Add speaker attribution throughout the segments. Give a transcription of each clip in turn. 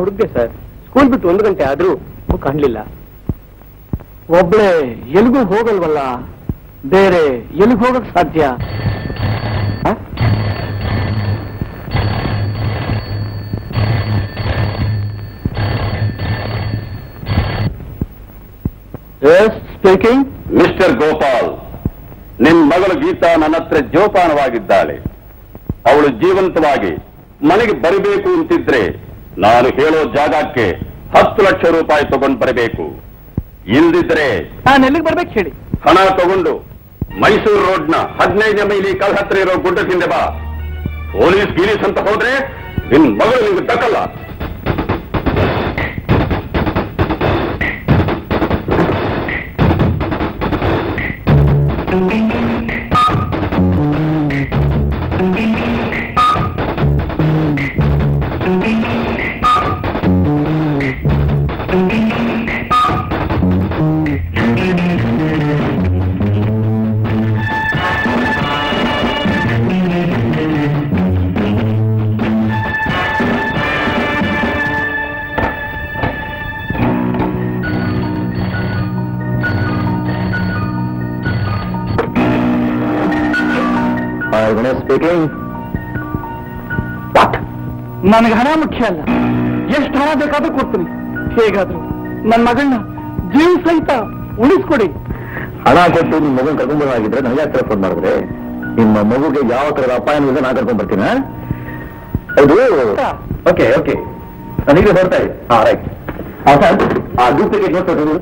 Speaker 1: ಹುಡುಕ್ದೆ sir school ಬಿಟ್ಟು ಒಂದು ಗಂಟೆ ಆದ್ರೂ ಕಾಣ್ಲಿಲ್ಲ
Speaker 2: ಒಬ್ಳೆ ಎಲ್ಗೂ ಹೋಗಲ್ವಲ್ಲ ಬೇರೆ ಎಲ್ಗ್ ಹೋಗಕ್ ಸಾಧ್ಯ ಹ? Yes, speaking.
Speaker 3: ಮಿಸ್ಟರ್ ಗೋಪಾಲ್ ನಿಮ್ ಮಗಳು ಗೀತಾ ನನ್ನ ಹತ್ರ ಜೋಪಾನವಾಗಿದ್ದಾಳೆ ಅವಳು ಜೀವಂತವಾಗಿ ಮನೆಗೆ ಬರಬೇಕು ಅಂತಿದ್ರೆ ನಾನು ಹೇಳೋ ಜಾಗಕ್ಕೆ ಹತ್ತು ಲಕ್ಷ ರೂಪಾಯಿ ತಗೊಂಡು ಬರಬೇಕು ಇಲ್ದಿದ್ರೆ
Speaker 2: ನಾನು ಎಲ್ಲಿಗೆ ಬರ್ಬೇಕು ಹೇಳಿ
Speaker 3: ಹಣ ತಗೊಂಡು ಮೈಸೂರು ರೋಡ್ನ ಹದಿನೈದನೇ ಮೈಲಿ ಕಲ್ ಹತ್ರ ಇರೋ ಗುಡ್ಡ ತಿಂದೆ ಬಾ ಪೊಲೀಸ್ ಗೀಲೀಸ್ ಅಂತ ಹೋದ್ರೆ ನಿನ್ ಮಗಳು ನಿಮ್ಗೆ ದಕ್ಕಲ್ಲ
Speaker 2: ಗಣೇಶ್ ಸ್ಪೀಕಿಂಗ್ ವಾಟ್ ನನಗೆ ಹಣ ಮುಖ್ಯ ಅಲ್ಲ ಎಷ್ಟು ಹಣ ಬೇಕಾದ್ರೂ ಕೊಡ್ತೀನಿ ಹೇಗಾದ್ರು ನನ್ನ ಮಗಳನ್ನ ಜೀವ ಸಹಿತ ಉಳಿಸ್ಕೊಡಿ
Speaker 4: ಹಣ ಕೊಟ್ಟು ನಿಮ್ಮ ಮಗನ್ ಕರ್ಕೊಂಡ್ಬರಾಗಿದ್ರೆ ನನಗೆ ಹತ್ರ ಫೋನ್ ಮಾಡಿದ್ರೆ ನಿಮ್ಮ ಮಗುಗೆ ಯಾವ ತರದ ಅಪಾಯ ಇದೆ ನಾ ಕರ್ಕೊಂಡ್ ಬರ್ತೀನಿ ಆ? ಹೌದು ಓಕೆ ಓಕೆ ನನಗೆ ಬರ್ತಾ ಇದೆ ಹಾ ರೈಟ್ ಹಾ ಸರ್ ಆ ಡೂಪ್ಲಿಕೇಟ್ ನೋಟ್ ಕೊಟ್ಟು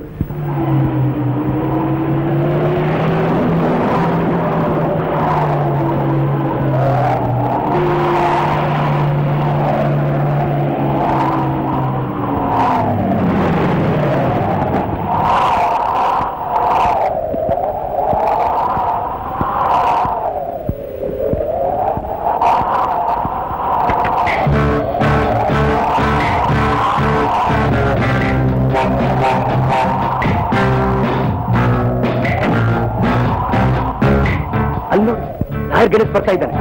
Speaker 2: ಅಲ್ಲೋ ಲಾಯರ್ ಗಣೇಶ್ ಬರ್ತಾ ಇದ್ದಾನೆ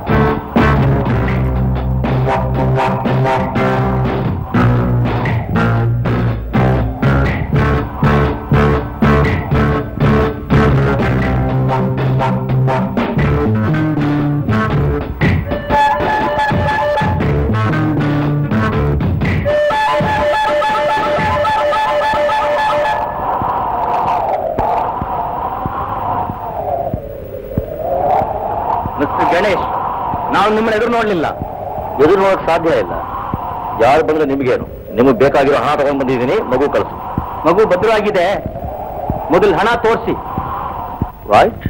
Speaker 4: ಮಿಸ್ಟರ್ ಗಣೇಶ್ ನಾವು ನಿಮ್ಮನ್ನ ಎದುರು ನೋಡ್ಲಿಲ್ಲ ಎದುರು ನೋಡಕ್ ಸಾಧ್ಯ ಇಲ್ಲ ಯಾರು ಬಂದ್ರೆ ನಿಮಗೇನು ನಿಮಗೆ ಬೇಕಾಗಿರೋ ಹಣ ತಗೊಂಡ್ ಬಂದಿದ್ದೀನಿ ಮಗು ಕಳಿಸು
Speaker 2: ಮಗು ಭದ್ರವಾಗಿದೆ ಮೊದಲು ಹಣ ತೋರಿಸಿ
Speaker 4: ರೈಟ್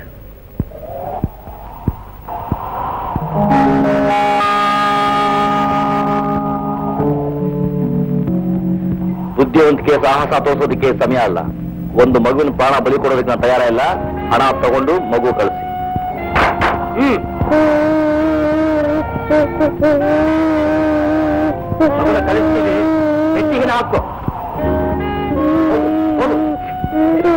Speaker 4: ಬುದ್ಧಿವಂತಿಕೆ ಸಾಹಸ ತೋರಿಸೋದಕ್ಕೆ ಸಮಯ ಅಲ್ಲ ಒಂದು ಮಗುವಿನ ಪ್ರಾಣ ಬಲಿ ಕೊಡೋದಕ್ಕೆ ನಾನು ತಯಾರ ಇಲ್ಲ ಹಣ ತಗೊಂಡು ಮಗು ಕಳಿಸಿ
Speaker 2: ಹ್ಮ್ ಮಗುನ ಕಳಿಸ್ತೀವಿ ಹೆಚ್ಚಿಗೆ ಹಾಕೋ ಹೋಗು, ಹೋಗು.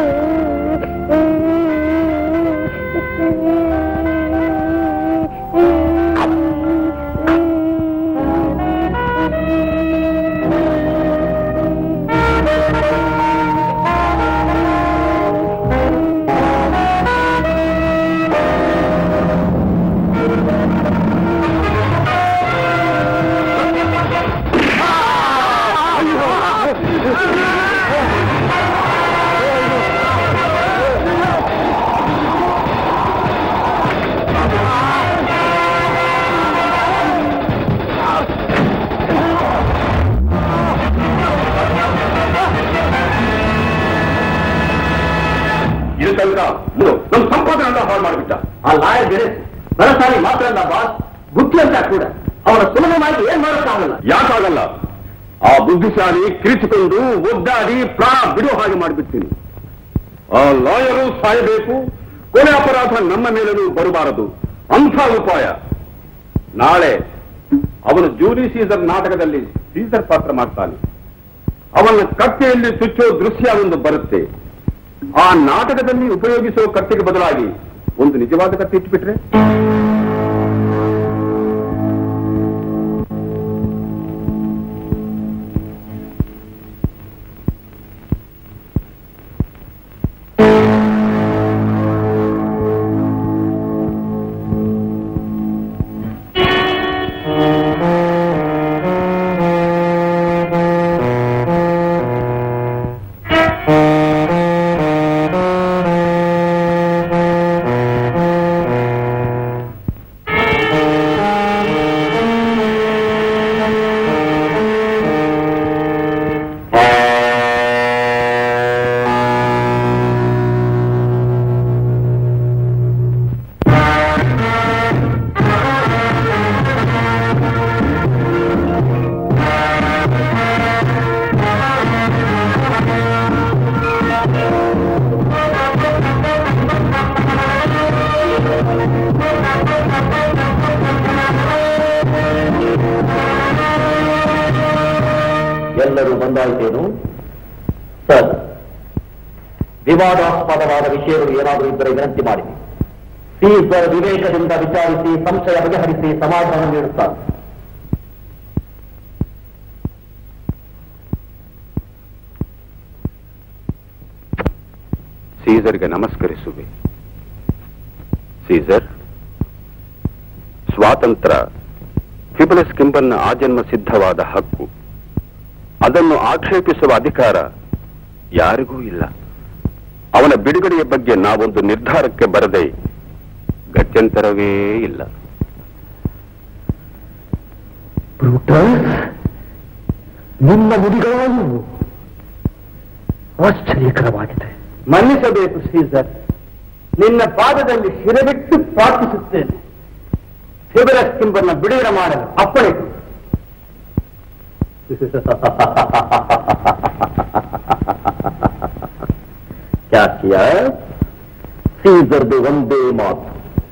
Speaker 3: ಇದು ತನಕ ಇದು ನಮ್ಮ ಸಂಪಾದನೆ ಎಲ್ಲ ಹಾಳು ಮಾಡಿಬಿಟ್ಟ
Speaker 2: ಆ ಲಾಯರ್ ಗಣೇಶ್ ಬರಸಾಲಿ ಮಾತ್ರ ಅಲ್ಲ ಬಾಸ್ ಬುದ್ಧಿ ಅಂತ ಕೂಡ ಅವನ ಸುಲಭವಾಗಿ ಏನ್ ಮಾಡೋಕ್ಕಾಗಲ್ಲ
Speaker 3: ಯಾಕಾಗಲ್ಲ ಆ ಬುದ್ಧಿಶಾಲಿ ಕಿರಿಚಿಕೊಂಡು ಒದ್ದಾಡಿ ಪ್ರಾಣ ಬಿಡೋ ಹಾಗೆ ಮಾಡಿಬಿಡ್ತೀನಿ ಆ ಲಾಯರು ಸಾಯಬೇಕು ಕೊನೆ ಅಪರಾಧ ನಮ್ಮ ಮೇಲೂ ಬರಬಾರದು ಅಂಥ ಉಪಾಯ ನಾಳೆ ಅವನು ಜೂಲಿ ಸೀಸರ್ ನಾಟಕದಲ್ಲಿ ಸೀಸರ್ ಪಾತ್ರ ಮಾಡ್ತಾನೆ ಅವನ ಕತ್ತೆಯಲ್ಲಿ ಚುಚ್ಚೋ ದೃಶ್ಯ ಒಂದು ಬರುತ್ತೆ ಆ ನಾಟಕದಲ್ಲಿ ಉಪಯೋಗಿಸೋ ಕತ್ತೆಗೆ ಬದಲಾಗಿ ಒಂದು ನಿಜವಾದ ಕತ್ತೆ ಇಟ್ಬಿಟ್ರೆ
Speaker 4: ಸರ್ ವಿವಾದಾಸ್ಪದವಾದ ವಿಷಯಗಳು ಏನಾದರೂ ಇದ್ದರೆ ವಿನಂತಿ ಮಾಡಿ ಸೀಸರ್ ವಿವೇಕದಿಂದ ವಿಚಾರಿಸಿ ಸಂಶಯ ಬಗೆಹರಿಸಿ ಸಮಾಧಾನ ನೀಡುತ್ತಾರೆ
Speaker 3: ಸೀಸರ್ಗೆ ನಮಸ್ಕರಿಸುವೆ ಸೀಸರ್ ಸ್ವಾತಂತ್ರ್ಯ ಫಿಬಲಸ್ ಕಿಂಬನ್ನ ಆಜನ್ಮ ಸಿದ್ಧವಾದ ಹಕ್ಕು ಅದನ್ನು ಆಕ್ಷೇಪಿಸುವ ಅಧಿಕಾರ ಯಾರಿಗೂ ಇಲ್ಲ ಅವನ ಬಿಡುಗಡೆಯ ಬಗ್ಗೆ ನಾವೊಂದು ನಿರ್ಧಾರಕ್ಕೆ ಬರದೆ ಗತ್ಯಂತರವೇ ಇಲ್ಲ
Speaker 4: ನಿಮ್ಮ ನುಡಿಗಳು ಆಶ್ಚರ್ಯಕರವಾಗಿದೆ
Speaker 2: ಮನ್ನಿಸಬೇಕು ಸೀಸರ್ ನಿನ್ನ ಪಾದದಲ್ಲಿ ಶಿರಬಿಟ್ಟು ಪ್ರಾರ್ಥಿಸುತ್ತೇನೆ ಫಿಬರಸ್ ಕಿಂಬರ್ನ ಬಿಡುಗಡೆ ಮಾಡಲು ಅಪ್ಪಣೆ ಕೊಡು.
Speaker 4: ಕ್ಯಾಸಿಯ ಸೀಸರ್ದು ಒಂದೇ ಮಾತು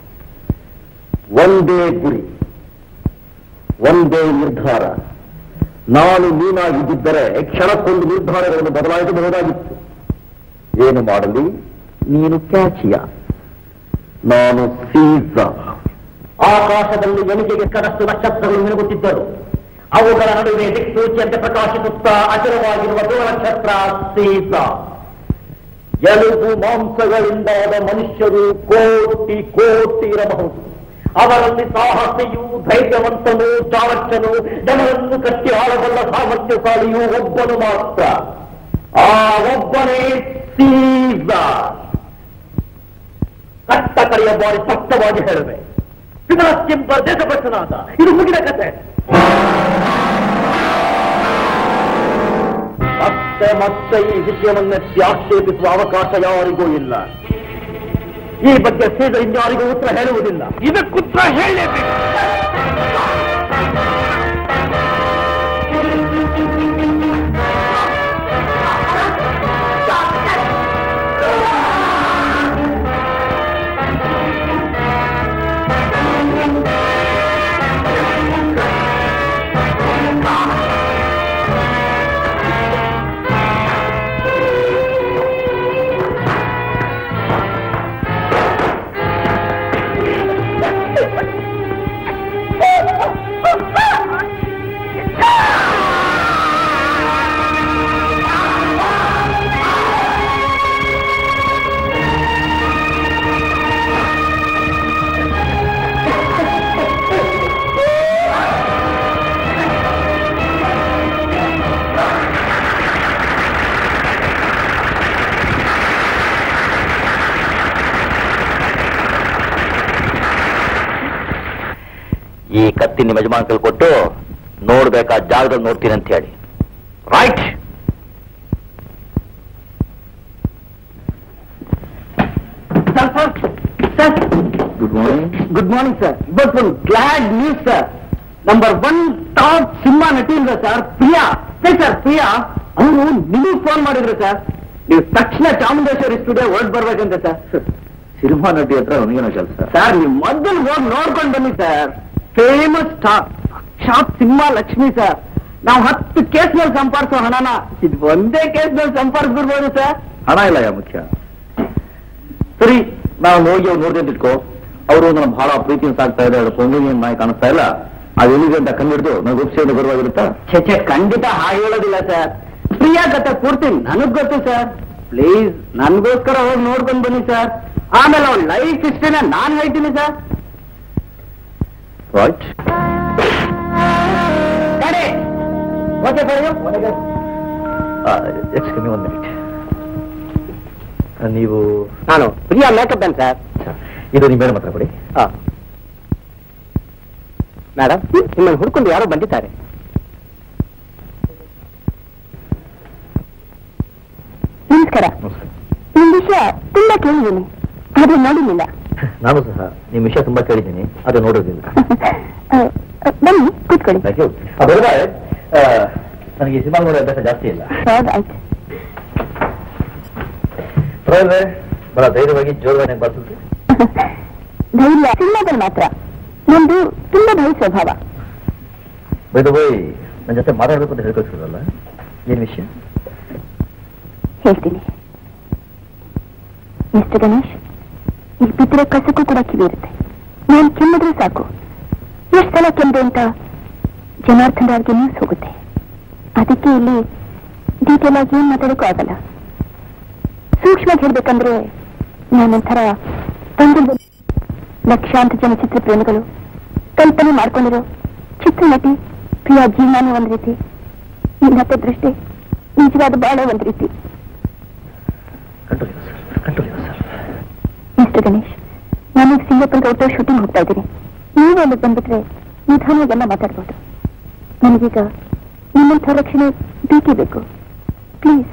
Speaker 4: ಒಂದೇ ಗುರಿ ಒಂದೇ ನಿರ್ಧಾರ ನಾನು ನೀನಾಗಿದ್ದರೆ ಕ್ಷಣಕ್ಕೊಂದು ನಿರ್ಧಾರಗಳನ್ನು ಬದಲಾಯಿಸಬಹುದಾಗಿತ್ತು ಏನು ಮಾಡಲಿ ನೀನು ಕ್ಯಾಚಿಯ ನಾನು ಸೀಸರ್ ಆಕಾಶದಲ್ಲಿ ಎಣಿಕೆಗೆ ಕನಸು ನಕ್ಷತ್ರಗಳು ಮಿನುಗುತ್ತಿದ್ದರು ಅವುಗಳ ನಡುವೆ ದಿಕ್ಸೂಚಿಯಂತೆ ಪ್ರಕಾಶಿಸುತ್ತಾ ಅಚರವಾಗಿರುವ ಧ್ರುವ ನಕ್ಷತ್ರ ಸೀಸರ್ ಎಲುಬು ಮಾಂಸಗಳಿಂದಾದ ಮನುಷ್ಯರು ಕೋಟಿ ಕೋಟಿ ಇರಬಹುದು ಅವರಲ್ಲಿ ಸಾಹಸಿಯು ಧೈರ್ಯವಂತನು ಚಾಣಕ್ಯನು ಜನರನ್ನು ಕಟ್ಟಿ ಆಳಬಲ್ಲ ಸಾಮರ್ಥ್ಯಶಾಲಿಯು ಒಬ್ಬನು ಮಾತ್ರ ಆ ಒಬ್ಬನೇ ಸೀಸ ಕಟ್ಟ ಕಡೆಯ ಬಾರಿ ಸ್ಪಷ್ಟವಾಗಿ ಹೇಳುವೆ ಸಿದ್ದರಾಜ್ ದೇಶಭಕ್ತನಾದ ಇದು ಮುಗಿದ ಕತೆ ಮತ್ತೆ ಮತ್ತೆ ಈ ವಿಷಯವನ್ನೆತ್ತಿ ಆಕ್ಷೇಪಿಸುವ ಅವಕಾಶ ಯಾರಿಗೂ ಇಲ್ಲ ಈ ಬಗ್ಗೆ ಸೀದ ಇನ್ಯಾರಿಗೂ ಉತ್ತರ ಹೇಳುವುದಿಲ್ಲ ಇದಕ್ಕುತ್ತರ ಹೇಳಲೇಬೇಕು ಈ ಕತ್ತಿ ನಿಮ್ಮ ಯಜಮಾನಕಲ್ಲಿ ಕೊಟ್ಟು ನೋಡ್ಬೇಕಾದ ಜಾಗದಲ್ಲಿ ನೋಡ್ತೀನಿ ಅಂತ ಹೇಳಿ right
Speaker 2: sir sir sir
Speaker 4: good morning
Speaker 2: good morning sir ಇವತ್ತು ಒಂದು glad news sir number one top cinema ನಟಿ ಇಲ್ವ ಸರ್ ಪ್ರಿಯಾ ಸರಿ ಸರ್ ಪ್ರಿಯಾ ಅವರು ನಿಮಗೆ ಫೋನ್ ಮಾಡಿದ್ರು ಸರ್ ನೀವು ತಕ್ಷಣ ಚಾಮುಂಡೇಶ್ವರಿ ಸ್ಟುಡಿಯೋ ಹೊರಡ್ ಬರ್ಬೇಕಂತ ಸರ್
Speaker 4: ಸಿನಿಮಾ ನಟಿ ಹತ್ರ ನನಗೇನೋ ಕೆಲಸ
Speaker 2: ಸರ್ ನೀವು ಮೊದಲು ಹೋಗಿ ನೋಡ್ಕೊಂಡು ಬನ್ನಿ ಸರ್ ಫೇಮಸ್ ಸ್ಟಾರ್ ಸಾಕ್ಷಾತ್ ಸಿನಿಮಾ ಲಕ್ಷ್ಮಿ ಸರ್ ನಾವು ಹತ್ತು ಕೇಸ್ನಲ್ಲಿ ಸಂಪಾದಿಸೋ ಹಣನ ಇದು ಒಂದೇ ಕೇಸ್ನಲ್ಲಿ ಸಂಪಾದಿಸ್ಬಿಡ್ಬೋದು ಸರ್
Speaker 4: ಹಣ ಇಲ್ಲ ಯಾ ಮುಖ್ಯ ಸರಿ ನಾವು ಹೋಗಿ ಅವ್ರು ನೋಡಿದೆ ಇಟ್ಕೋ ಅವರು ನನ್ನ ಬಹಳ ಪ್ರೀತಿಯಿಂದ ಸಾಕ್ತಾ ಇದ್ದಾರೆ ಪೊಂಗಿನ ನಾಯಿ ಕಾಣಿಸ್ತಾ ಇಲ್ಲ ಅದು ಎಲ್ಲಿದೆ ಅಂತ ಕಂಡಿಡ್ದು ನನಗೆ ಉಪಸೇದ ಬರುವಾಗಿರುತ್ತಾ
Speaker 2: ಛೆ ಛೆ ಖಂಡಿತ ಹಾಗೆ ಹೇಳೋದಿಲ್ಲ ಸರ್ ಪ್ರಿಯಾ ಕತೆ ಪೂರ್ತಿ ನನಗ್ ಗೊತ್ತು ಸರ್ ಪ್ಲೀಸ್ ನನ್ಗೋಸ್ಕರ ಹೋಗಿ ನೋಡ್ಕೊಂಡ್ ಬನ್ನಿ ಸರ್ ಆಮೇಲೆ ಅವ್ನ ಲೈಫ್ ಹಿಸ್ಟ್ರಿನ ನಾನ್ ಹೇಳ್ತೀನಿ ಸರ್
Speaker 4: ರೈಟ್
Speaker 2: ಗಾಡಿ ಓಕೆ ಸರ್
Speaker 4: ಎಕ್ಸ್ಕ್ಯೂಮಿ ಒಂದು ಮಿನಿಟ್ ನೀವು
Speaker 2: ನಾನು ಪ್ರಿಯಾ ಮೇಕಪ್ ಮ್ಯಾನ್ ಸರ್
Speaker 4: ಇದು ನಿಮ್ಮ ಮಾತ್ರ ಕೊಡಿ
Speaker 2: ಮೇಡಮ್ ನಿಮ್ಮನ್ನು ಹುಡ್ಕೊಂಡು ಯಾರೋ ಬಂದಿದ್ದಾರೆ
Speaker 5: ನಮಸ್ಕಾರ
Speaker 4: ನಮಸ್ಕಾರ
Speaker 5: ನಿಮ್ ವಿಷಯ ತುಂಬಾ ಕೇಳಿದ್ದೀನಿ ಆದ್ರೆ ನೋಡಿರ್ಲಿಲ್ಲ
Speaker 4: ನಾನು ಸಹ ನಿಮ್ಮ ವಿಷಯ ತುಂಬಾ ಕೇಳಿದ್ದೀನಿ ಅದು ನೋಡೋದಿಲ್ಲ
Speaker 5: ಆ, ಆ, ಬನ್ನಿ ಕೂತ್ಕೊಳ್ಳಿ
Speaker 4: ಥ್ಯಾಂಕ್ ಯು ಬರುವ ನನಗೆ ಸಿನಿಮಾ ನೋಡೋ ಅಭ್ಯಾಸ ಜಾಸ್ತಿ ಇಲ್ಲ
Speaker 5: ಹೌದಾಯ್ತು
Speaker 4: ಪರವಾಗಿಲ್ಲ ಬಹಳ ಧೈರ್ಯವಾಗಿ ಜೋರವಾಗಿ ಬರ್ತದೆ
Speaker 5: ಧೈರ್ಯ ಸಿನಿಮಾದಲ್ಲಿ ಮಾತ್ರ ನಂದು ತುಂಬಾ ಭಯ ಸ್ವಭಾವ
Speaker 4: ಬೈದ ಬೈ ನನ್ನ ಜೊತೆ ಮಾತಾಡಬೇಕು ಅಂತ ಹೇಳ್ಕೊಳ್ತಿರಲ್ಲ ಏನ್ ವಿಷಯ
Speaker 5: ಹೇಳ್ತೀನಿ ಮಿಸ್ಟರ್ ಗಣೇಶ್ ಇಲ್ಲಿ ಬಿದ್ದಿರೋ ಕಸಕ್ಕೂ ಕೂಡ ಕಿವಿ ಇರುತ್ತೆ ನಾನು ಕೆಮ್ಮಿದ್ರೆ ಸಾಕು ಎಷ್ಟು ಸಲ ಕೆಮ್ಮದೆ ಅಂತ ಜನಾರ್ದನ್ ರಾವ್ಗೆ ನ್ಯೂಸ್ ಹೋಗುತ್ತೆ ಅದಕ್ಕೆ ಇಲ್ಲಿ ಡೀಟೇಲ್ ಆಗಿ ಏನ್ ಮಾತಾಡೋಕ್ಕೂ ಆಗಲ್ಲ ಸೂಕ್ಷ್ಮವಾಗಿ ಹೇಳ್ಬೇಕಂದ್ರೆ ನಾನೊಂಥರ ತಂಗುಲ್ ಲಕ್ಷಾಂತರ ಜನ ಚಿತ್ರ ಪ್ರೇಮಿಗಳು ಕಲ್ಪನೆ ಮಾಡ್ಕೊಂಡಿರೋ ಚಿತ್ರನಟಿ ಪ್ರಿಯಾ ಜೀವನಾನೇ ಒಂದ್ ರೀತಿ ಇನ್ನತ್ತ ದೃಷ್ಟಿ ನಿಜವಾದ ಬಾಳೆ ಒಂದ್ ರೀತಿ ಮಿಸ್ಟರ್ ಗಣೇಶ್ ನಾನೀಗ ಸಿಂಗಾಪುರ್ಗೆ ಔಟ್ ಶೂಟಿಂಗ್ ಹೋಗ್ತಾ ಇದ್ದೀನಿ ನೀವು ಅಲ್ಲಿಗೆ ಬಂದ್ಬಿಟ್ರೆ ನಿಧಾನವಾಗೆಲ್ಲ ಮಾತಾಡ್ಬೋದು ನನಗೀಗ ನಿಮ್ಮಂಥ ರಕ್ಷಣೆ ಬೇಕೇ ಬೇಕು ಪ್ಲೀಸ್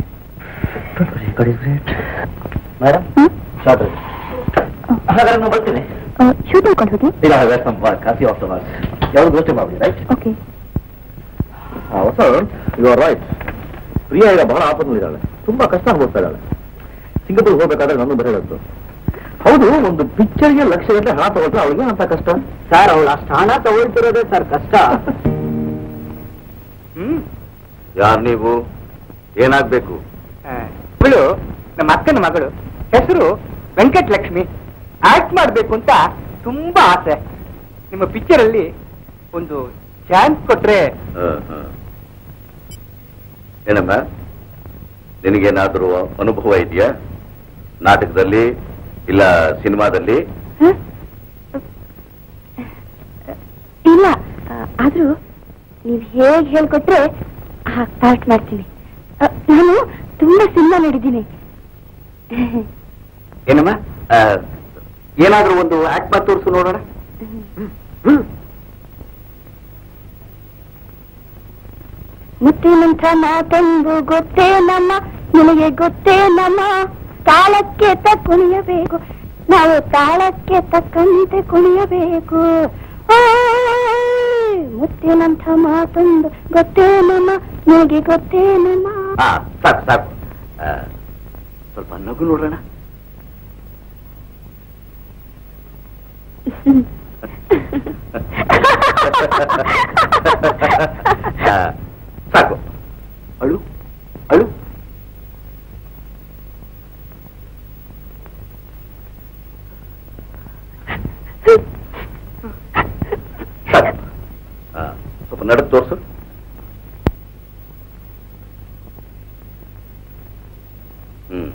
Speaker 4: ಮೇಡಮ್ ಹಾಗಾದ್ರೆ ನಾನು ಬರ್ತೀನಿ
Speaker 5: ಶೂಟ್ ಮಾಡ್ಕೊಂಡು ಹೋಗಿ
Speaker 4: ಇಲ್ಲ where some coffee of the work ಯಾವ್ದು ಗೋಷ್ಠಿ ಮಾಡಿ right
Speaker 5: okay
Speaker 4: sir you are right Priya ಈಗ ಬಹಳ ಆಪತ್ನಲ್ಲಿದ್ದಾಳೆ ತುಂಬಾ ಕಷ್ಟ ಅನುಭವಿಸ್ತಾ ಇದ್ದಾಳೆ ಸಿಂಗಪುರ್ ಹೋಗ್ಬೇಕಾದ್ರೆ ನಾನು ಬರೋದು ಹೌದು ಒಂದು ಪಿಕ್ಚರ್ಗೆ ಲಕ್ಷ ಗಂಟೆ ಹಣ ತಗೊಳ್ತಾರೆ ಅವಳಿಗೆ ಅಂತ ಕಷ್ಟ
Speaker 2: ಸರ್ ಅವಳು ಅಷ್ಟು ಹಣ ತಗೊಳ್ತಿರೋದೇ ಸರ್ ಕಷ್ಟ ಹ್ಮ್
Speaker 4: ಯಾರು ನೀವು ಏನಾಗ್ಬೇಕು
Speaker 2: ಇವಳು ನಮ್ಮ ಅಕ್ಕನ ಮಗಳು ಹೆಸರು ವೆಂಕಟ್ ಲಕ್ಷ್ಮಿ ಆಕ್ಟ್ ಮಾಡ್ಬೇಕು ಅಂತ ತುಂಬಾ ಆಸೆ ನಿಮ್ಮ ಪಿಕ್ಚರ್ ಅಲ್ಲಿ ಒಂದು ಚಾನ್ಸ್ ಕೊಟ್ರೆ
Speaker 4: ಏನಮ್ಮ ನಿನಗೇನಾದ್ರೂ ಅನುಭವ ಇದೆಯಾ ನಾಟಕದಲ್ಲಿ ಇಲ್ಲ ಸಿನಿಮಾದಲ್ಲಿ
Speaker 5: ಇಲ್ಲ ಆ, ಆದ್ರೂ ನೀವ್ ಹೇಗ್ ಹೇಳ್ಕೊಟ್ರೆ ಪಾರ್ಟ್ ಮಾಡ್ತೀನಿ ಆ, ನಾನು ತುಂಬಾ ಸಿನಿಮಾ ನೋಡಿದ್ದೀನಿ
Speaker 4: ಏನಮ್ಮ ಆ, ಏನಾದ್ರೂ ಒಂದು ಆಕ್ಟ್ ಮಾಡಿ ತೋರಿಸು ನೋಡೋಣ
Speaker 5: ಮುತ್ತಿನಂಥ ಮಾತೆಂದು ಗೊತ್ತೇ ನಮ್ಮ ನಿನಗೆ ಗೊತ್ತೇ ನಮ್ಮ ತಾಳಕ್ಕೆ ತಕ್ಕ ಕುಣಿಯಬೇಕು ನಾವು ತಾಳಕ್ಕೆ ತಕ್ಕಂತೆ ಕುಣಿಯಬೇಕು ಓಯ್, ಮುತ್ತಿನಂಥ ಮಾತೊಂದು ಗೊತ್ತೇ ನಮ್ಮ ನಿನಗೆ ಗೊತ್ತೇ ನಮ್ಮ
Speaker 4: ಹಾ ಸಾಕು ಸಾಕು ಆ, ಸ್ವಲ್ಪ ನಗು ನೋಡೋಣ ಆ, ಸಾಕು ಅಳು ಅಳು ಸಾಕು ಆ, ಸ್ವಲ್ಪ ನಡುಕ್ ತೋರ್ಸು ಹ್ಮ್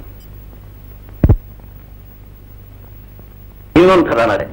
Speaker 4: ಇನ್ನೊಂದು ಥರ ನಡೆ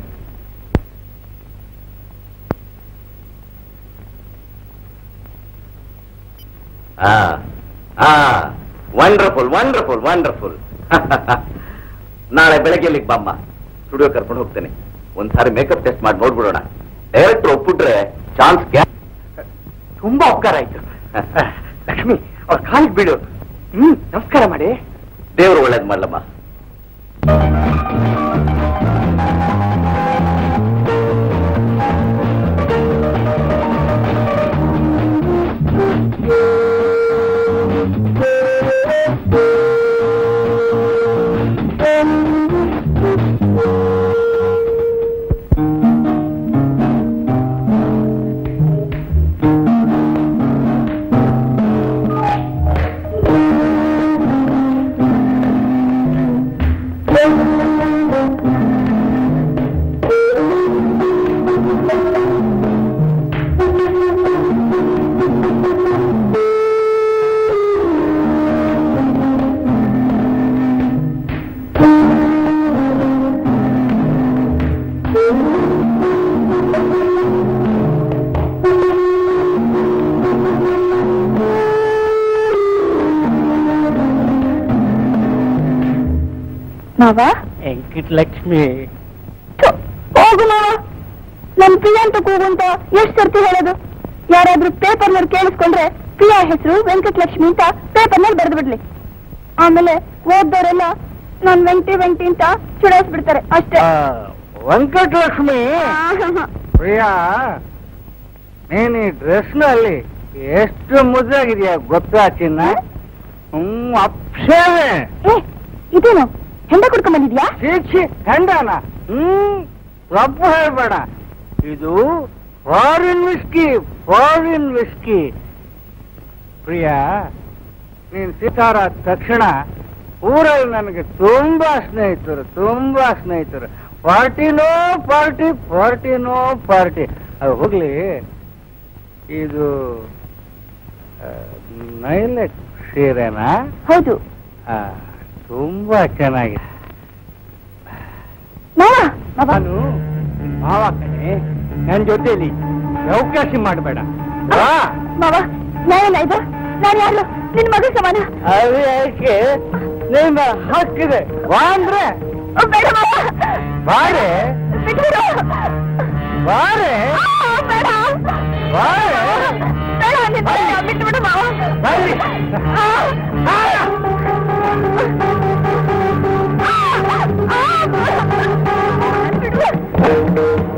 Speaker 4: ಆ ಆ ವಂಡರ್ಫುಲ್ ವಂಡರ್ಫುಲ್ ವಂಡರ್ಫುಲ್ ನಾಳೆ ಬೆಳಗ್ಗೆ ಇಲ್ಲಿಗೆ ಬಾಮ್ಮ ಸ್ಟುಡಿಯೋ ಕರ್ಕೊಂಡು ಹೋಗ್ತೇನೆ ಒಂದ್ಸಾರಿ ಮೇಕಪ್ ಟೆಸ್ಟ್ ಮಾಡಿ ನೋಡ್ಬಿಡೋಣ ಡೈರೆಕ್ಟರ್ ಒಪ್ಪಿಟ್ರೆ ಚಾನ್ಸ್ ಗ್ಯಾ
Speaker 2: ತುಂಬಾ ಉಪಕಾರ ಆಯ್ತು ಲಕ್ಷ್ಮಿ ಅವ್ರ ಕಾಲಿಗೆ ಬೀಳು ಹ್ಮ್ ನಮಸ್ಕಾರ ಮಾಡಿ
Speaker 4: ದೇವರು ಒಳ್ಳೇದು ಮಾಡ್ಲಮ್ಮ
Speaker 5: ಮಾವ
Speaker 2: ವೆಂಕಟ ಲಕ್ಷ್ಮಿ
Speaker 5: ಥು, ಹೋಗು ಮಾವ ನನ್ ಪ್ರಿಯಾ ಅಂತ ಕೂಗು ಅಂತ ಎಷ್ಟ್ ಸರ್ತಿ ಹೇಳೋದು ಯಾರಾದ್ರೂ ಪೇಪರ್ನಲ್ಲಿ ಕೇಳಿಸ್ಕೊಂಡ್ರೆ ಪ್ರಿಯಾ ಹೆಸರು ವೆಂಕಟಲಕ್ಷ್ಮಿ ಅಂತ ಪೇಪರ್ನಲ್ಲಿ ಬರೆದು ಬಿಡ್ಲಿ ಆಮೇಲೆ ಓದ್ದವರೆಲ್ಲ ನಾನ್ ವೆಂಕಟಿ ವೆಂಕಟಿ ಅಂತ ಚುಡಾಯಿಸ್ಬಿಡ್ತಾರೆ ಅಷ್ಟೇ
Speaker 2: ವೆಂಕಟಲಕ್ಷ್ಮಿ
Speaker 5: ಆಹಾಹಾ.
Speaker 2: ಪ್ರಿಯಾ ನೀನ್ ಈ ಡ್ರೆಸ್ನಲ್ಲಿ ಎಷ್ಟು ಮುದ್ದಾಗಿದೆಯಾ ಗೊತ್ತಾ ಚಿನ್ನ ಹ್ಮ್ ಅಪ್ಸೇವೆ
Speaker 5: ಏ ಇದೇನು ಹೆಂಡ ಕುಡ್ಕೊಂಡ್ ಬಂದಿದ್ಯಾ
Speaker 2: ಚೀಚಿ ಹೆಂಡನ ಹ್ಮ್ ತಪ್ಪು ಹೇಳ್ಬೇಡ ಇದು foreign whisky foreign whisky Priya
Speaker 6: ನೀನ್ ಸಿತಾರ ತಕ್ಷಣ ಊರಲ್ಲಿ ನನಗೆ ತುಂಬಾ ಸ್ನೇಹಿತರು ತುಂಬಾ ಸ್ನೇಹಿತರು ಪಾರ್ಟಿನೋ ಪಾರ್ಟಿ ಪಾರ್ಟಿನೋ ಪಾರ್ಟಿ ಅದು ಹೋಗ್ಲಿ ಇದು ಆ, ನೈಲೆಕ್ ಸೀರೆನಾ
Speaker 5: ಹೌದು
Speaker 6: ಆ, ತುಂಬಾ ಚೆನ್ನಾಗಿದೆ
Speaker 5: ಮಾವ ಮಾವ
Speaker 6: ನಾನು ನಿನ್ ಮಾವ ಕಣೆ ನನ್ ಜೊತೆಲಿ ಚೌಕಾಸಿ ಮಾಡಬೇಡ
Speaker 5: ಮಾವ ನಾಯಲ್ಲ ಇದು ನಾನು ಯಾರು ನಿನ್ ಮಗ ಸಮಾನ
Speaker 6: ಅದು ಯಾಕೆ ನಿಮ್ಮ ಹಕ್ಕಿದೆ ಬಾ ಅಂದ್ರೆ
Speaker 5: ಓ, ಬೇಡ ಮಾವ
Speaker 6: ಬಾರೆ
Speaker 5: ಬಿಟ್ಬಿಡು.
Speaker 6: ಬಾರೆ
Speaker 5: ಆ, ಬೇಡ
Speaker 6: ಬಾರೆ
Speaker 5: ಬೇಡ ನಿನ್ ಬೇಡ, ಬಿಟ್ಬಿಡು ಮಾವ
Speaker 6: ಬರ್ರಿ.
Speaker 5: ಆ, ಆ. ಆ, ಆ. ಬಿಡು.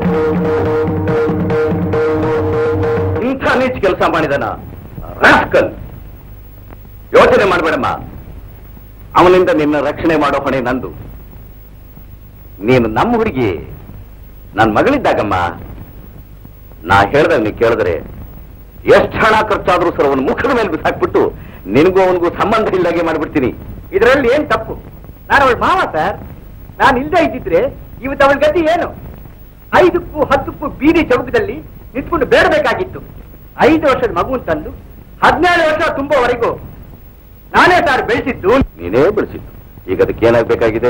Speaker 4: ಇಂಥ ನೀಚ್ ಕೆಲಸ ಮಾಡಿದನ ರಾಸ್ಕಲ್ ಯೋಚನೆ ಮಾಡಬೇಡಮ್ಮ ಅವನಿಂದ ನಿನ್ನ ರಕ್ಷಣೆ ಮಾಡೋ ಹೊಣೆ ನಂದು ನೀನು ನಮ್ಮ ಹುಡುಗಿ ನನ್ನ ಮಗಳಿದ್ದಾಗಮ್ಮ ನಾ ಹೇಳ್ದಾಗ ನೀ ಕೇಳಿದ್ರೆ ಎಷ್ಟು ಹಣ ಖರ್ಚಾದ್ರೂ ಸರ್ ಅವನ ಮುಖದ ಮೇಲೆ ಬಿಸಾಕ್ಬಿಟ್ಟು ನಿನಗೂ ಅವನಿಗೂ ಸಂಬಂಧ ಇಲ್ದಾಗೆ ಮಾಡ್ಬಿಡ್ತೀನಿ
Speaker 1: ಇದರಲ್ಲಿ ಏನ್ ತಪ್ಪು ನಾನು ಅವಳ ಮಾವ ಸರ್ ನಾನು ಇಲ್ಲದೆ ಇದ್ದಿದ್ರೆ ಇವತ್ತು ಅವಳ ಗತಿ ಏನು ಐದಕ್ಕೂ ಹತ್ತಕ್ಕೂ ಬೀದಿ ಚೌಕದಲ್ಲಿ ನಿಂತ್ಕೊಂಡು ಬೇಡಬೇಕಾಗಿತ್ತು ಐದು ವರ್ಷದ ಮಗುನ್ ತಂದು ಹದಿನೇಳು ವರ್ಷ ತುಂಬುವವರೆಗೂ ನಾನೇ ಸರ್ ಬೆಳೆಸಿದ್ದು
Speaker 4: ನೀನೇ ಬೆಳೆಸಿದ್ದು ಈಗ ಅದಕ್ಕೆ ಏನಾಗಬೇಕಾಗಿದೆ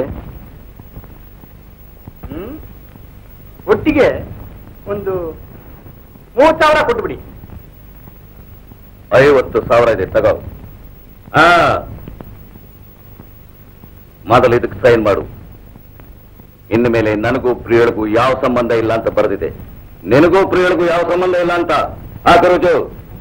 Speaker 1: ಹ್ಮ್? ಒಟ್ಟಿಗೆ ಒಂದು ಮೂವತ್ತು ಸಾವಿರ ಕೊಟ್ಬಿಡಿ
Speaker 4: ಐವತ್ತು ಸಾವಿರ ಇದೆ ತಗೋ ಆ ಮೊದಲು ಇದಕ್ಕೆ ಸೈನ್ ಮಾಡು ಇನ್ನು ಮೇಲೆ ನನಗೂ ಪ್ರಿಯಳಿಗೂ ಯಾವ ಸಂಬಂಧ ಇಲ್ಲ ಅಂತ ಬರೆದಿದೆ ನಿನಗೂ ಪ್ರಿಯಳಿಗೂ ಯಾವ ಸಂಬಂಧ ಇಲ್ಲ ಅಂತ ಆ ಕರೋಜು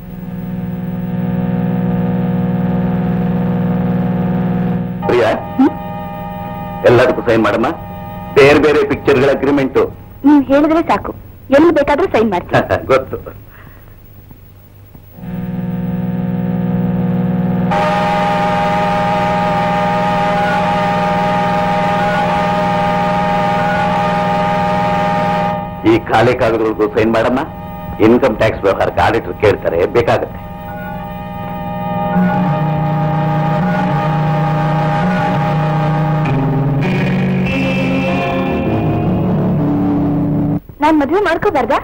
Speaker 4: ಪ್ರಿಯ ಎಲ್ಲದಕ್ಕೂ ಸೈನ್ ಮಾಡಮ್ಮ ಬೇರೆ ಬೇರೆ ಪಿಕ್ಚರ್ಗಳ ಅಗ್ರಿಮೆಂಟು
Speaker 5: ನೀವ್ ಹೇಳಿದ್ರೆ ಸಾಕು ಎಲ್ಲಿ ಬೇಕಾದ್ರೂ ಸೈನ್ ಮಾಡ್ತೀನಿ
Speaker 4: ಗೊತ್ತು ಈ ಖಾಲಿ ಕಾಗದಗಳಿಗೂ ಸೈನ್ ಮಾಡಮ್ಮ ಇನ್ಕಮ್ ಟ್ಯಾಕ್ಸ್ ವ್ಯವಹಾರಕ್ಕೆ ಆಡಿಟರ್ ಕೇಳ್ತಾರೆ ಬೇಕಾಗತ್ತೆ
Speaker 5: ನಾನ್ ಮದ್ವೆ ಮಾಡ್ಕೋಬಾರ್ದಾ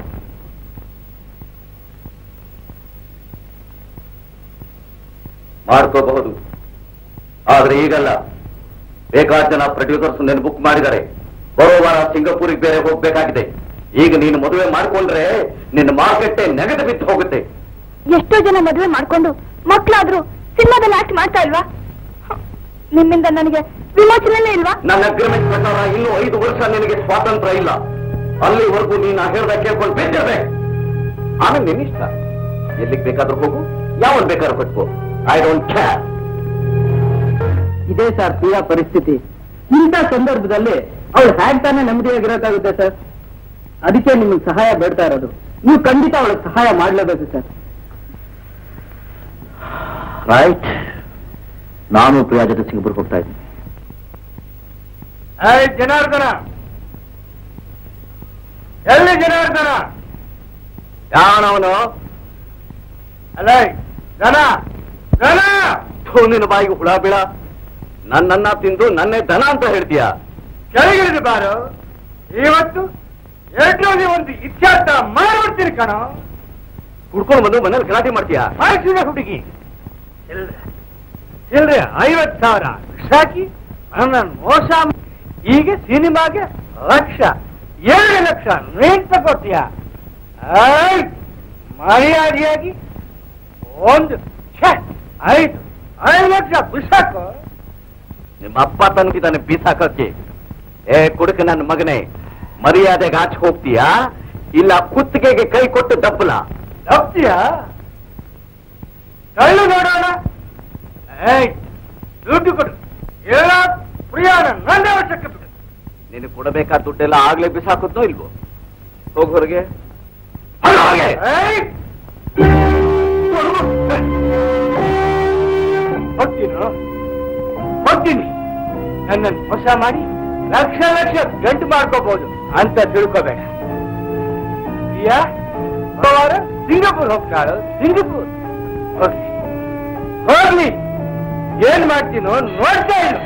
Speaker 4: ಮಾಡ್ಕೋಬಹುದು ಆದ್ರೆ ಈಗಲ್ಲ ಬೇಕಾದ ಜನ ಪ್ರೊಡ್ಯೂಸರ್ಸ್ ನಿನ್ನ ಬುಕ್ ಮಾಡಿದ್ದಾರೆ ಬರೋ ವಾರ ಸಿಂಗಪೂರಿಗೆ ಬೇರೆ ಹೋಗ್ಬೇಕಾಗಿದೆ ಈಗ ನೀನು ಮದುವೆ ಮಾಡ್ಕೊಂಡ್ರೆ ನಿನ್ನ ಮಾರ್ಕೆಟ್ಟೆ ನೆಗೆದು ಬಿದ್ದು ಹೋಗುತ್ತೆ
Speaker 5: ಎಷ್ಟೋ ಜನ ಮದುವೆ ಮಾಡ್ಕೊಂಡು ಮಕ್ಳಾದ್ರೂ ಸಿನಿಮಾದಲ್ಲಿ ಆಕ್ಟ್ ಮಾಡ್ತಾ ಇಲ್ವಾ ಹ, ನಿಮ್ಮಿಂದ ನನಗೆ ವಿಮೋಚನೆ ಇಲ್ವಾ
Speaker 4: ನನ್ನ ಅಗ್ರಿಮೆಂಟ್ ಪ್ರಕಾರ ಇನ್ನೂ ಐದು ವರ್ಷ ನಿನಗೆ ಸ್ವಾತಂತ್ರ್ಯ ಇಲ್ಲ ಅಲ್ಲಿವರೆಗೂ ನೀನು ಹೇಳ್ದ ಕೇಳ್ಕೊಂಡು ಬೇಕಿರ್ಬೇಕು ಆಮೇಲೆ ನಿನ್ನಿಷ್ಟ ಎಲ್ಲಿಗೆ ಬೇಕಾದ್ರೂ ಹೋಗು ಯಾವನ್ ಬೇಕಾದ್ರೂ ಕಟ್ಕೋ ಐ ಡೋಂಟ್ ಕೇರ್
Speaker 2: ಇದೇ ಸರ್ ಪ್ರಿಯಾ ಪರಿಸ್ಥಿತಿ ಇಂಥ ಸಂದರ್ಭದಲ್ಲಿ ಅವಳು ಹ್ಯಾಗ್ ತಾನೇ ನೆಮ್ಮದಿಯಾಗಿರೋಕ್ಕಾಗುತ್ತೆ ಸರ್ ಅದಕ್ಕೆ ನಿಮಗೆ ಸಹಾಯ ಬೇಡ್ತಾ ಇರೋದು ನೀವು ಖಂಡಿತ ಅವಳಿಗೆ ಸಹಾಯ ಮಾಡಲೇಬೇಕು ಸರ್
Speaker 4: ರೈಟ್ ನಾನು ಪ್ರಿಯಾ ಜೊತೆ ಸಿಂಗಪುರ್ ಹೋಗ್ತಾ ಇದ್ದೀನಿ
Speaker 6: ಏಯ್ ಜನಾರ್ದನ ಎಲ್ಲಿ ಜನಾರ್ದನ
Speaker 4: ಯಾವನವನು
Speaker 6: ಅಲ್ಲ ಜನ ಜನ
Speaker 4: ಥು, ನಿನ್ನ ಬಾಯಿಗೆ ಹುಳ ಬೀಳ ನನ್ನನ್ನ ತಿಂದು ನನ್ನೇ ದನ ಅಂತ ಹೇಳ್ತೀಯ
Speaker 6: ಕೆಳಗಿಳಿದು ಬಾರು ಇವತ್ತು ಎರಡರಲ್ಲಿ ಒಂದು ಇತ್ಯರ್ಥ ಮಾಡ್ಬಿಡ್ತೀನಿ ಕಣ
Speaker 4: ಕುಡ್ಕೊಂಡು ಬಂದು ಮನೇಲಿ ಗಲಾಟೆ ಮಾಡ್ತೀಯ
Speaker 6: ಮಾಡಿಸಿದ ಹುಡುಗಿ ಇಲ್ರಿ ಇಲ್ರಿ ಐವತ್ ಸಾವಿರ ಸಾಕಿ ನನ್ನ ಮೋಸ ಮಾ- ಈಗ ಸಿನಿಮಾಗೆ ಲಕ್ಷ ಎರಡು ಲಕ್ಷ ನೀನ್ ತಗೋತೀಯ ಐ, ಮರ್ಯಾದೆಯಾಗಿ ಒಂದು ಛೆ, ಐದು ಐದು ಲಕ್ಷ ಬಿಸಾಕು
Speaker 4: ನಿಮ್ಮ ಅಪ್ಪ ತಂದಿದ್ದಾನೆ ಬೀಸಾಕಕ್ಕೆ ಏ ಕುಡುಕ ನನ್ನ ಮಗನೇ ಮರ್ಯಾದೆಗೆ ಆಚೆ ಹೋಗ್ತೀಯಾ ಇಲ್ಲ ಕುತ್ತಿಗೆಗೆ ಕೈ ಕೊಟ್ಟು ದಪ್ಪಲ
Speaker 6: ತಪ್ತೀಯ ಕಳ್ಳು ನೋಡೋಣ ಏಯ್ ದುಡ್ಡು ಕೊಡು ಎಲ್ಲ ಪ್ರಿಯಾನ ನನ್ನ ಅವಶ್ಯಕ್ಕೆ ಬಿಡು
Speaker 4: ನೀನು ಕೊಡಬೇಕಾದ ದುಡ್ಡೆಲ್ಲ ಆಗ್ಲೇ ಬಿಸಾಕುತ್ತೋ ಇಲ್ವೋ ಹೋಗ್ ಹೊರಗೆ ಹೊರ್ಗ್ ಹೊರಗೆ.
Speaker 6: ಏಯ್ ಹೋಗ್ತೀನು ಹೋಗ್ತೀನಿ ನನ್ನನ್ನು ಮೋಸ ಮಾಡಿ ಲಕ್ಷ ಲಕ್ಷ ಗಂಟು ಮಾಡ್ಕೋಬಹುದು ಅಂತ ತಿಳ್ಕೋಬೇಡ ಪ್ರಿಯಾ ಹೋಗುವಾರ ಸಿಂಗಪುರ್ ಹೋಗ್ತಾಳು ಸಿಂಗಪುರ್ ಹೋಗ್ಲಿ ಹೋಗ್ಲಿ ಏನ್ ಮಾಡ್ತೀನೋ ನೋಡ್ತಾ ಇರು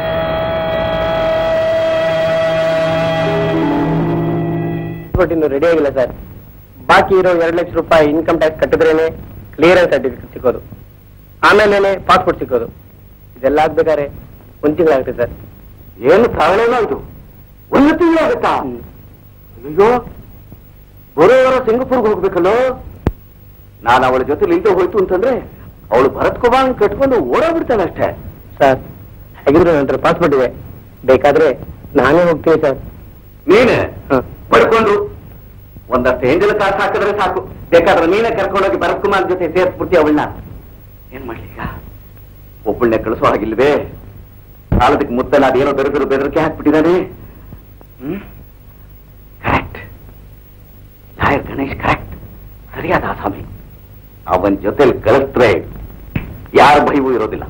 Speaker 2: ಇನ್ನು ರೆಡಿ ಆಗಿಲ್ಲ ಸರ್ ಬಾಕಿ ಇರೋ ಎರಡು ಲಕ್ಷ ರೂಪಾಯಿ ಇನ್ಕಮ್ ಟ್ಯಾಕ್ಸ್ ಕಟ್ಟಿದ್ರೇನೆ ಕ್ಲಿಯರೆನ್ಸ್ ಸರ್ಟಿಫಿಕೇಟ್ ಸಿಕ್ಕೋದು ಆಮೇಲೆ ಪಾಸ್ಪೋರ್ಟ್ ಸಿಕ್ಕೋದು ಇದೆಲ್ಲ ಆಗ್ಬೇಕಾದ್ರೆ ಒಂದ್ ತಿಂಗಳಾಗುತ್ತೆ ಸರ್
Speaker 1: ಏನು ಕಾರಣನೋ ಇದು ಒಂದು ತಿಂಗಳಾಗುತ್ತಾ ಅಯ್ಯೋ ಬರೋ ವಾರ ಸಿಂಗಪುರ್ಗೆ ಹೋಗ್ಬೇಕಲ್ಲೋ ನಾನು ಅವಳ ಜೊತೆ ಇಲ್ಲದೆ ಹೋಯ್ತು ಅಂತಂದ್ರೆ ಅವಳು ಭರತ್ ಕುಮಾರ್ ಕಟ್ಕೊಂಡು ಓಡೋಗ್ಬಿಡ್ತಾಳೆ ಅಷ್ಟೇ
Speaker 2: ಸರ್ ಹಾಗಿದ್ರೆ ನನ್ನ ಹತ್ರ ಪಾಸ್ಪೋರ್ಟ್ ಇದೆ ಬೇಕಾದ್ರೆ ನಾನೇ ಹೋಗ್ತೀನಿ ಸರ್
Speaker 1: ನೀನೆ
Speaker 2: ಹ.
Speaker 1: ಪಡ್ಕೊಂಡ್ರು ಒಂದಷ್ಟು ಏಂಜಲ್ ಕಾಸು ಹಾಕಿದ್ರೆ ಸಾಕು ಬೇಕಾದ್ರೆ ನೀನೇ ಕರ್ಕೊಂಡೋಗಿ ಭರತ್ ಕುಮಾರ್ ಜೊತೆ ಸೇರಿಸ್ಬಿಡ್ತೀಯ ಅವಳನ್ನ ಏನ್ ಮಾಡ್ಲಿ ಈಗ ಒಬ್ಬಳನ್ನೇ ಕಳಿಸೋ ಹಾಗಿಲ್ವೇ ಸಾಲದಕ್ಕೆ ಮುತ್ತಲ್ಲ ಅದೇನೋ ಬೆರೆದ್ರು ಬೆದರಿಕೆ ಹಾಕ್ಬಿಟ್ಟಿದ್ದಾನೆ ಹ್ಮ್ ಕರೆಕ್ಟ್ ಲಾಯರ್ ಗಣೇಶ್ ಕರೆಕ್ಟ್ ಸರಿಯಾದ ಆಸಾಮಿ ಅವನ್ ಜೊತೆಲಿ ಕಳಿಸ್ತ್ರೆ ಯಾರ ಭಯವೂ ಇರೋದಿಲ್ಲ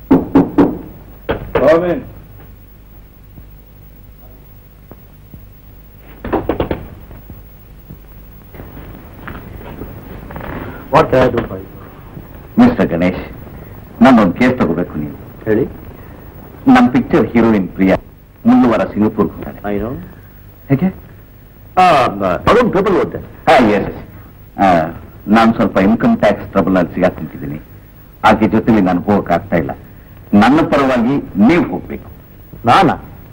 Speaker 4: ಮಿಸ್ಟರ್ ಗಣೇಶ್ ನನ್ನೊಂದು ಕೇಸ್ ತಗೋಬೇಕು ನೀವು
Speaker 2: ಹೇಳಿ
Speaker 4: ನಮ್ಮ ಪಿಕ್ಚರ್ ಹೀರೋಯಿನ್ ಪ್ರಿಯಾ ಮುಂದೆ ವಾರ ಸಿಂಗಪುರ್ ಹೋಗ್ತಾನೆ ಹೇಗೆ
Speaker 2: ಅದೊಂದು ಪೇಪರ್ ಓದ್ತೆ
Speaker 4: ಎಸ್ ನಾನು ಸ್ವಲ್ಪ ಇನ್ಕಮ್ ಟ್ಯಾಕ್ಸ್ ಟ್ರಬಲ್ ಅಲ್ಲಿ ಸಿಗಾಕೊಂತಿದ್ದೀನಿ ಆಕೆ ಜೊತೆಲಿ ನಾನು ಹೋಗಕ್ ಆಗ್ತಾ ಇಲ್ಲ ನನ್ನ ಪರವಾಗಿ ನೀವು ಹೋಗ್ಬೇಕು
Speaker 2: ನಾನಾ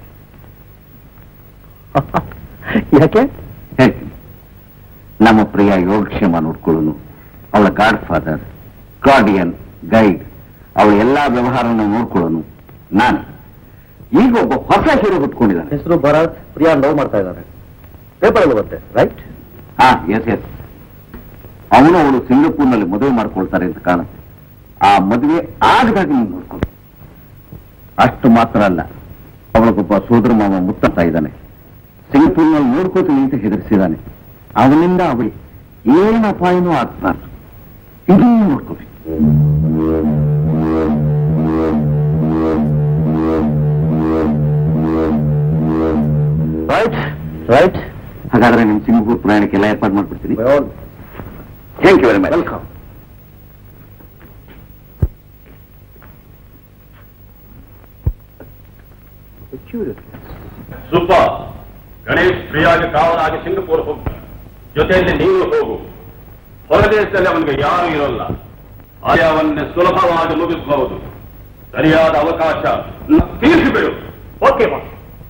Speaker 2: ಯಾಕೆ
Speaker 4: ಹೇಳ್ತೀನಿ ನಮ್ಮ ಪ್ರಿಯ ಯೋಗಕ್ಷೇಮ ನೋಡ್ಕೊಳ್ಳೋನು ಅವಳ ಗಾಡ್ ಫಾದರ್ ಗಾರ್ಡಿಯನ್ ಗೈಡ್ ಅವಳ ಎಲ್ಲಾ ವ್ಯವಹಾರನ ನೋಡ್ಕೊಳ್ಳೋನು ನಾನು ಈಗ ಒಬ್ಬ ಹೊಸ ಹೀರೋ ಹುಟ್ಕೊಂಡಿದ್ದಾನೆ
Speaker 2: ಹೆಸರು ಭರತ್ ಪ್ರಿಯಾ ಲವ್ ಮಾಡ್ತಾ ಇದ್ದಾರೆ ಪೇಪರ್ ಅಲ್ಲಿ ಬರುತ್ತೆ ರೈಟ್
Speaker 4: ಹಾ ಎಸ್ ಎಸ್ ಅವನು ಅವಳು ಸಿಂಗಪೂರ್ನಲ್ಲಿ ಮದುವೆ ಮಾಡ್ಕೊಳ್ತಾರೆ ಅಂತ ಕಾಣುತ್ತೆ ಆ ಮದುವೆ ಆಗದಾಗ ನೀವು ನೋಡ್ಕೊಳ್ಳಿ ಅಷ್ಟು ಮಾತ್ರ ಅಲ್ಲ ಅವಳಿಗೊಬ್ಬ ಸೋದರ ಮಾವ ಮುತ್ತಂತ ಇದ್ದಾನೆ ಸಿಂಗಪೂರ್ನಲ್ಲಿ ನೋಡ್ಕೋತೀನಿ ಅಂತ ಹೆದರಿಸಿದ್ದಾನೆ ಅವನಿಂದ ಅವಳಿಗೆ ಏನು ಅಪಾಯನೂ ಆಗ್ಬಾರ್ದು ಇದನ್ನು ನೋಡ್ಕೋಬೇಕು
Speaker 2: ರೈಟ್ ರೈಟ್
Speaker 4: ಹಾಗಾದ್ರೆ ನಿಮ್ ಸಿಂಗಪೂರ್ ಪ್ರಯಾಣಕ್ಕೆಲ್ಲ ಏರ್ಪಾಡು ಮಾಡ್ಬಿಡ್ತೀನಿ thank you very much welcome
Speaker 3: super Ganesh ಪ್ರಿಯಾಗೆ ಕಾವಲಾಗಿ ಸಿಂಗಪುರ್ ಹೋಗ್ತ ಜೊತೆಯಲ್ಲಿ ನೀನು ಹೋಗು ಹೊರದೇಶದಲ್ಲಿ ಅವನಿಗೆ ಯಾರು ಇರೋಲ್ಲ ಆಯಾವನ್ನೇ ಸುಲಭವಾಗಿ ಮುಗಿಸಬಹುದು ಸರಿಯಾದ ಅವಕಾಶ ನ- ತಿಳಿಸಿಬಿಡು
Speaker 6: ಓಕೆ ಬಾಸ್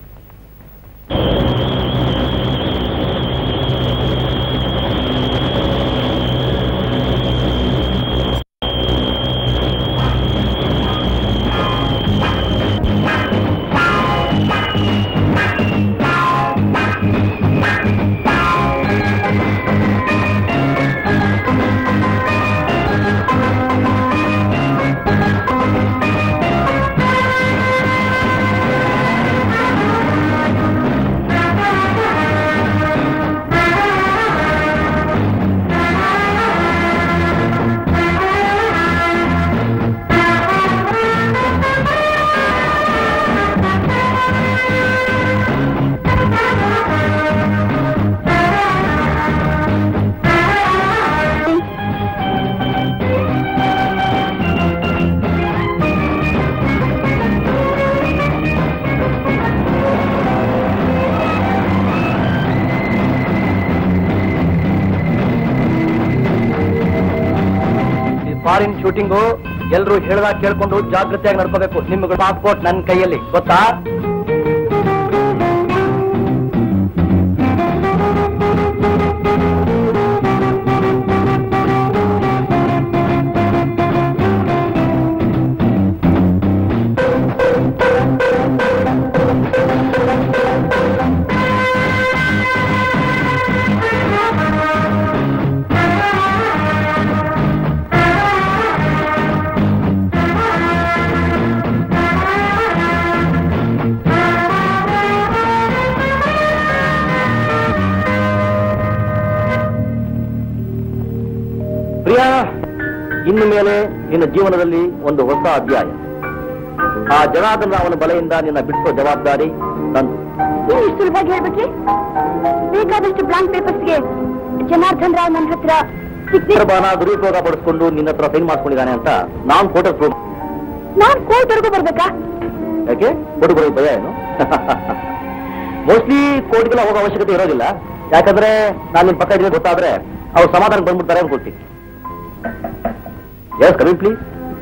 Speaker 6: ಫಾರಿನ್ ಶೂಟಿಂಗು ಎಲ್ಲರೂ ಹೇಳ್ದಾಗ ಕೇಳ್ಕೊಂಡು ಜಾಗೃತಿಯಾಗಿ ನಡ್ಕೋಬೇಕು ನಿಮ್ಗೆ ಪಾಸ್ಪೋರ್ಟ್ ನನ್ನ ಕೈಯಲ್ಲಿ ಗೊತ್ತಾ ಪ್ರಿಯಾ ಇನ್ನು ಮೇಲೆ ನಿನ್ನ ಜೀವನದಲ್ಲಿ ಒಂದು ಹೊಸ ಅಧ್ಯಾಯ ಆ ಜನಾರ್ದನ ಅವನ ಬಲೆಯಿಂದ ನಿನ್ನ ಬಿಡಿಸುವ ಜವಾಬ್ದಾರಿ ನಂದು
Speaker 5: ನೀವು ಇಷ್ಟು ಸುಲಭವಾಗಿ ಹೇಳ್ಬಿಟ್ರಿ ಬೇಕಾದಷ್ಟು ಬ್ಲಾಂಕ್ ಪೇಪರ್ಸ್ಗೆ ಜನಾರ್ದನ್ ರಾವ್ ನನ್ನ ಹತ್ರ ಸಿಗ್ನೇಚರ್
Speaker 2: ಸಂದರ್ಭನ ದುರುಪಯೋಗ ಪಡಿಸ್ಕೊಂಡು ನಿನ್ನ ಹತ್ರ ಸೈನ್ ಮಾಡ್ಕೊಂಡಿದ್ದಾನೆ ಅಂತ ನಾನು ಫೋಟೋ ಪ್ರೂಫ್
Speaker 5: ನಾನ್ ಕೋರ್ಟ್ವರೆಗೂ ಬರ್ಬೇಕಾ
Speaker 6: ಯಾಕೆ ಕೋರ್ಟ್ ಬರೋದು ಭಯ ಏನು ಮೋಸ್ಟ್ಲಿ ಕೋರ್ಟ್ಗೆಲ್ಲ ಹೋಗೋ ಅವಶ್ಯಕತೆ ಇರೋದಿಲ್ಲ ಯಾಕಂದ್ರೆ ನಾನು ನಿಮ್ ಪಕ್ಕ ಇದ್ರೆ ಗೊತ್ತಾದ್ರೆ ಅವ್ರು ಸಮಾಧಾನ ಬಂದ್ಬಿಡ್ತಾರೆ ಅನ್ಕೊಳ್ತೀನಿ yes coming please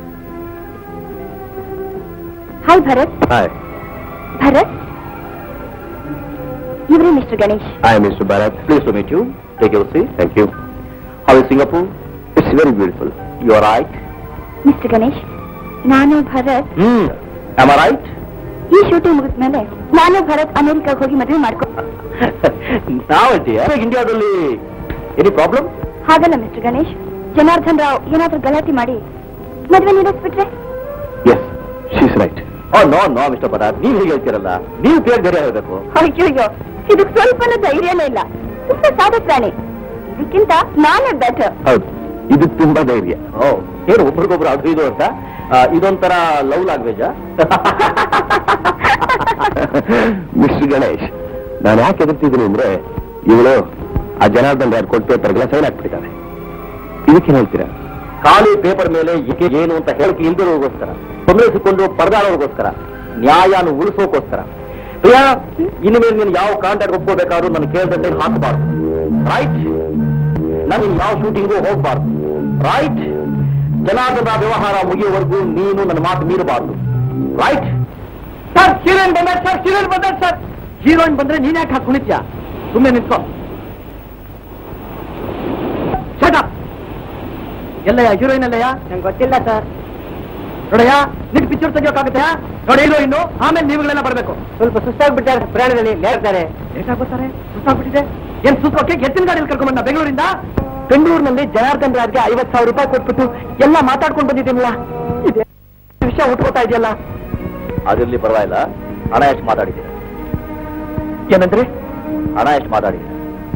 Speaker 5: hi Bharat
Speaker 4: hi
Speaker 5: Bharat ಇವರೇ mister Ganesh
Speaker 4: I mister Bharat
Speaker 6: please to meet you take your seat
Speaker 4: thank you
Speaker 6: how is Singapore
Speaker 4: it's very beautiful
Speaker 6: you are right
Speaker 5: mister Ganesh ನಾನು ಭರತ್
Speaker 6: ಹ್ಮ್ ಆಮ್ ರೈಟ್
Speaker 5: ಈ ಶೂಟಿಂಗ್ ಮುಗಿದ್ಮೇಲೆ ನಾನು ಭರತ್ ಅಮೆರಿಕಾಗ್ ಹೋಗಿ ಮದುವೆ ಮಾಡ್ಕೊ
Speaker 6: ನಾವಂತೀಯ ಇಂಡಿಯಾದಲ್ಲಿ ಎನಿ ಪ್ರಾಬ್ಲಮ್
Speaker 5: ಹಾಗಲ್ಲ ಮಿಸ್ಟರ್ ಗಣೇಶ್ ಜನಾರ್ದನ್ ರಾವ್ ಏನಾದ್ರೂ ಗಲಾಟೆ ಮಾಡಿ ಮದುವೆ ನಿಲ್ಲಿಸ್ಬಿಟ್ರೆ
Speaker 4: yes she's right
Speaker 6: oh no no mister Bharat ನೀವು ಹೀಗೆ ಹೇಳ್ತೀರಲ್ಲ ನೀವು ಬೇರೆ ಬೇರೆ ಹೇಳ್ಬೇಕು
Speaker 5: ಅಯ್ಯೋ ಇದಕ್ ಸ್ವಲ್ಪನೂ ಧೈರ್ಯನೇ ಇಲ್ಲ ತುಂಬಾ ಸಾಧ ಪ್ರಾಣಿ ಇದಕ್ಕಿಂತ ನಾನೇ ಬೆಟರ್
Speaker 4: ಹೌದು ಇದು ತುಂಬಾ ಧೈರ್ಯ
Speaker 6: ಓ ಏನು ಒಬ್ರಿಗೊಬ್ರು ಅದು ಇದು ಅಂತ ಆ, ಇದೊಂಥರ ಲವ್ ಲ್ಯಾಂಗ್ವೇಜ್
Speaker 4: ಮಿಸ್ಟರ್ ಗಣೇಶ್ ನಾನು ಯಾಕೆ ಎದುರ್ತಿದ್ದೀನಿ ಅಂದ್ರೆ ಇವಳು ಆ ಜನಾರ್ದನ್ ಯಾರು ಕೊಟ್ಟು ಪೇಪರ್ಗೆಲ್ಲ ಸೈನ್ ಹಾಕ್ಬಿಟ್ಟಿದ್ದಾರೆ ಇದಕ್ಕೇನು ಹೇಳ್ತೀರಾ
Speaker 6: ಖಾಲಿ ಪೇಪರ್ ಮೇಲೆ ಈಕೆ ಏನು ಅಂತ ಹೇಳಿಕೆ ಇಲ್ದಿರೋಗೋಸ್ಕರ ತೊಂದರೆಸಿಕೊಂಡು ಪರದಾಡೋರ್ಗೋಸ್ಕರ ನ್ಯಾಯನ ಉಳಿಸೋಕೋಸ್ಕರ ಪ್ರಿಯಾ ಇನ್ನು ಮೇಲೆ ನೀನು ಯಾವ ಕಾಂಟ್ಯಾಕ್ಟ್ ಒಪ್ಕೋಬೇಕಾದ್ರೂ ನಾನು ಕೇಳಿದಂತೆ ಹಾಕಬಾರ್ದು ರೈಟ್ ನಾನು ಯಾವ ಶೂಟಿಂಗು ಹೋಗ್ಬಾರ್ದು ರೈಟ್ ಜನಾರ್ದನ ವ್ಯವಹಾರ ಮುಗಿಯುವವರೆಗೂ ನೀನು ನನ್ನ ಮಾತು ಮೀರಬಾರ್ದು ರೈಟ್
Speaker 1: ಸರ್ ಹೀರೋಯಿನ್ ಬಂದ ಸರ್ ಹೀರೋಯಿನ್ ಬಂದ ಸರ್ ಹೀರೋಯಿನ್ ಬಂದ್ರೆ ನೀನ್ ಯಾಕೆ ಹಾಕೊಂಡಿದ್ಯಾ ಸುಮ್ಮನೆ ನಿಂತ್ಕೋ ಶಟ ಎಲ್ಲಯ್ಯ ಹೀರೋಯಿನ್ ಅಲ್ಲಯ್ಯ ನಂಗೆ ಗೊತ್ತಿಲ್ಲ ಸರ್ ನೋಡಯ್ಯ ನಿನ್ ಪಿಕ್ಚರ್ ತೆಗಿಯೋಕ್ಕಾಗುತ್ತೆ ನೋಡಿ ಹೀರೋಯಿನ್ ಆಮೇಲೆ ನೀವುಗಳೆಲ್ಲ ಬರ್ಬೇಕು ಸ್ವಲ್ಪ ಸುಸ್ತಾಗ್ಬಿಟ್ಟಾರೆ ಪ್ರಯಾಣದಲ್ಲಿ ಲೇರ್ತಾರೆ ಲೇಟ್ ಆಗ್ಬಿಡ್ತಾರೆ ಸುಸ್ತಾಗ್ಬಿಟ್ಟಿದೆ ಏನ್ ಸುತ್ತೋಕೆ ಎತ್ತಿನ ಗಾಡಿಯಲ್ಲಿ ಕರ್ಕೊಂಡ್ ಬಂದ ಬೆಂಗಳೂರಿಂದ ಬೆಂಗಳೂರಿನಲ್ಲಿ ಜನಾರ್ದನ್ ರಾಜ್ಗೆ ಐವತ್ ಸಾವಿರ ರೂಪಾಯಿ ಕೊಟ್ಬಿಟ್ಟು ಎಲ್ಲ ಮಾತಾಡ್ಕೊಂಡು ಬಂದಿದ್ದೀನಲ್ಲ ಇದೆ ವಿಷಯ ಉಟ್ಕೋತಾ ಇದೆಯಲ್ಲ
Speaker 6: ಅದಿರ್ಲಿ ಪರವಾಗಿಲ್ಲ ಹಣ ಎಷ್ಟು ಮಾತಾಡಿದೆ
Speaker 1: ಏನಂದ್ರೆ
Speaker 6: ಹಣ ಎಷ್ಟು ಮಾತಾಡಿದೆ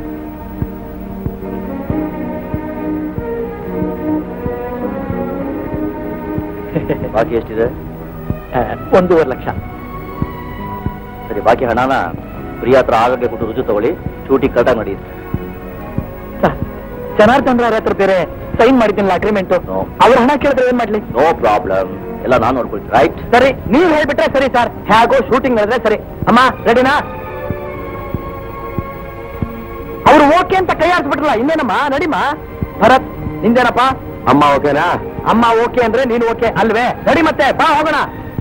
Speaker 6: ಬಾಕಿ ಎಷ್ಟಿದೆ
Speaker 1: ಒಂದೂವರೆ ಲಕ್ಷ
Speaker 6: ಸರಿ ಬಾಕಿ ಹಣನ ಪ್ರಿಯ ಹತ್ರ ಆಗಾಗ್ಗೆ ಕೊಟ್ಟು ರುಜು ತಗೊಳ್ಳಿ ಶೂಟಿಂಗ್ ಕರೆಕ್ಟಾಗಿ ನಡೆಯುತ್ತೆ
Speaker 1: ಜನಾರ್ದನ್ ರಾವ್ ಹತ್ರ ಬೇರೆ ಸೈನ್ ಮಾಡಿದ್ದೀನಲ್ಲ ಅಗ್ರಿಮೆಂಟ್
Speaker 6: No.
Speaker 1: ಅವ್ರ ಹಣ ಕೇಳಿದ್ರೆ ಏನ್ ಮಾಡ್ಲಿ
Speaker 6: ನೋ ಪ್ರಾಬ್ಲಮ್ ಎಲ್ಲ ನಾನು ನೋಡ್ಕೊಳ್ತೀನಿ ರೈಟ್
Speaker 1: ಸರಿ ನೀವ್ ಹೇಳ್ಬಿಟ್ರೆ ಸರಿ ಸರ್ ಹೇಗೋ ಶೂಟಿಂಗ್ ನಡೆದ್ರೆ ಸರಿ ಅಮ್ಮ ರೆಡಿನಾ ಅವ್ರು ಓಕೆ ಅಂತ ಕೈ ಆಡ್ಸ್ಬಿಟ್ರಲ್ಲ ಇನ್ನೇನಮ್ಮ ನಡಿಮ್ಮ ಭರತ್ ನಿಂದೇನಪ್ಪ
Speaker 4: ಅಮ್ಮ ಓಕೆನಾ
Speaker 1: ಅಮ್ಮ ಓಕೆ ಅಂದ್ರೆ ನೀನು ಓಕೆ ಅಲ್ವೇ ನಡಿ ಮತ್ತೆ ಬಾ ಹೋಗೋಣ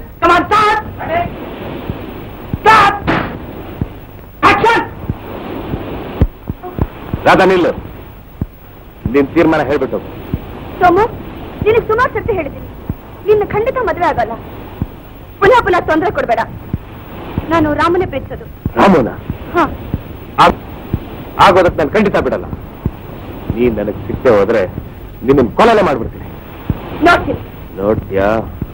Speaker 4: ರಾಧಾ ನಿಲ್ಲು ನಿನ್ ತೀರ್ಮಾನ ಹೇಳ್ಬಿಟ್ಟು
Speaker 5: ಸೋಮು ನಿನಗೆ ಸುಮಾರು ಸರ್ತಿ ಹೇಳಿದ್ದೀನಿ ನಿನ್ನ ಖಂಡಿತ ಮದುವೆ ಆಗಲ್ಲ ಪುನಃ ಪುನಃ ತೊಂದರೆ ಕೊಡಬೇಡ ನಾನು ರಾಮನೇ ಪ್ರೀತಿಸೋದು
Speaker 4: ರಾಮನ
Speaker 5: ಹಾ
Speaker 4: ಆಗೋದಕ್ಕೆ ನಾನು ಖಂಡಿತ ಬಿಡಲ್ಲ ನೀನ್ ನನಗೆ ಸಿಕ್ಕದೆ ಹೋದ್ರೆ ನಿನ್ನ ಕೊಲೆನೆ ಮಾಡ್ಬಿಡ್ತೀನಿ
Speaker 5: ನೋಡ್ತೀನಿ
Speaker 4: ನೋಡ್ತೀಯಾ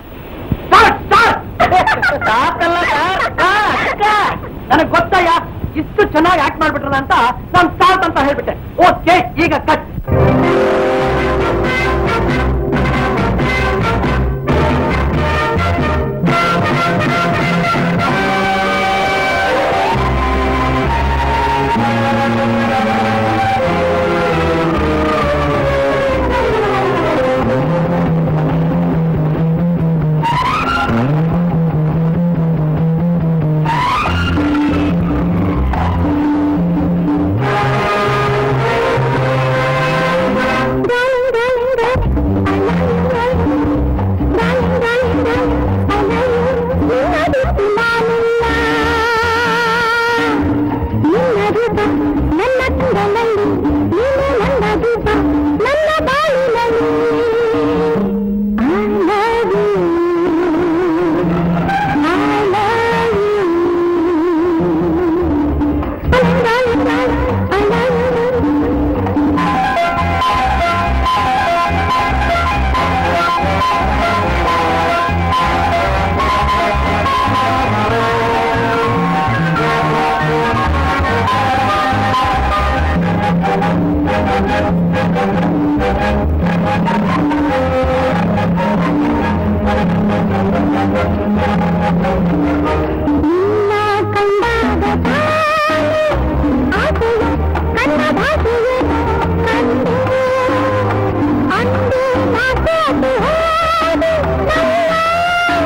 Speaker 1: ನನಗೆ ಗೊತ್ತಯ್ಯ ಇಷ್ಟು ಚೆನ್ನಾಗಿ ಆಕ್ಟ್ ಮಾಡ್ಬಿಟ್ರಲ್ಲ ಅಂತ ನಾನು ಸ್ಟಾರ್ಟ್ ಅಂತ ಹೇಳ್ಬಿಟ್ಟೆ ಓಕೆ ಈಗ ಕಟ್
Speaker 5: ಅಂದು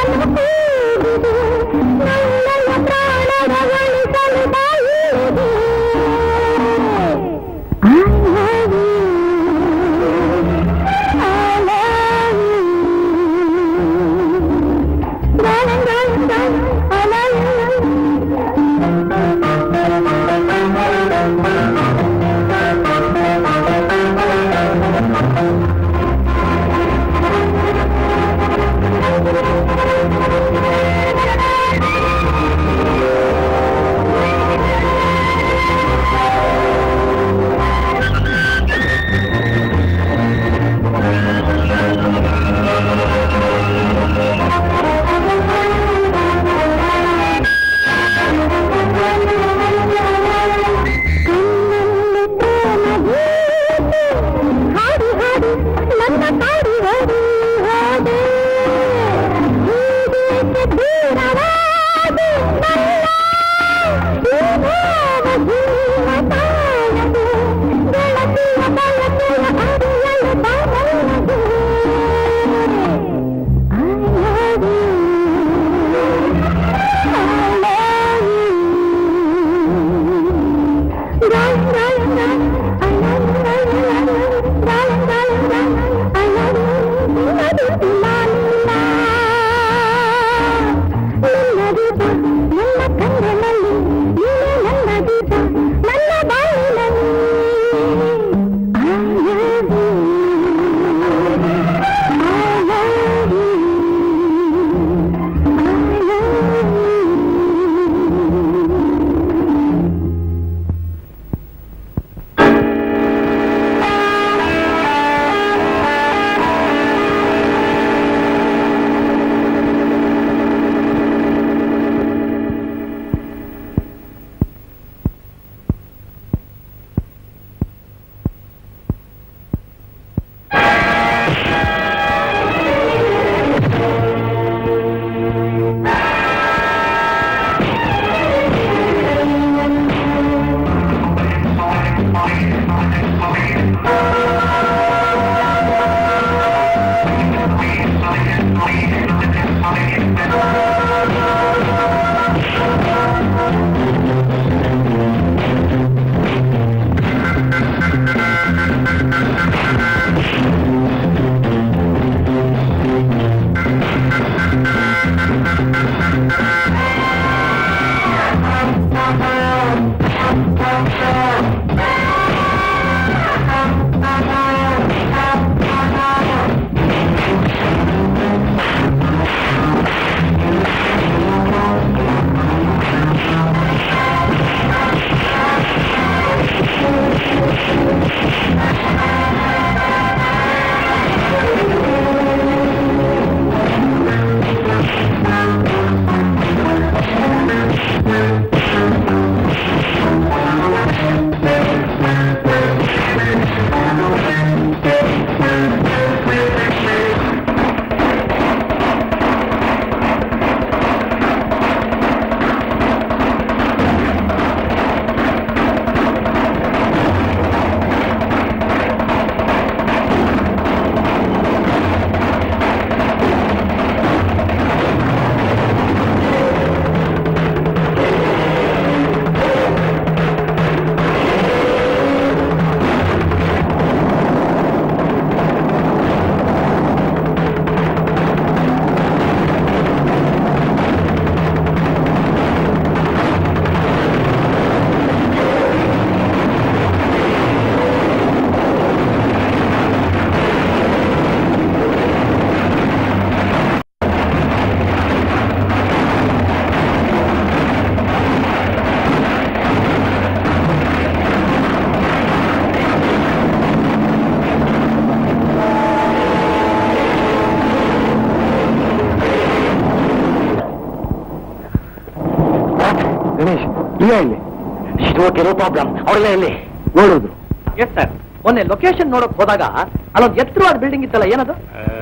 Speaker 6: ಗಣೇಶ್ ಇಲ್ಲ ಇಲ್ಲಿ ಓಕೆ ನೋ ಪ್ರಾಬ್ಲಮ್ ಅವರೆಲ್ಲ ಇಲ್ಲಿ
Speaker 2: ನೋಡೋದು
Speaker 6: ಎಸ್ ಸರ್ ಮೊನ್ನೆ ಲೊಕೇಶನ್ ನೋಡಕ್ ಹೋದಾಗ ಅಲ್ಲೊಂದು ಎತ್ತರವಾದ ಬಿಲ್ಡಿಂಗ್ ಇತ್ತಲ್ಲ ಏನದು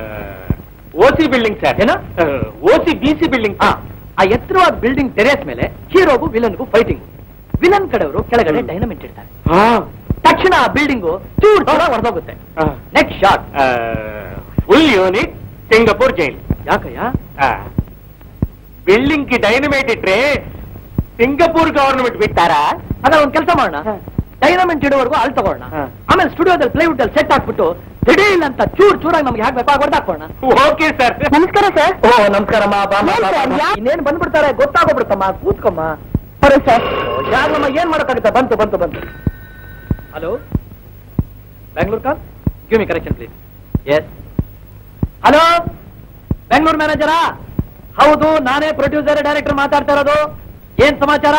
Speaker 1: ಓಸಿ ಬಿಲ್ಡಿಂಗ್ ಸರ್
Speaker 6: ಏನ
Speaker 1: ಓಸಿ ಬಿ ಸಿ ಬಿಲ್ಡಿಂಗ್
Speaker 6: ಆ, ಆ ಎತ್ತರವಾದ ಬಿಲ್ಡಿಂಗ್ ಟೆರೇಸ್ ಮೇಲೆ ಹೀರೋಗೂ ವಿಲನ್ಗೂ ಫೈಟಿಂಗ್ ವಿಲನ್ ಕಡೆಯವರು ಕೆಳಗಡೆ ಡೈನಮಿಟ್ ಇಡ್ತಾರೆ ತಕ್ಷಣ ಆ ಬಿಲ್ಡಿಂಗು ಚೂರ್ ಚೂರ ಹೊಡೆದೋಗುತ್ತೆ next shot
Speaker 1: full unit Singapore jail
Speaker 6: ಯಾಕಯ್ಯ
Speaker 1: ಬಿಲ್ಡಿಂಗ್ ಗೆ ಡೈನಮೈಟ್ ಇಟ್ರೆ ಸಿಂಗಪೂರ್ ಗವರ್ನಮೆಂಟ್ ಬಿಟ್ಟಾರಾ
Speaker 2: ಅದ ಒಂದ್ ಕೆಲಸ ಮಾಡೋಣ ಡೈನಮೆಂಟ್ ಇಡುವವರೆಗೂ ಅಲ್ಲಿ ತಗೋಣ
Speaker 1: ಹಾ.
Speaker 2: ಆಮೇಲೆ ಸ್ಟುಡಿಯೋದಲ್ಲಿ ಪ್ಲೇವುಡ್ ಅಲ್ಲಿ ಸೆಟ್ ಹಾಕ್ಬಿಟ್ಟು ದಿಢೀಲ್ ಅಂತ ಚೂರ್ ಚೂರಾಗಿ ನಮ್ಗೆ ಹಾಕ್ಬೇಕು ಆಗ ಹೊಡೆದಾಕೋಣ
Speaker 1: ಓಕೆ ಸರ್
Speaker 5: ನಮಸ್ಕಾರ ಸರ್
Speaker 2: ಓ ನಮಸ್ಕಾರಮ್ಮ ಬಾ ಬಾ, ಬಾ, ಬಾ, ಬಾ. ಇನ್ನೇನ್ ಬಂದ್ಬಿಡ್ತಾರೆ ಗೊತ್ತಾಗೋಗ್ಬಿಡುತ್ತಮ್ಮ ಕೂತ್ಕೊಮ್ಮ
Speaker 5: ಬರೋ ಸರ್
Speaker 2: ಯಾರಮ್ಮ ಏನ್ ಮಾಡಕ್ಕಾಗುತ್ತೆ ಬಂತು ಬಂತು ಬಂತು hello Bangalore call give me correction please yes hello Bengaluru ಮ್ಯಾನೇಜರಾ ಹೌದು ನಾನೇ ಪ್ರೊಡ್ಯೂಸರ್ ಡೈರೆಕ್ಟರ್ ಮಾತಾಡ್ತಾ ಇರೋದು ಏನ್ ಸಮಾಚಾರ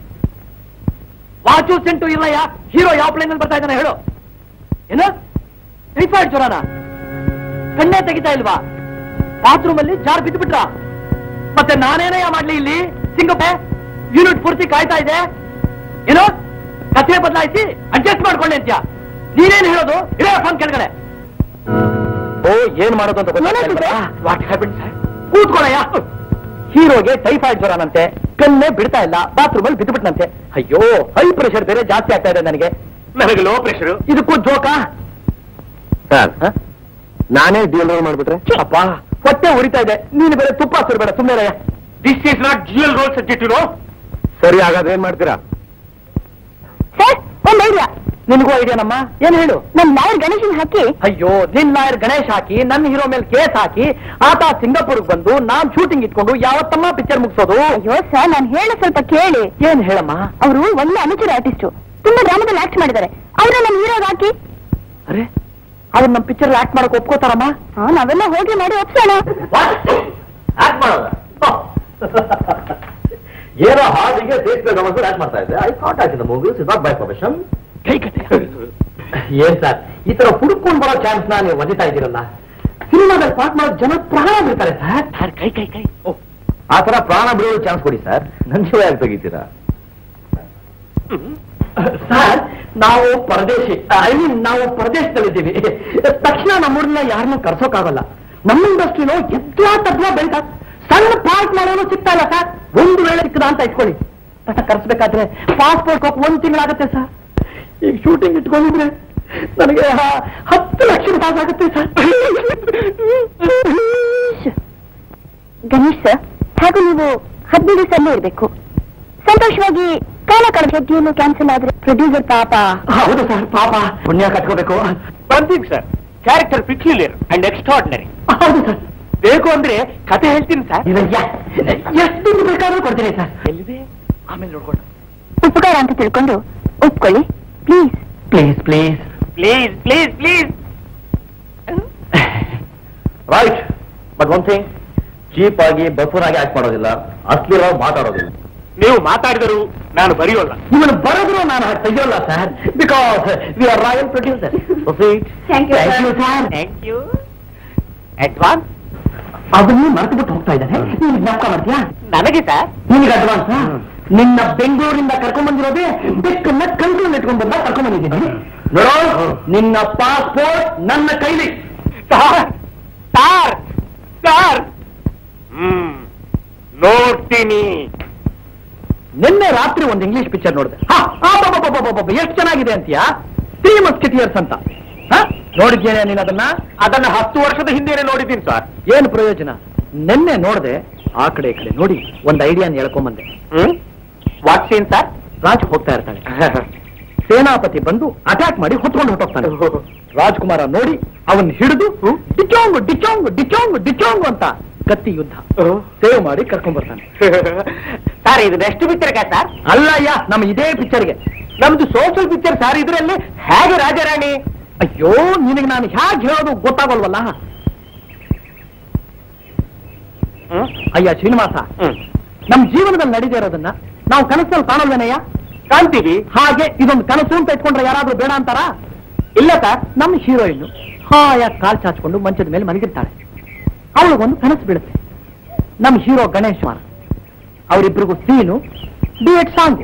Speaker 2: ವಾಚು ಸೆಂಟು ಇಲ್ಲಯ್ಯ ಹೀರೋ ಯಾವ ಪ್ಲೇನ್ ಬರ್ತಾ ಇದ್ದಾನೆ ಹೇಳು ಏನು ಟೈಫಾಯ್ಡ್ ಜ್ವರನ ಕಣ್ಣೇ ತೆಗಿತಾ ಇಲ್ವಾ ಬಾತ್ರೂಮ್ ಅಲ್ಲಿ ಜಾರ್ ಬಿದ್ದು ಬಿಟ್ರ ಮತ್ತೆ ನಾನೇನಯ್ಯ ಮಾಡ್ಲಿ ಇಲ್ಲಿ ಸಿಂಗಪೆ ಯೂನಿಟ್ ಪೂರ್ತಿ ಕಾಯ್ತಾ ಇದೆ ಏನು ಕಥೆ ಬದಲಾಯಿಸಿ ಅಡ್ಜಸ್ಟ್ ಮಾಡ್ಕೊಳ್ಳಿ ಅಂತ್ಯ ನೀನೇನ್ ಹೇಳೋದು ಇರೋ ಫೋನ್ ಕೆಳಗಡೆ ಓ ಏನ್ ಮಾಡೋದು ಅಂತ
Speaker 5: ಏನಾಯ್ತು ಸರ್?
Speaker 2: ವಾಟ್ ಹ್ಯಾಪನ್ ಸರ್ ಕೂತ್ಕೊಳ್ಳಯ್ಯ ಹೀರೋಗೆ ಟೈಫಾಯ್ಡ್ ಜ್ವರನಂತೆ ಕಣ್ಣೆ ಬಿಡ್ತಾ ಇಲ್ಲ ಬಾತ್ರೂಮ್ ಅಲ್ಲಿ ಬಿದ್ದುಬಿಟ್ನಂತೆ ಅಯ್ಯೋ ಹೈ ಪ್ರೆಷರ್ ಬೇರೆ ಜಾಸ್ತಿ ಆಗ್ತಾ ಇದೆ ನನಗೆ
Speaker 1: ನನಗೆ ಲೋ ಪ್ರೆಷರ್
Speaker 2: ಇದಕ್ಕೂ ಜೋಕಾ
Speaker 4: ಸರ್ ನಾನೇ ಡಿಎಲ್ ಮಾಡ್ಬಿಟ್ರೆ
Speaker 2: ಅಪ್ಪ ಹೊಟ್ಟೆ ಉರಿತಾ ಇದೆ ನೀನು ಬೇರೆ ತುಪ್ಪ ಸುರಬೇಡ ಸುಮ್ಮನೆ
Speaker 1: this is not dual role subject you know
Speaker 4: ಸರಿ ಹಾಗಾದ್ರೆ ಏನ್ ಮಾಡ್ತೀರಾ
Speaker 5: ಸರ್ ಒಂದ್ ಐಡಿಯಾ
Speaker 2: ನಿನಗೂ ಐಡಿಯಾನಮ್ಮ ಏನ್ ಹೇಳು
Speaker 5: ನಮ್ ಲಾಯರ್ ಗಣೇಶನ್ ಹಾಕಿ
Speaker 2: ಅಯ್ಯೋ ನಿನ್ ಲಾಯರ್ ಗಣೇಶ್ ಹಾಕಿ ನನ್ನ ಹೀರೋ ಮೇಲೆ ಕೇಸ್ ಹಾಕಿ ಆತ ಸಿಂಗಾಪುರ್ಗೆ ಬಂದು ನಾನ್ ಶೂಟಿಂಗ್ ಇಟ್ಕೊಂಡು ಯಾವತ್ತಮ್ಮ ಪಿಕ್ಚರ್ ಮುಗಿಸೋದು
Speaker 5: ಅಯ್ಯೋ ಸರ್ ನಾನು ಹೇಳ ಸ್ವಲ್ಪ ಕೇಳಿ
Speaker 2: ಏನ್ ಹೇಳಮ್ಮ
Speaker 5: ಅವರು ಒಳ್ಳೆ ಅನುಚರ ಆರ್ಟಿಸ್ಟ್ ತುಂಬಾ ಡ್ರಾಮಾದಲ್ಲಿ ಆಕ್ಟ್ ಮಾಡಿದ್ದಾರೆ ಅವ್ರ ನಮ್ ಹೀರೋಗ್ ಹಾಕಿ
Speaker 2: ಅರೆ ಅವ್ರು ನಮ್ ಪಿಕ್ಚರ್ ಆಕ್ಟ್ ಮಾಡಕ್ ಒಪ್ಕೋತಾರಮ್ಮ
Speaker 5: ಹಾ ನಾವೆಲ್ಲ ಹೋಗಿ ಮಾಡಿ ಒಪ್ಸೋಣ
Speaker 4: ಆಕ್ಟ್ ಮಾಡೋದ ಏನೋ ಹಾಡಿಗೆ ದೇಶದ ಗಮನ ಆಕ್ಟ್ ಮಾಡ್ತಾ ಇದ್ದೆ I thought act movies is not by profession
Speaker 2: ಕೈ ಕತೆ
Speaker 4: ಏನ್ ಸರ್ ಈ ತರ ಹುಡುಕೊಂಡು ಬರೋ ಚಾನ್ಸ್ ನ ನೀವು ಒದಿತಾ ಇದ್ದೀರಲ್ಲ ಸಿನಿಮಾದಲ್ಲಿ ಪಾಠ ಮಾಡೋ ಜನ ಪ್ರಾಣ ಬಿಡ್ತಾರೆ ಸರ್
Speaker 2: ಸರ್ ಕೈ ಕೈ ಕೈ ಓ
Speaker 4: ಆ ತರ ಪ್ರಾಣ ಬಿಡೋ ಚಾನ್ಸ್ ಕೊಡಿ ಸರ್ ನನ್ ಜೀವ ಯಾಕೆ ತೆಗಿತೀರಾ
Speaker 2: ಸರ್ ನಾವು ಪರದೇಶಿ ಐ ಮೀನ್ ನಾವು ಪರದೇಶದಲ್ಲಿದ್ದೀವಿ ತಕ್ಷಣ ನಮ್ಮೂರನ್ನ ಯಾರನ್ನೂ ಕರ್ಸೋಕ್ಕಾಗಲ್ಲ ನಮ್ಮ ಇಂಡಸ್ಟ್ರಿನೋ ಎದ್ಲಾ ತದ್ಲಾ ಬೆಳಿತಾ ಸಣ್ಣ ಪಾರ್ಟ್ ಮಾಡೋನು ಸಿಗ್ತಾ ಇಲ್ಲ ಸರ್ ಒಂದು ವೇಳೆ ಸಿಕ್ಕದ ಅಂತ ಇಟ್ಕೊಳ್ಳಿ ತಕ್ಷಣ ಕರ್ಸ್ಬೇಕಾದ್ರೆ ಪಾಸ್ಪೋರ್ಟ್ ಹೋಗಿ ಒಂದ್ ತಿಂಗಳಾಗುತ್ತೆ ಸರ್ ಈಗ ಶೂಟಿಂಗ್ ಇಟ್ಕೊಂಡಿದ್ರೆ ನನಗೆ ಹ- ಹತ್ತು ಲಕ್ಷ ರೂಪಾಯಿ ಆಗುತ್ತೆ ಸರ್
Speaker 5: ಗಣೇಶ್ ಸರ್ ಹಾಗೂ ನೀವು ಹದಿನೈದು ದಿವಸ ಅಲ್ಲೇ ಇರ್ಬೇಕು ಸಂತೋಷವಾಗಿ ಕಾಲ ಕಳೆದ ಹೆಜ್ಜೆಯನ್ನು ಕ್ಯಾನ್ಸಲ್ ಆದ್ರೆ ಪ್ರೊಡ್ಯೂಸರ್ ಪಾಪ
Speaker 2: ಹೌದು ಸರ್ ಪಾಪ ಪುಣ್ಯ ಕಟ್ಕೋಬೇಕು
Speaker 1: ಬಂದಿಗ್ sir character peculiar and extraordinary
Speaker 2: ಹೌದು ಸರ್
Speaker 1: ಬೇಕು ಅಂದ್ರೆ ಕತೆ ಹೇಳ್ತೀನಿ ಸರ್
Speaker 2: ಇದಯ್ಯ ಎಷ್ಟು ದುಡ್ಡು ಬೇಕಾದ್ರೂ ಕೊಡ್ತೀನಿ ಸರ್
Speaker 1: ಎಲ್ಲಿದೆ
Speaker 2: ಆಮೇಲೆ ನೋಡ್ಕೊಂಡು
Speaker 5: ಉಪಕಾರ ಅಂತ ತಿಳ್ಕೊಂಡು ಒಪ್ಕೊಳ್ಳಿ please
Speaker 2: please please
Speaker 1: please please please
Speaker 4: right but one thing cheap ಆಗಿ ಬಫೂನ್ ಆಗಿ ಆಕ್ಟ್ ಮಾಡೋದಿಲ್ಲ ಅಸ್ಲಿ ಮಾತಾಡೋದಿಲ್ಲ
Speaker 1: ನೀವು ಮಾತಾಡಿದರು ನಾನು ಬರೆಯೋಲ್ಲ
Speaker 2: ಇವನು ಬರೋದ್ರು ನಾನು ತೆಗಿಯೋಲ್ಲ sir because we are royal producer
Speaker 5: thank
Speaker 2: thank you sir
Speaker 1: thank you advance
Speaker 2: ಅದನ್ನು ಮರೆತು ಬಿಟ್ಟು ಹೋಗ್ತಾ ಇದ್ದಾನೆ ನೀನು ಜ್ಞಾಪಕ ಮಾಡ್ತೀಯಾ
Speaker 1: ನನಗೆ ಸರ್
Speaker 2: ನಿನಗೆ ಅಡ್ವಾನ್ಸ್ ನಿನ್ನ ಬೆಂಗಳೂರಿಂದ ಕರ್ಕೊಂಡ್ ಬಂದಿರೋದೇ ಬೆಕ್ಕನ್ನ ಕಂಟ್ರೋಲ್ ಇಟ್ಕೊಂಡ್ ಬಂದ ಕರ್ಕೊಂಡ್ ಬಂದಿದ್ದೀನಿ ನೋಡೋ ನಿನ್ನ ಪಾಸ್ಪೋರ್ಟ್ ನನ್ನ ಕೈಲಿ
Speaker 1: ಸಾರ್ ಸಾರ್ ಸಾರ್ ಹ್ಮ್ ನೋಡ್ತೀನಿ
Speaker 2: ನಿನ್ನೆ ರಾತ್ರಿ ಒಂದು ಇಂಗ್ಲಿಷ್ ಪಿಕ್ಚರ್ ನೋಡಿದೆ ಎಷ್ಟು ಚೆನ್ನಾಗಿದೆ ಅಂತೀಯಾ ತ್ರೀ ಮಸ್ಕಿಟಿಯರ್ಸ್ ಅಂತ ಹ? ನೋಡಿದ್ಯೇನೆ ನೀನು ಅದನ್ನ
Speaker 1: ಅದನ್ನ ಹತ್ತು ವರ್ಷದ ಹಿಂದೆನೆ ನೋಡಿದ್ದೀನಿ ಸರ್
Speaker 2: ಏನು ಪ್ರಯೋಜನ ನಿನ್ನೆ ನೋಡ್ದೆ ಆ ಕಡೆ ಈ ಕಡೆ ನೋಡಿ ಒಂದು ಐಡಿಯಾನ ಹೇಳ್ಕೊಂಬಂದೆ
Speaker 1: hmm what scene sir
Speaker 2: Raj ಹೋಗ್ತಾ ಇರ್ತಾಳೆ ಸೇನಾಪತಿ ಬಂದು ಅಟ್ಯಾಕ್ ಮಾಡಿ ಹೊತ್ಕೊಂಡು ಹೊಟ್ಟೋಗ್ತಾನೆ ರಾಜ್ಕುಮಾರ ನೋಡಿ ಅವನ್ ಹಿಡಿದು ಡಿಚೋಂಗು ಡಿಚೋಂಗು ಡಿಚೋಂಗು ಡಿಚೋಂಗು ಅಂತ ಕತ್ತಿ ಯುದ್ಧ ಸೇವ್ ಮಾಡಿ ಕರ್ಕೊಂಡ್ ಬರ್ತಾನೆ
Speaker 1: ಸರ್ ಇದು ನೆಕ್ಸ್ಟ್ ಪಿಕ್ಚರ್ ಸರ್
Speaker 2: ಅಲ್ಲಯ್ಯ ನಮ್ಮ ಇದೇ ಪಿಕ್ಚರ್ಗೆ
Speaker 1: ನಮ್ದು ಸೋಷಿಯಲ್ ಪಿಕ್ಚರ್ ಸರ್ ಇದರಲ್ಲಿ ಹೇಗೆ ರಾಜಾರಾಣಿ
Speaker 2: ಅಯ್ಯೋ ನಿನಗೆ ನಾನು ಹೇಗೆ ಹೇಳೋದು ಗೊತ್ತಾಗೋಲ್ವಲ್ಲ
Speaker 1: ಹ್ಮ್
Speaker 2: ಅಯ್ಯ ಶ್ರೀನಿವಾಸ
Speaker 1: ಹ್ಮ್
Speaker 2: ನಮ್ ಜೀವನದಲ್ಲಿ ನಡೀದೇ ಇರೋದನ್ನ ನಾವು ಕನಸಲ್ಲಿ ಕಾಣಲ್ವೇನಯ್ಯ
Speaker 1: ಕಾಣ್ತೀವಿ
Speaker 2: ಹಾಗೆ ಇದೊಂದು ಕನಸು ಅಂತ ಇಟ್ಕೊಂಡ್ರೆ ಯಾರಾದ್ರೂ ಬೇಡ ಅಂತಾರ ಇಲ್ಲ ಸರ್ ನಮ್ಮ ಹೀರೋಯಿನ್ ಹಾಯಾಗಿ ಕಾಲ್ ಚಾಚ್ಕೊಂಡು ಮಂಚದ ಮೇಲೆ ಮಲಗಿರ್ತಾಳೆ ಅವಳಿಗೊಂದು ಕನಸು ಬೀಳುತ್ತೆ ನಮ್ಮ ಹೀರೋ ಗಣೇಶ್ ಮಾರ ಅವರಿಬ್ಬರಿಗೂ ಸೀನು ಡಿಯೆಟ್ ಸಾಂಗ್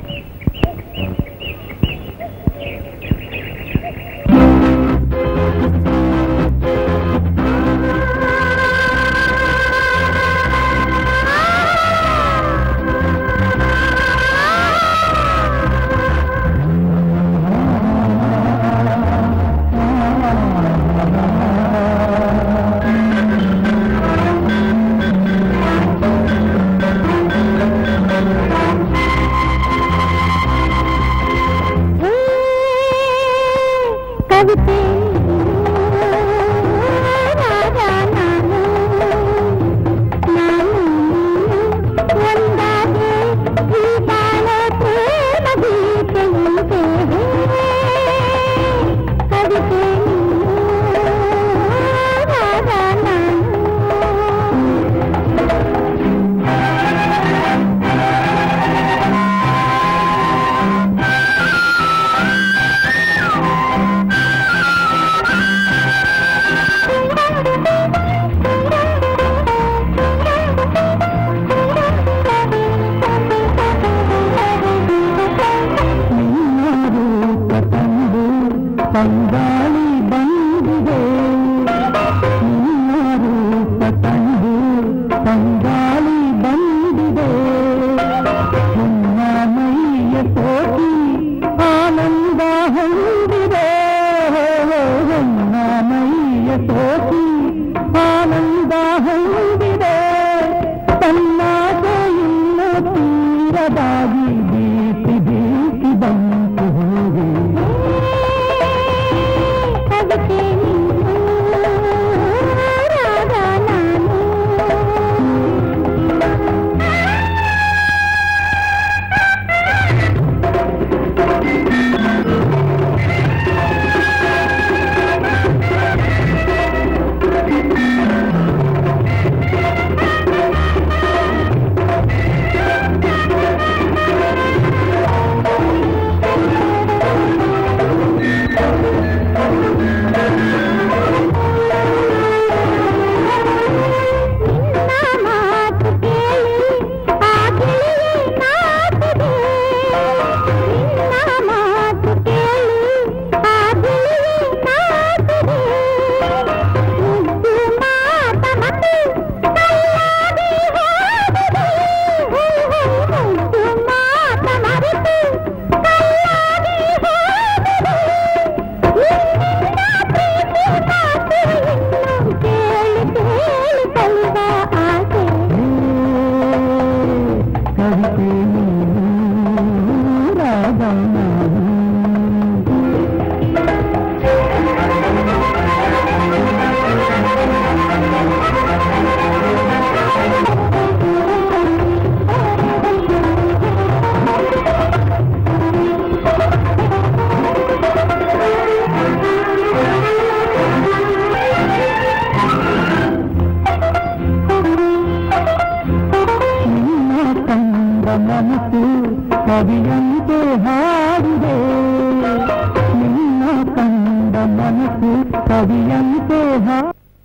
Speaker 2: ಕವಿಯಂತೆ ಹಾಡಿದೆ ನಿನ್ನ ಕಂಡ ಮನಸ್ಸು ಕವಿಯಂತೆ ಹಾ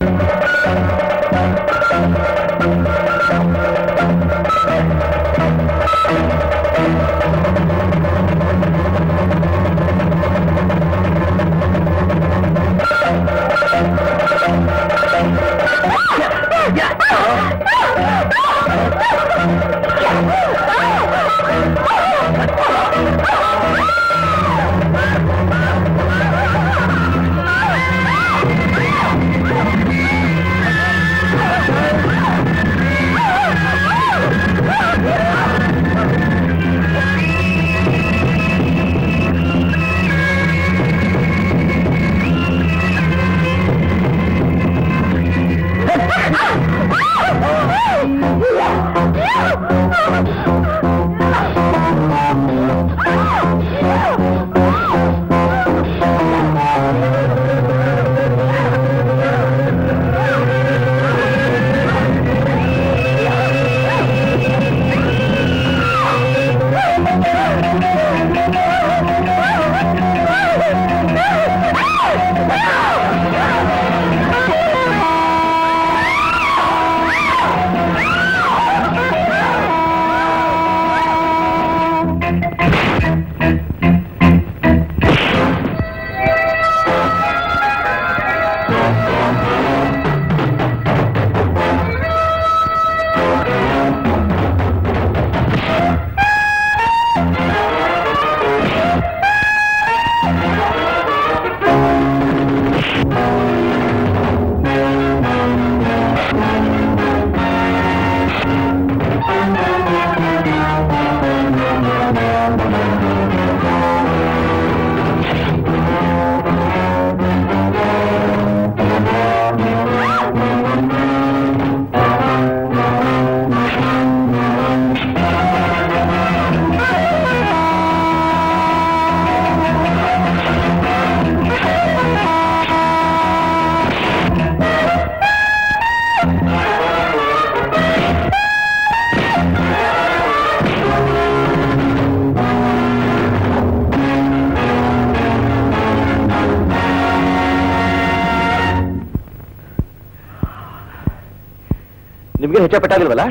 Speaker 6: ನಿಮ್ಗೆ ಹೆಚ್ಚ ಪೆಟ್ಟಾಗಿಲ್ವಲ್ಲ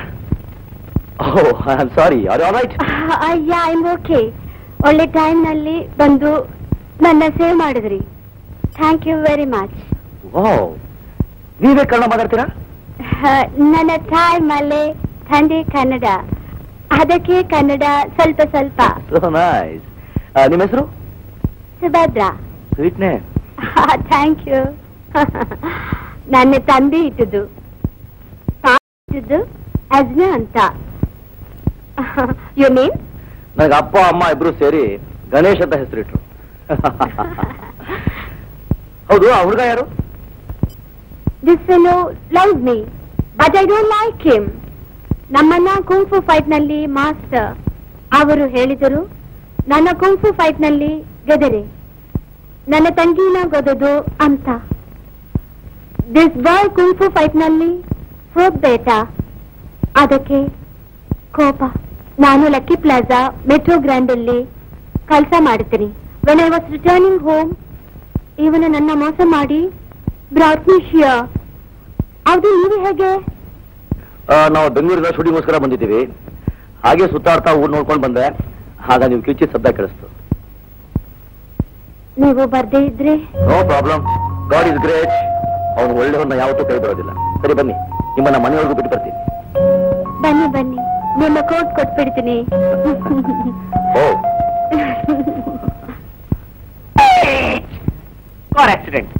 Speaker 6: oh I am sorry are all right
Speaker 5: ಅಯ್ಯ ಐಮ್ ಓಕೆ ಒಳ್ಳೆ ಟೈಮ್ನಲ್ಲಿ ಬಂದು ನನ್ನ ಸೇವ್ ಮಾಡಿದ್ರಿ thank you very much
Speaker 6: wow ನೀವೇ ಕನ್ನಡ ಮಾತಾಡ್ತೀರಾ
Speaker 5: ನನ್ನ ತಾಯಿ ಮಲೆ ತಂದೆ ಕನ್ನಡ ಅದಕ್ಕೆ ಕನ್ನಡ ಸ್ವಲ್ಪ ಸ್ವಲ್ಪ
Speaker 6: ಸೊ ನೈಸ್ ನಿಮ್ಮ ಹೆಸರು
Speaker 5: Subhadra
Speaker 6: sweet name
Speaker 5: thank you ನನ್ನ ತಂದೆ ಇಟ್ಟದ್ದು ತಾಯಿ ಇಟ್ಟದ್ದು ಅಜ್ನ ಅಂತ ಯು ನೇಮ್
Speaker 6: ನನಗೆ ಅಪ್ಪ ಅಮ್ಮ ಇಬ್ರು ಸೇರಿ ಗಣೇಶ್ ಅಂತ ಹೆಸರಿಟ್ರು ಹೌದು ಆ ಹುಡುಗ ಯಾರು
Speaker 5: this fellow love me but I don't like him ನಮ್ಮನ್ನ ಕುಂಫು ಫೈಟ್ ನಲ್ಲಿ ಮಾಸ್ಟರ್ ಅವರು ಹೇಳಿದರು ನನ್ನ ಕುಂಫು ಫೈಟ್ ನಲ್ಲಿ ಗೆದರೆ ನನ್ನ ತಂಗಿನ ಗೆದದು ಅಂತ ದಿಸ್ ಬಾಯ್ ಕುಂಫು ಫೈಟ್ ನಲ್ಲಿ ಹೋಗ್ಬೇಟ ಅದಕ್ಕೆ ಕೋಪ ನಾನು ಲಕ್ಕಿ ಪ್ಲಾಜಾ ಮೆಟ್ರೋ ಗ್ರ್ಯಾಂಡ್ ಅಲ್ಲಿ ಕೆಲಸ ಮಾಡ್ತೀನಿ when I was returning home ಇವನು ನನ್ನ ಮೋಸ ಮಾಡಿ ಬ್ರಾಟ್ ಮೀ ಹಿಯರ್ ಅದು ನೀವು ಹೇಗೆ
Speaker 6: ಆ, ನಾವು ಬೆಂಗಳೂರಿನ ಶೂಟಿಂಗ್ಗೋಸ್ಕರ ಬಂದಿದ್ದೀವಿ ಹಾಗೆ ಸುತ್ತಾಡ್ತಾ ಊರ್ ನೋಡ್ಕೊಂಡು ಬಂದೆ ಆಗ ನೀವು ಕಿಚ್ಚಿ ಶಬ್ದ ಕೇಳಿಸ್ತು
Speaker 5: ನೀವು ಬರ್ದೇ ಇದ್ರೆ
Speaker 6: no problem god is great ಅವನು ಒಳ್ಳೆಯವನ್ನ ಯಾವತ್ತೂ ಕೈ ಬರೋದಿಲ್ಲ ಸರಿ ಬನ್ನಿ ನಿಮ್ಮನ್ನ ಮನೆಯೊಳಗೂ ಬಿಟ್ಟು ಬರ್ತೀನಿ
Speaker 5: ಬನ್ನಿ ಬನ್ನಿ ನಿಮ್ಮ ಕೋಟ್ ಕೊಟ್ಬಿಡ್ತೀನಿ
Speaker 6: oh
Speaker 1: car accident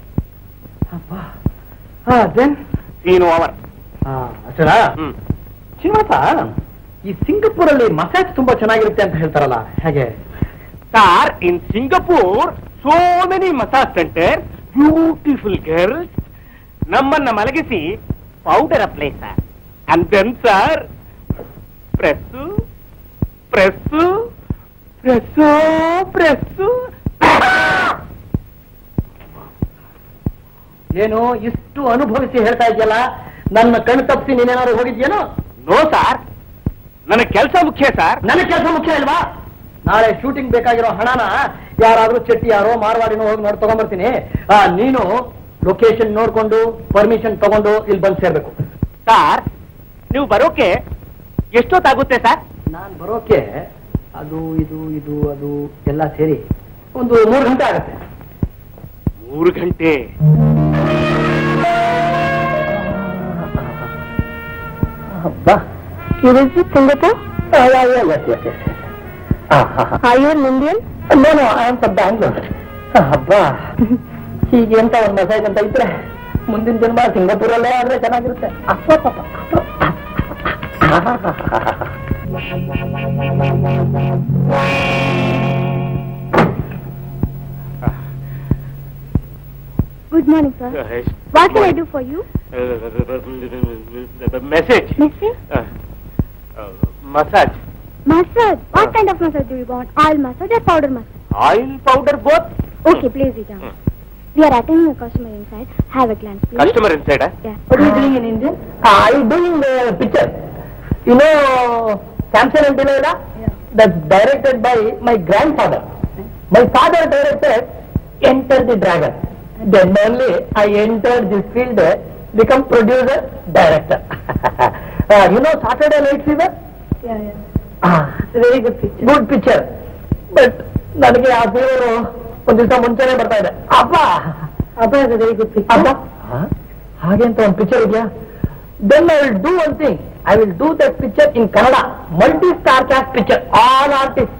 Speaker 2: then
Speaker 1: scene ಅವರ್
Speaker 2: ಅಷ್ಟೇನಾ ಶ್ರೀನಿವಾಸ ಈ ಸಿಂಗಪುರಲ್ಲಿ ಮಸಾಜ್ ತುಂಬಾ ಚೆನ್ನಾಗಿರುತ್ತೆ ಅಂತ ಹೇಳ್ತಾರಲ್ಲ ಹೇಗೆ
Speaker 1: sir in Singapore so many massage center beautiful girls ನಮ್ಮನ್ನ ಮಲಗಿಸಿ powder apply sir and then sir press press press press
Speaker 2: ಏನು ಇಷ್ಟು ಅನುಭವಿಸಿ ಹೇಳ್ತಾ ಇದೆಯಲ್ಲ ನನ್ನ ಕಣ್ಣು ತಪ್ಪಿಸಿ ನೀನೇನಾದ್ರು ಹೋಗಿದ್ಯೇನೋ
Speaker 1: ನೋ ಸಾರ್ ನನಗೆ ಕೆಲಸ ಮುಖ್ಯ ಸರ್
Speaker 2: ನನಗೆ ಕೆಲಸ ಮುಖ್ಯ ಇಲ್ವಾ ನಾಳೆ ಶೂಟಿಂಗ್ ಬೇಕಾಗಿರೋ ಹಣನ ಯಾರಾದ್ರೂ ಚೆಟ್ಟಿ ಯಾರೋ ಮಾರ್ವಾಡಿನೋ ಹೋಗಿ ನೋಡಿ ತಗೊಂಡ್ಬರ್ತೀನಿ ಆ, ನೀನು ಲೊಕೇಶನ್ ನೋಡ್ಕೊಂಡು ಪರ್ಮಿಷನ್ ತಗೊಂಡು ಇಲ್ಲಿ ಬಂದು ಸೇರ್ಬೇಕು
Speaker 1: ಸರ್ ನೀವು ಬರೋಕೆ ಎಷ್ಟೊತ್ತಾಗುತ್ತೆ ಸರ್
Speaker 2: ನಾನ್ ಬರೋಕೆ ಅದು ಇದು ಇದು ಅದು ಎಲ್ಲ ಸೇರಿ ಒಂದು ಮೂರು ಗಂಟೆ ಆಗತ್ತೆ
Speaker 1: ಮೂರು ಗಂಟೆ
Speaker 2: ಹಬ್ಬ
Speaker 5: You visit Singapore? Are you an Indian?
Speaker 2: ನಾನು ಅಂತ ಬ್ಯಾಂಗ್ಳೂರ್ ಹಬ್ಬ ಹೀಗೆ ಅಂತ ಒಂದು ಮೆಸೇಜ್ ಅಂತ ಇದ್ರೆ ಮುಂದಿನ ಜನ್ಮ ಸಿಂಗಾಪುರಲ್ಲೇ ಆದ್ರೆ ಚೆನ್ನಾಗಿರುತ್ತೆ ಅಪ್ಪ ಪಾಪ
Speaker 5: Good morning, sir. What can I do for you?
Speaker 1: Message
Speaker 5: Message?
Speaker 1: Massage
Speaker 5: Massage. What kind of massage do you want? Oil massage or powder massage?
Speaker 1: Oil powder both
Speaker 5: Okay, please sit down. We are attending a customer inside. Have a glance, please.
Speaker 1: Customer inside
Speaker 5: Yeah.
Speaker 2: What are you doing in India? Uh, I doing the picture. You know, Samson and Delilah? That's directed by my grandfather. My father directed Enter the Dragon. Then only I entered this field, become producer, director. uh, you know Saturday Night Fever?
Speaker 5: Yeah, yeah.
Speaker 2: Ah, very good picture. Good picture. But ನನಗೆ ಆ fever ಒಂದ್ ದಿವಸ ಮುಂಚೆನೆ ಬರ್ತಾ ಇದೆ ಅಪ್ಪ ಅಪ್ಪ very good picture ಅಪ್ಪ ಹಾಗೆ ಅಂತ ಒಂದು ಪಿಕ್ಚರ್ ಇದೆಯಾ then I will do one thing I will do that picture in Kannada multi star cast picture all artist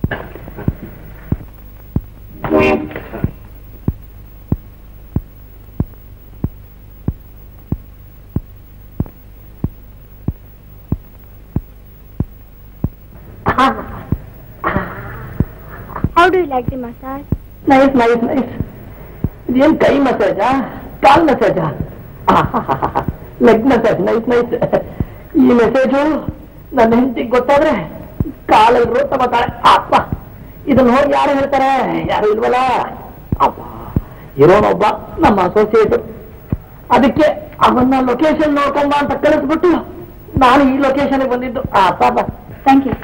Speaker 5: How do you like the massage?
Speaker 2: Nice nice nice ಇದೇನ್ ಕೈ ಮಸಾಜಾ ಕಾಲ್ ಮಸಾಜಾ ಲೆಗ್ ಮಸಾಜ್ ನೈಸ್ ನೈಸ್ ಈ message ನನ್ನ ಹೆಂಡತಿಗೆ ಗೊತ್ತಾದ್ರೆ ಕಾಲಲ್ಲಿ ರೋತ ಮಾತಾಳೆ ಅಪ್ಪ ಇದನ್ನ ಹೋಗಿ ಯಾರು ಹೇಳ್ತಾರೆ ಯಾರು ಇಲ್ವಲ್ಲ ಅಪ್ಪ ಇರೋನೊಬ್ಬ ನಮ್ಮ ಅಸೋಸಿಯೇಟ್ ಅದಕ್ಕೆ ಅವನ್ನ ಲೊಕೇಶನ್ ನೋಡ್ಕೊಂಬ ಅಂತ ಕಳಿಸ್ಬಿಟ್ಟು ನಾನು ಈ ಲೊಕೇಶನ್ಗೆ ಬಂದಿದ್ದು ಅಪ್ಪ ಅಪ್ಪ
Speaker 5: Thank you.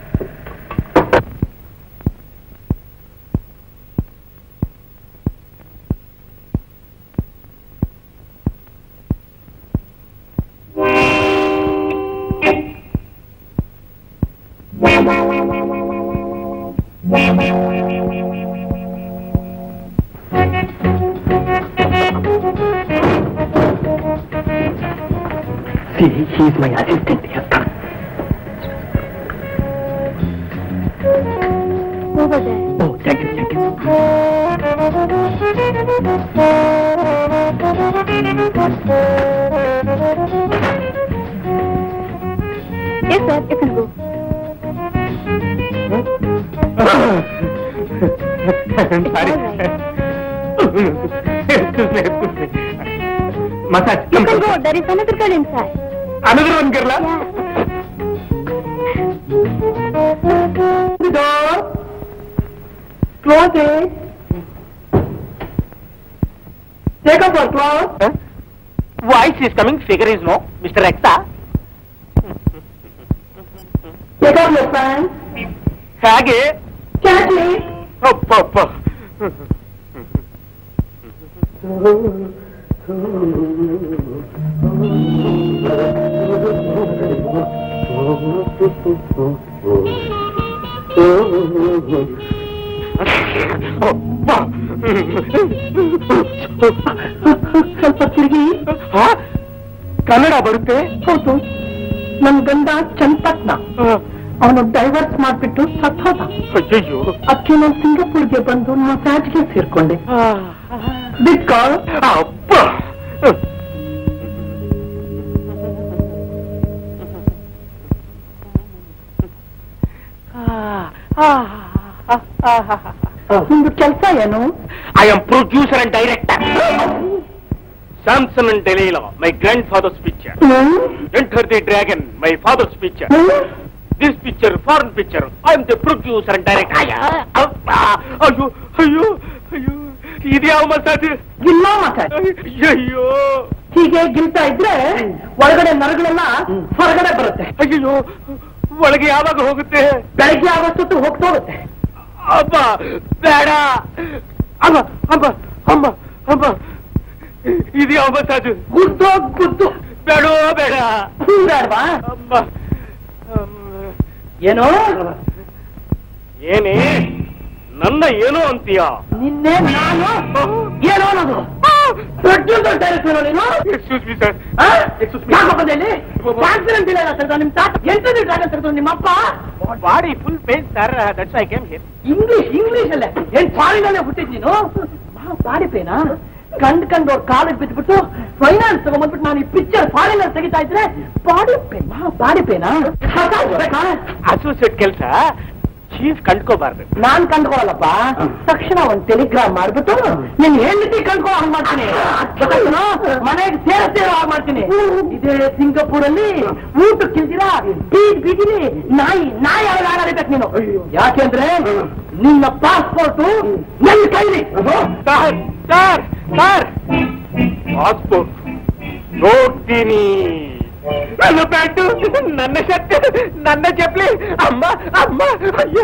Speaker 2: See, he's my assistant. He has come.
Speaker 5: Over there.
Speaker 2: Oh, thank you, thank you.
Speaker 5: Yes, sir. You can go.
Speaker 1: Sorry
Speaker 5: all right.
Speaker 1: Massage
Speaker 5: You can go. There is another girl inside.
Speaker 1: ಅನದ್ರ ಒಂದ್ ಗಿರ್ಲ
Speaker 5: Yeah.
Speaker 2: Door. Close it. Take off your clothes.
Speaker 1: Voice is coming figure is no mister ಎಕ್ಸಾ
Speaker 2: Take off your pants.
Speaker 1: ಹಾಗೆ
Speaker 2: Catch it.
Speaker 1: ಅಪ್ಪ ಅಪ್ಪ ಅಪ್ಪ.
Speaker 2: ಸ್ವಲ್ಪ ತಿರುಗಿ
Speaker 1: ಹಾ? ಕನ್ನಡ ಬರುತ್ತೆ
Speaker 2: ಹೌದು ನನ್ ಗಂಡ ಚಂಪಟ್ನ ಅವನು ಡೈವರ್ಸ್ ಮಾಡ್ಬಿಟ್ಟು ಸತ್ತೋದ
Speaker 1: ಅಯ್ಯಯ್ಯೋ
Speaker 2: ಅದಕ್ಕೆ ನಾನು ಸಿಂಗಾಪುರ್ಗೆ ಬಂದು ಮಸಾಜ್ಗೆ ಸೇರ್ಕೊಂಡೆ ಬಿಟ್ಕ
Speaker 1: ಅಪ್ಪ
Speaker 2: ನಿಮ್ದು ಕೆಲಸ ಏನು
Speaker 1: I am producer and director. Samson and Delilah, my grandfather's picture. Enter the Dragon, my father's picture. This picture, foreign picture. I am the producer and director. ಅಯ್ಯ, ಅಪ್ಪ, ಅಯ್ಯೋ ಅಯ್ಯೋ ಅಯ್ಯೋ ಇದ್ಯಾವ ಮಸಾಜ್
Speaker 2: ಇಲ್ಲ ಮಸಾಜ್
Speaker 1: ಅಯ್ಯಯ್ಯೋ
Speaker 2: ಹೀಗೆ ಗಿಲ್ತಾ ಇದ್ರೆ ಒಳಗಡೆ ನರಗಳೆಲ್ಲ ಹೊರಗಡೆ ಬರುತ್ತೆ
Speaker 1: ಅಯ್ಯೋ ಒಳಗೆ ಯಾವಾಗ ಹೋಗುತ್ತೆ
Speaker 2: ಬೆಳಗ್ಗೆ ಆಗೋಷ್ಟೊತ್ತು ಹೋಗ್ತಾ ಹೋಗುತ್ತೆ
Speaker 1: ಅಮ್ಮ ಬೇಡ ಅಮ್ಮ ಅಮ್ಮ ಅಮ್ಮ ಅಮ್ಮ ಇದು ಯಾವ ಮಸಾಜು
Speaker 2: ಗುದ್ದು ಗುದ್ದು
Speaker 1: ಬೇಡ ಬೇಡ
Speaker 2: ಹೂಗಾಡ್ವಾ
Speaker 1: ಅಮ್ಮ ಅಮ್ಮ.
Speaker 2: ಏನೋ
Speaker 1: ಏನೇ ನನ್ನ ಏನೋ ಅಂತೀಯ
Speaker 2: ನಿನ್ನೆ ನಾನು ಏನೋ ಅನ್ನೋದು ದೊಡ್ಡ ದೊಡ್ಡ ಡೈರೆಕ್ಟರ್ ನೀನು
Speaker 1: ಎಕ್ಸ್ಕ್ಯೂಸ್ ಮಿ ಸರ್
Speaker 2: ಆ? ಯಾಕೋ ಬಂದೆ ಇಲ್ಲಿ? ಕಾನ್ಫಿಡೆಂಟ್ ಇಲ್ಲ ತೆಗೆದು ನಿಮ್ ತಾತ ಎಂಟನೇ ಡ್ರಾಗನ್ ತೆಗೆದು ನಿಮ್ಮ ಅಪ್ಪ
Speaker 1: body full pain sir that's I came here
Speaker 2: English English ಅಲ್ಲೇ ಏನ್ ಫಾರಿನಲ್ಲೇ ಹುಟ್ಟಿದ್ ನೀನು ಬಾಡಿ ಪೇನಾ ಕಂಡ್ ಕಂಡು ಅವ್ರ ಕಾಲಿಗೆ ಬಿದ್ಬಿಟ್ಟು ಫೈನಾನ್ಸ್ ತಗೊಂಡ್ಬಿಟ್ಟು ನಾನು ಈ ಪಿಕ್ಚರ್ ಫಾರಿನರ್ ತೆಗಿತಾ ಇದ್ರೆ ಬಾಡಿ ಪೇನ್ ಬಾಡಿ ಪೇನಾ
Speaker 1: ಅಸೋಸಿಯೇಟ್ ಕೆಲಸ ಚೀಫ್ ಕಂಡ್ಕೋಬಾರ್ದು
Speaker 2: ನಾನ್ ಕಂಡ್ಕೊಳಲ್ಲಪ್ಪ ತಕ್ಷಣ ಒಂದ್ ಟೆಲಿಗ್ರಾಮ್ ಮಾಡ್ಬಿಟ್ಟು ನಿನ್ ಹೆಂಡತಿ ಕಂಡ್ಕೊಳ್ಳೋ ಹಂಗ್ ಮಾಡ್ತೀನಿ ಗೊತ್ತಾಯ್ತೇನೋ? ಮನೆಗೆ ಸೇರ ಸೇರೋ ಹಾಗೆ ಮಾಡ್ತೀನಿ ಇದೇ ಸಿಂಗಾಪುರಲ್ಲಿ ಊಟಕ್ಕಿಲ್ದಿರಾ ಬೀದ್ ಬೀದಿಲಿ ನಾಯಿ ನಾಯಿ ಅವ್ರ ಆಡಬೇಕು ನೀನು ಯಾಕೆಂದ್ರೆ ನಿನ್ನ ಪಾಸ್ಪೋರ್ಟು ನನ್ನ ಕೈಲಿ
Speaker 1: ಸರ್ ಸರ್ ಸರ್ ಪಾಸ್ಪೋರ್ಟ್ ನೋಡ್ತೀನಿ ನನ್ನ ಪ್ಯಾಂಟು ನನ್ನ ಶರ್ಟ್ ನನ್ನ ಚಪ್ಪಲಿ ಅಮ್ಮ ಅಮ್ಮ ಅಯ್ಯೋ.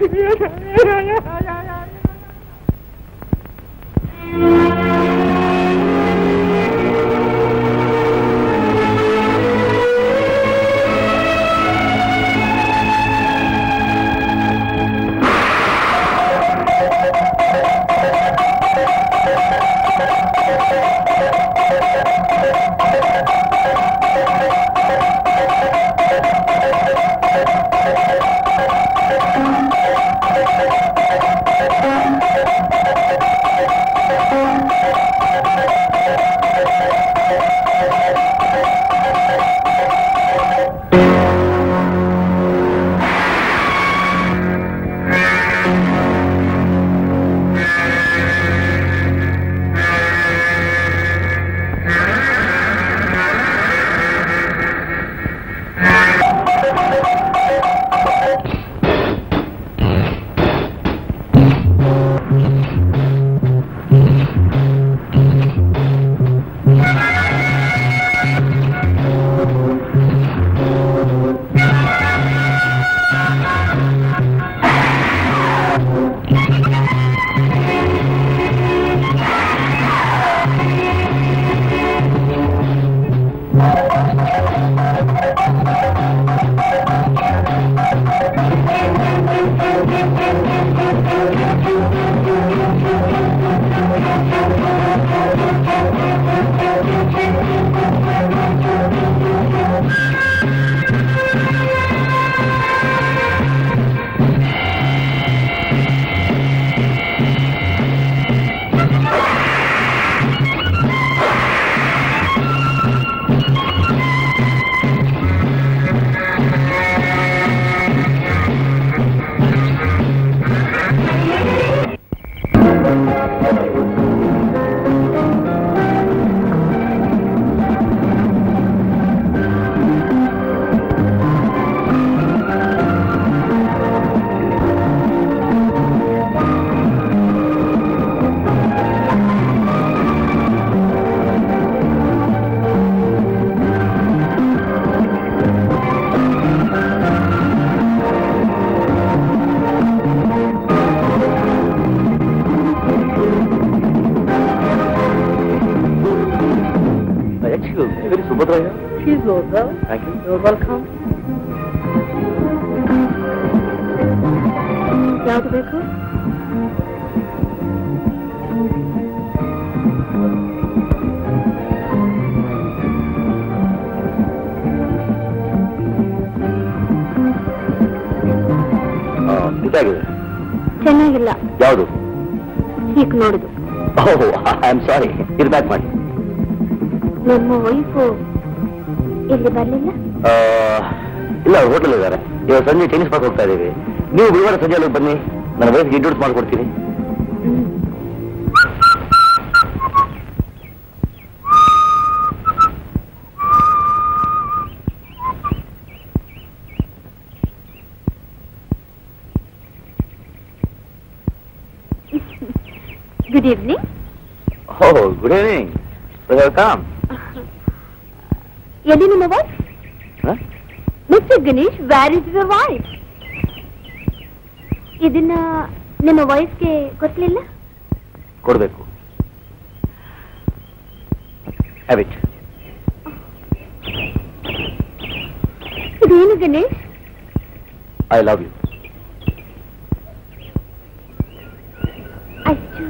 Speaker 6: Excuse me, very Subhadra here.
Speaker 2: She's over.
Speaker 6: Thank you.
Speaker 2: You're welcome.
Speaker 5: ಯಾವ್ದು ಬೇಕು
Speaker 6: ಆ, ಇದಾಗಿದೆ
Speaker 5: ಚೆನ್ನಾಗಿಲ್ಲ
Speaker 6: ಯಾವುದು
Speaker 5: ಹೀಗೆ ನೋಡುದು
Speaker 6: ಓಹ್ ಐ ಆಮ್ ಸಾರಿ ಇದು ಬ್ಯಾಕ್ ಮಾಡಿ
Speaker 5: ನಿಮ್ಮ ವೈಫು ಇಲ್ಲಿ ಬರ್ಲಿಲ್ಲ
Speaker 6: ಆ, ಇಲ್ಲ ಹೋಟೆಲ್ ಇದ್ದಾರೆ ಇವಾಗ ಸಂಜೆ ಟೆನಿಸ್ ಪಾರ್ಕ್ ಹೋಗ್ತಾ ಇದ್ದೀವಿ ನೀವು ಗುರುವಾರ ಸಂಜೆ ಅಲ್ಲಿಗೆ ಬನ್ನಿ ನನ್ನ ವಯಸ್ಸಿಗೆ ಇಂಟ್ರೊಡ್ಯೂಸ್ ಮಾಡ್ಕೊಡ್ತೀನಿ
Speaker 5: good evening
Speaker 6: oh good evening welcome
Speaker 5: ಎಲ್ಲಿ ನಿಮ್ಮ wife mister Ganesh where is your wife ಇದನ್ನ ನಿಮ್ಮ ವೈಫ್ಗೆ ಗೊತ್ತಲಿಲ್ಲ
Speaker 6: ಕೊಡ್ಬೇಕು ಹ್ಯಾವ್ ಇಟ್
Speaker 5: ಇದೇನು ಗಣೇಶ್
Speaker 6: ಐ ಲವ್ ಯು
Speaker 5: ಅಚ್ಚು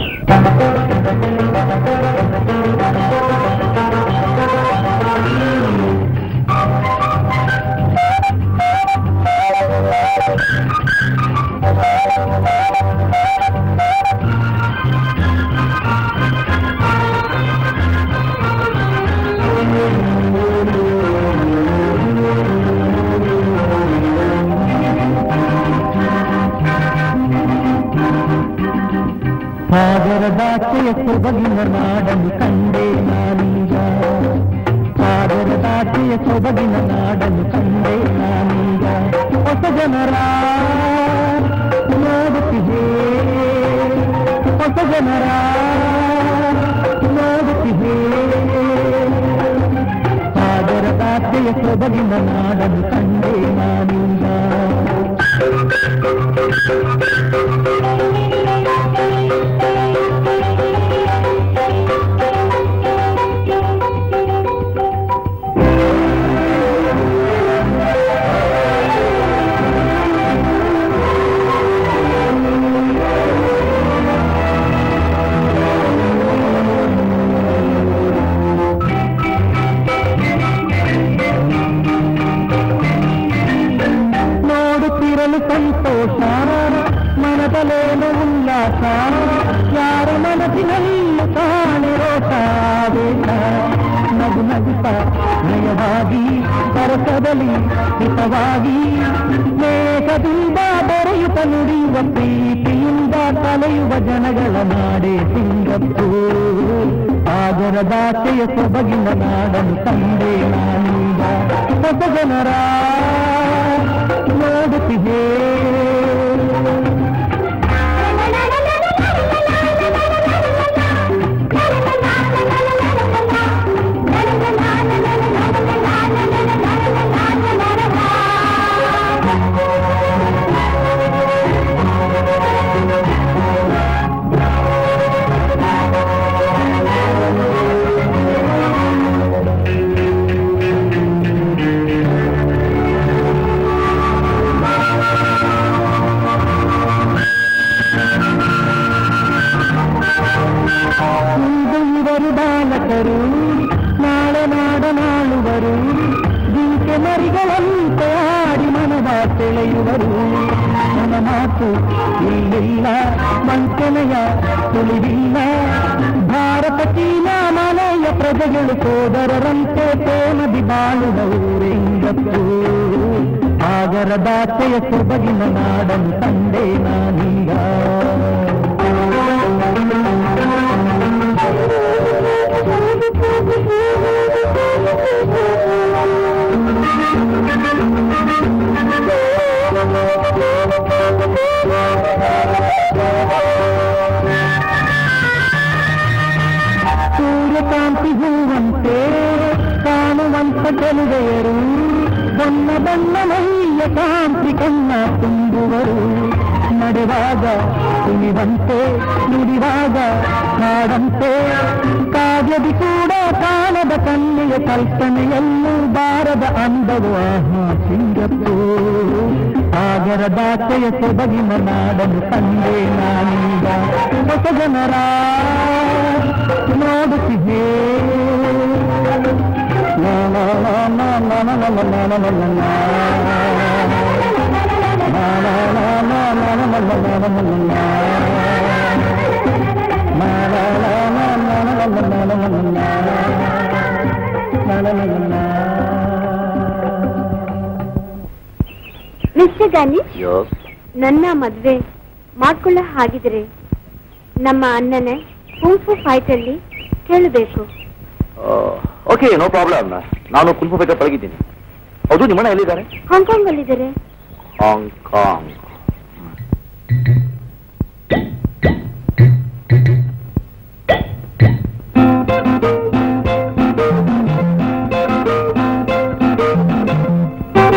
Speaker 2: ಸಾಗರದಾಚೆಯ ಸೊಬಗಿನ ನಾಡನ್ನು ಕಂಡೆ ನಾನೀಗ ಸಾಗರದಾಚೆಯ ಸೊಬಗಿನ ನಾಡನ್ನು ಕಂಡೆ ನಾನೀಗ ಹೊಸ ಜನರ ನೋಡುತ್ತಿದೆ ಹೊಸ ಜನರ ನೋಡುತ್ತಿದೆ ಸಾಗರದಾಚೆಯ ಸೊಬಗಿನ ನಾಡನ್ನು ಕಂಡೆ ನಾನೀಗ ನೋಡುತ್ತಿರಲು ಸಂತೋಷ ಮನದಲೇನು ಉಲ್ಲಾಸ ಯಾರ ಮನಸ್ಸಿನಲ್ಲೂ ಕಾಣಿರೋಟ ಆವೇಶ ನಗು ನಗುತ್ತ ನಯವಾಗಿ ಸರಸದಲ್ಲಿ ಹಿತವಾಗಿ ಮೇಘದಿಂದ ಬೆರೆಯುತ್ತ ನುಡಿಯುವ ಪ್ರೀತಿಯಿಂದ ಕಲೆಯುವ ಜನಗಳ ನಾಡೆ ಸಿಂಗಪ್ಪೂರ್ ಆಗರದಾಚೆಯ ಸೊಬಗಿನ ನಾಡನ್ನು ಕಂಡೆ ನಾನೀಗ ಹೊಸ ಜನರ ನೋಡುತ್ತಿದೆ ಇಂದು ಇವರು ಬಾಲಕರು ನಾಳೆ ನಾಡನಾಳುವರು ಜಿಂಕೆ ಮರಿಗಳಂತೆ ಆಡಿ ಮನದ ಸೆಳೆಯುವರು ನನ್ನ ಮಾತು ಇಲ್ಲಿಲ್ಲ ವಂಚನೆಯ ಸುಳಿವಿಲ್ಲ ಭಾರತ ಚೀನಾ ಮನೆಯ ಪ್ರಜೆಗಳು ಸೋದರರಂತೆ ಪ್ರೇಮದಿ ಬಾಳುವವರೆಂದಪ್ಪು ಆಗರದಾಚೆಯ ಸೊಬಗಿನ ನಾಡನ್ನು ತಂದೆ ನಾನೀಗ ಸೂರ್ಯಕಾಂತಿ ಹೂವಂತೆ ಕಾಣುವಂತ ಗೆಲುವೆಯರು ಬಣ್ಣ ಬಣ್ಣ ಮೈಯ ಕಾಂತಿ ಕಣ್ಣ ತುಂಬುವರು ನಡೆವಾಗ ಕುಣಿವಂತೆ ನುಡಿವಾಗ ಹಾಡಂತೆ ಕಾವ್ಯದಿ ಕೂಡ ಕಾಣದ ಕಣ್ಣಿಯ ಕಲ್ಪನೆಯಲ್ಲೂ ಬಾರದ ಅಂದವು ಆಹಾ ಸಿಂಗಪ್ಪು ಆಗರದಾಚೆಯ ಸೊಬಗಿನ ನಾಡನ್ನು ಕಂಡೆ ನಾನೀಗ ಹೊಸ ಜನರ ನೋಡುತ್ತಿದೆ ಲಾ ಲಾ ಲಾ ಲಾ ಲಾ ಲಾ ಲಾ ಲಾ ಲಾ ಲಾ ಲಾ ಲಾ. ಲಾ ಲಾ ಲಾ ಲಾ ಲಾ ಲಾ ಲಾ ಲಾ ಲಾ ಲಾ ಲಾ ಲಾ. ಲಾ ಲಾ ಲಾ ಲಾ ಲಾ ಲಾ ಲಾ ಲಾ ಲಾ ಲಾ ಲಾ ಲಾ. ಲಾ ಲಾ ಲಾ ಲಾ ಲಾ.
Speaker 5: ಮಿಸ್ಟರ್ ಗಣೇಶ್
Speaker 6: ಯೋಸ್
Speaker 5: ನನ್ನ ಮದ್ವೆ ಮಾಡ್ಕೊಳ್ಳೋ ಹಾಗಿದ್ರೆ ನಮ್ಮ ಅಣ್ಣನೇ ಕುಂಫು ಫೈಟ್ ಅಲ್ಲಿ ಕೇಳಬೇಕು
Speaker 6: ಓಕೆ ನೋ ಪ್ರಾಬ್ಲಮ್ ನಾನು ಕುಲ್ಪು ಬೇಕಾ ಪಳಗಿದ್ದೀನಿ ಹೌದು ನಿಮ್ಮಣ್ಣ ಎಲ್ಲಿದ್ದಾರೆ
Speaker 5: ಹಾಂಗ್ಕಾಂಗ್ ಅಲ್ಲಿದ್ದಾರೆ
Speaker 6: ಹಾಂಗ್ಕಾಂಗ್
Speaker 5: ಆ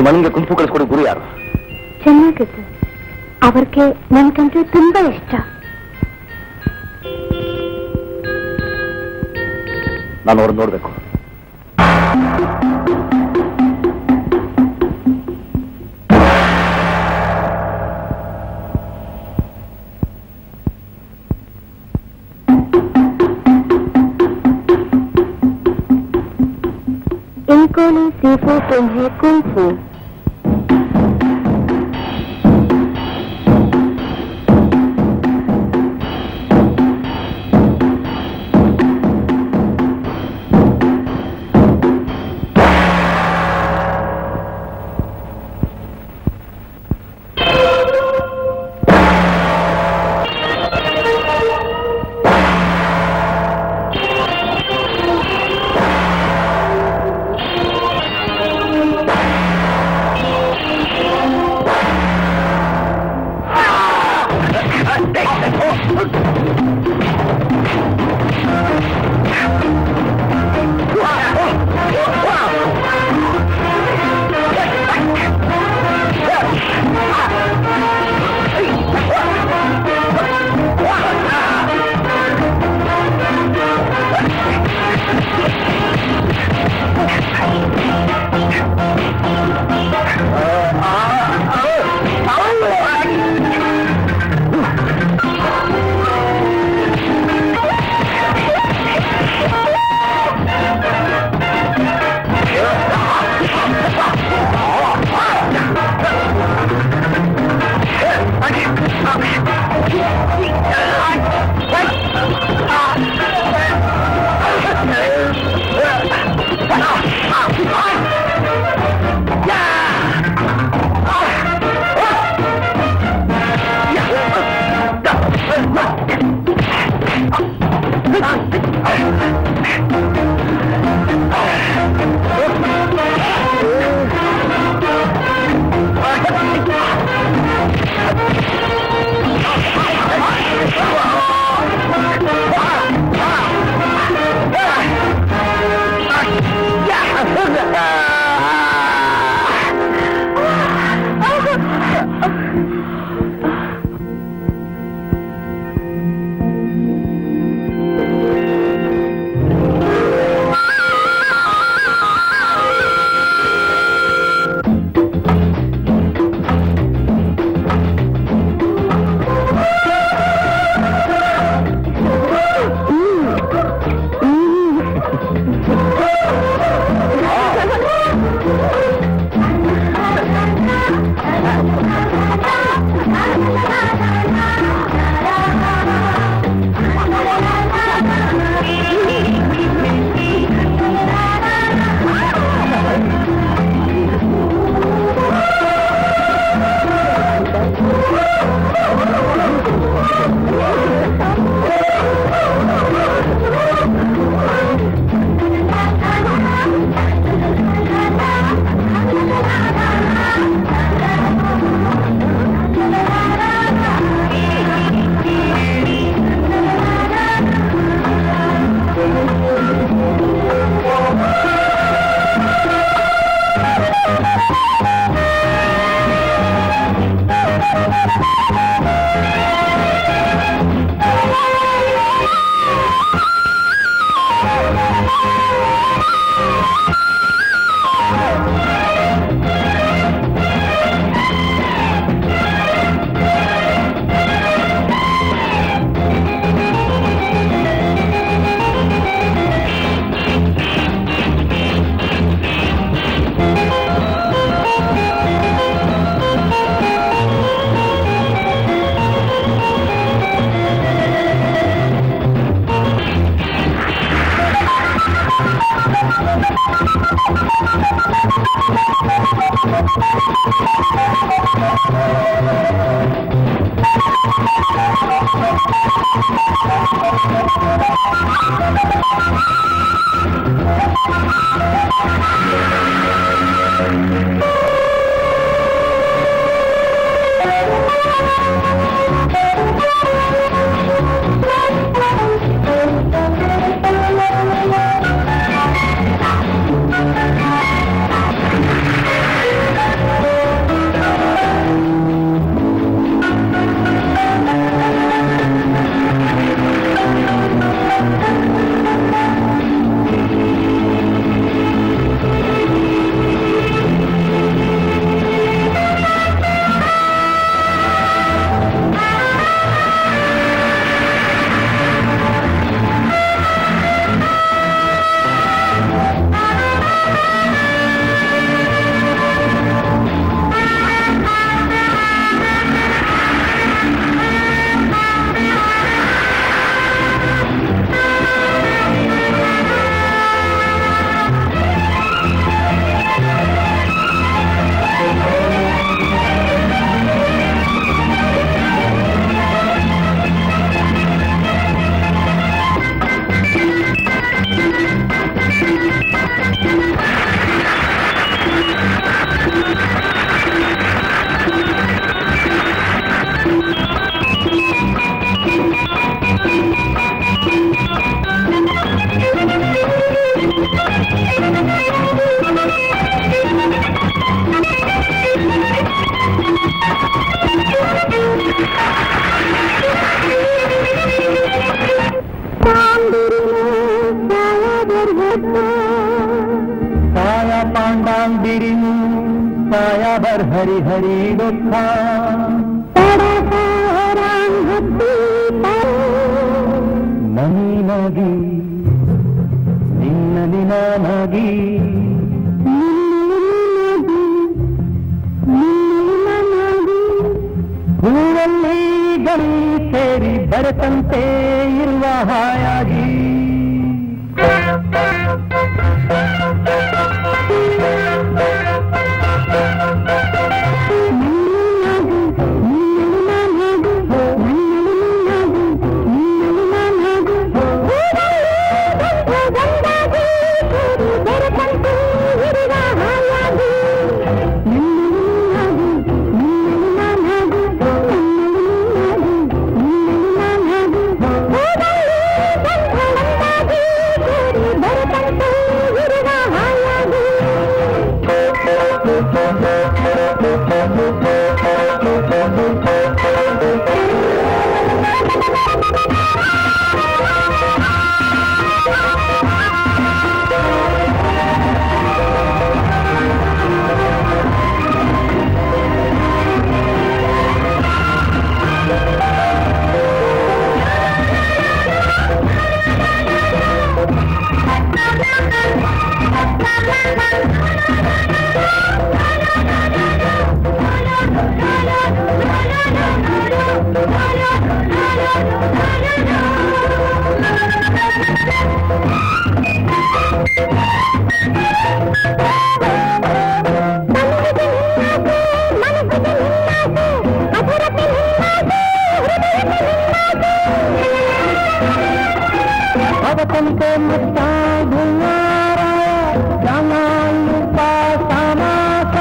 Speaker 6: ನಿಮ್ಮ ಅಣ್ಣನಿಗೆ ಕುಂಫು ಕಲಿಸ್ಕೊಡೋ ಗುರು ಯಾರು
Speaker 5: ಚೆನ್ನಾಗಿದೆ ಅವ್ರಿಗೆ ನನ್ಗಂದ್ರೆ ತುಂಬಾ ಇಷ್ಟ
Speaker 6: ನಾನು ಅವ್ರನ್ನ ನೋಡ್ಬೇಕು
Speaker 5: इनको ने सीखो तुम्हें कुंफू
Speaker 2: साया पांडांगिरी साया भर हरी हरी देखा ನನಿ ನಗಿ ನಿನ್ನ ನಿನ ನಗಿ ಹೂವಲ್ಲಿ ಗಳಿ ಸೇರಿ ಬರತಂತೆ ಇರುವ ಹಾಯಾಗಿ ಅವತಂತೆ ಮುತ್ತಾಗುವಾರ ಜಮಾಲು ಪಾಸಮಾಸ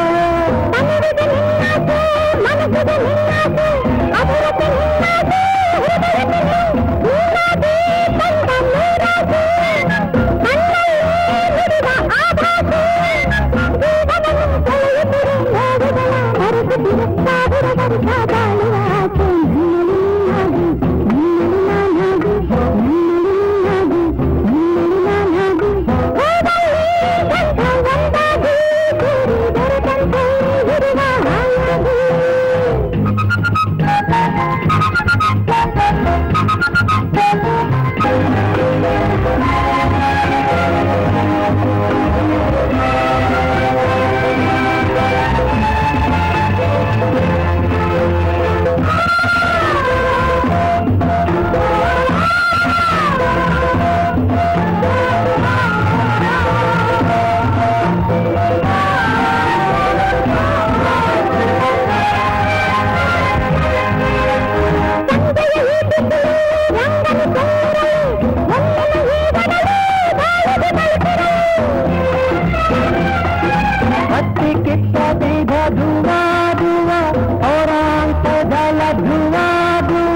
Speaker 2: ಹತ್ತಿ ಕಿತ್ತ ಬೀಗ ಧುವ ಧುವ ಔರಾಂತ ಜಲ ಧುವ ಧುವ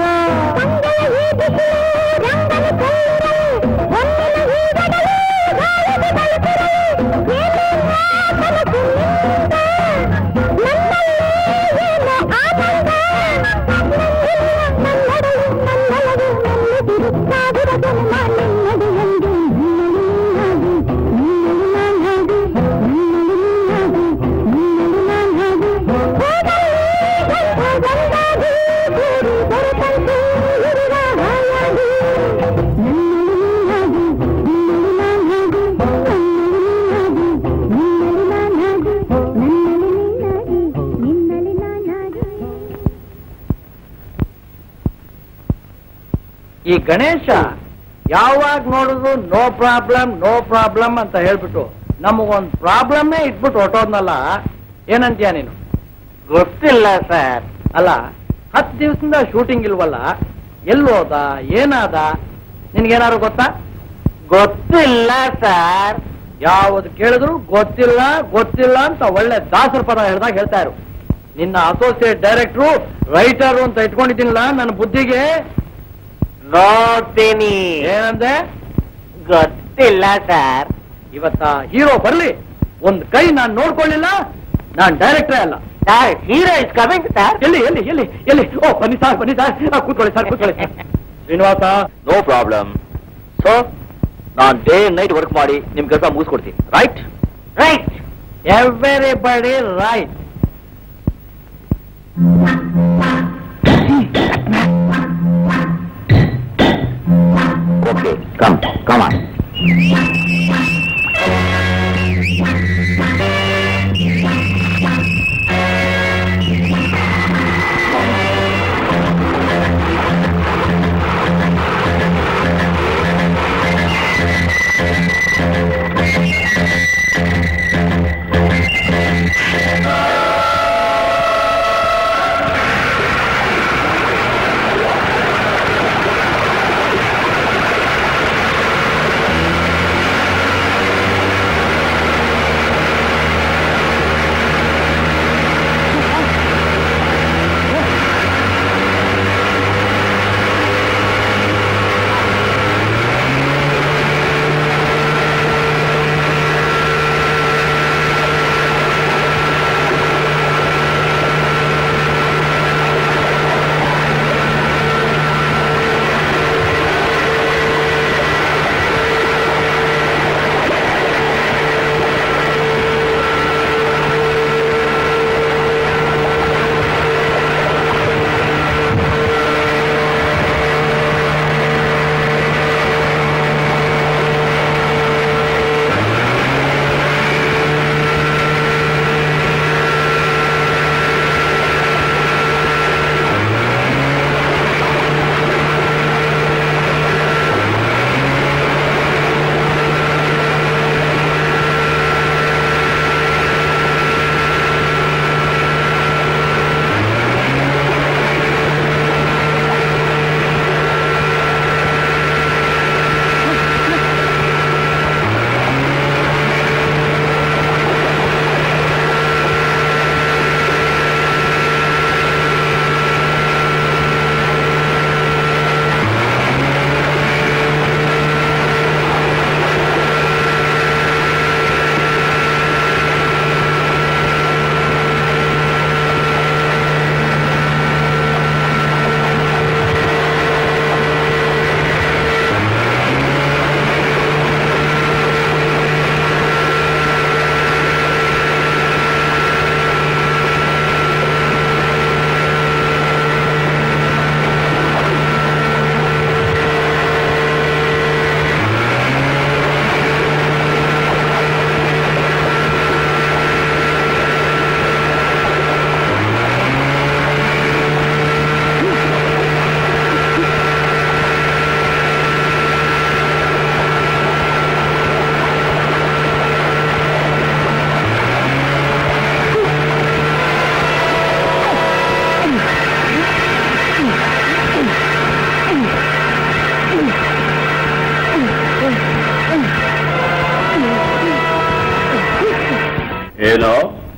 Speaker 1: ಈ ಗಣೇಶ ಯಾವಾಗ ನೋಡಿದ್ರು ನೋ ಪ್ರಾಬ್ಲಮ್ ನೋ ಪ್ರಾಬ್ಲಮ್ ಅಂತ ಹೇಳ್ಬಿಟ್ಟು ನಮಗೊಂದ್ ಪ್ರಾಬ್ಲಮ್ನೇ ಇಟ್ಬಿಟ್ಟು ಹೊಟ್ಟೋದ್ನಲ್ಲ ಏನಂತೀಯ ನೀನು ಗೊತ್ತಿಲ್ಲ ಸರ್ ಅಲ್ಲ ಹತ್ತು ದಿವಸದಿಂದ ಶೂಟಿಂಗ್ ಇಲ್ವಲ್ಲ ಎಲ್ಲೋದ ಏನಾದ ನಿನ್ಗೇನಾದ್ರು ಗೊತ್ತಾ ಗೊತ್ತಿಲ್ಲ ಸರ್ ಯಾವುದು ಕೇಳಿದ್ರು ಗೊತ್ತಿಲ್ಲ ಗೊತ್ತಿಲ್ಲ ಅಂತ ಒಳ್ಳೆ ದಾಸರ ಪದ ಹೇಳ್ದಾಗ ಹೇಳ್ತಾ ಇರು ನಿನ್ನ ಅಸೋಸಿಯೇಟ್ ಡೈರೆಕ್ಟ್ರು ರೈಟರು ಅಂತ ಇಟ್ಕೊಂಡಿದ್ದೀನಿಲ್ಲ ನನ್ನ ಬುದ್ಧಿಗೆ ನೋಡ್ತೀನಿ ಏನಂದೆ ಗೊತ್ತಿಲ್ಲ ಸರ್ ಇವತ್ತ ಹೀರೋ ಬರ್ಲಿ ಒಂದ್ ಕೈ ನಾನ್ ನೋಡ್ಕೊಳ್ಳಿಲ್ಲ ನಾನ್ ಡೈರೆಕ್ಟರೇ ಅಲ್ಲ ಹೀರೋ ಇಸ್ ಕಮಿಂಗ್ ಸರ್ ಎಲ್ಲಿ ಎಲ್ಲಿ ಎಲ್ಲಿ ಎಲ್ಲಿ ಓ ಬನ್ನಿ ಸರ್ ಬನ್ನಿ ಸರ್ ಆ, ಕೂತ್ಕೊಳ್ಳಿ ಸರ್ ಕೂತ್ಕೊಳ್ಳಿ ಶ್ರೀನಿವಾಸ
Speaker 6: ನೋ ಪ್ರಾಬ್ಲಮ್ ಸೊ ನಾನು ಡೇ ನೈಟ್ ವರ್ಕ್ ಮಾಡಿ ನಿಮ್ ಕೆಲಸ ಮುಗಿಸ್ಕೊಡ್ತೀನಿ right
Speaker 1: right everybody right
Speaker 6: okay come come on
Speaker 3: ಏನೋ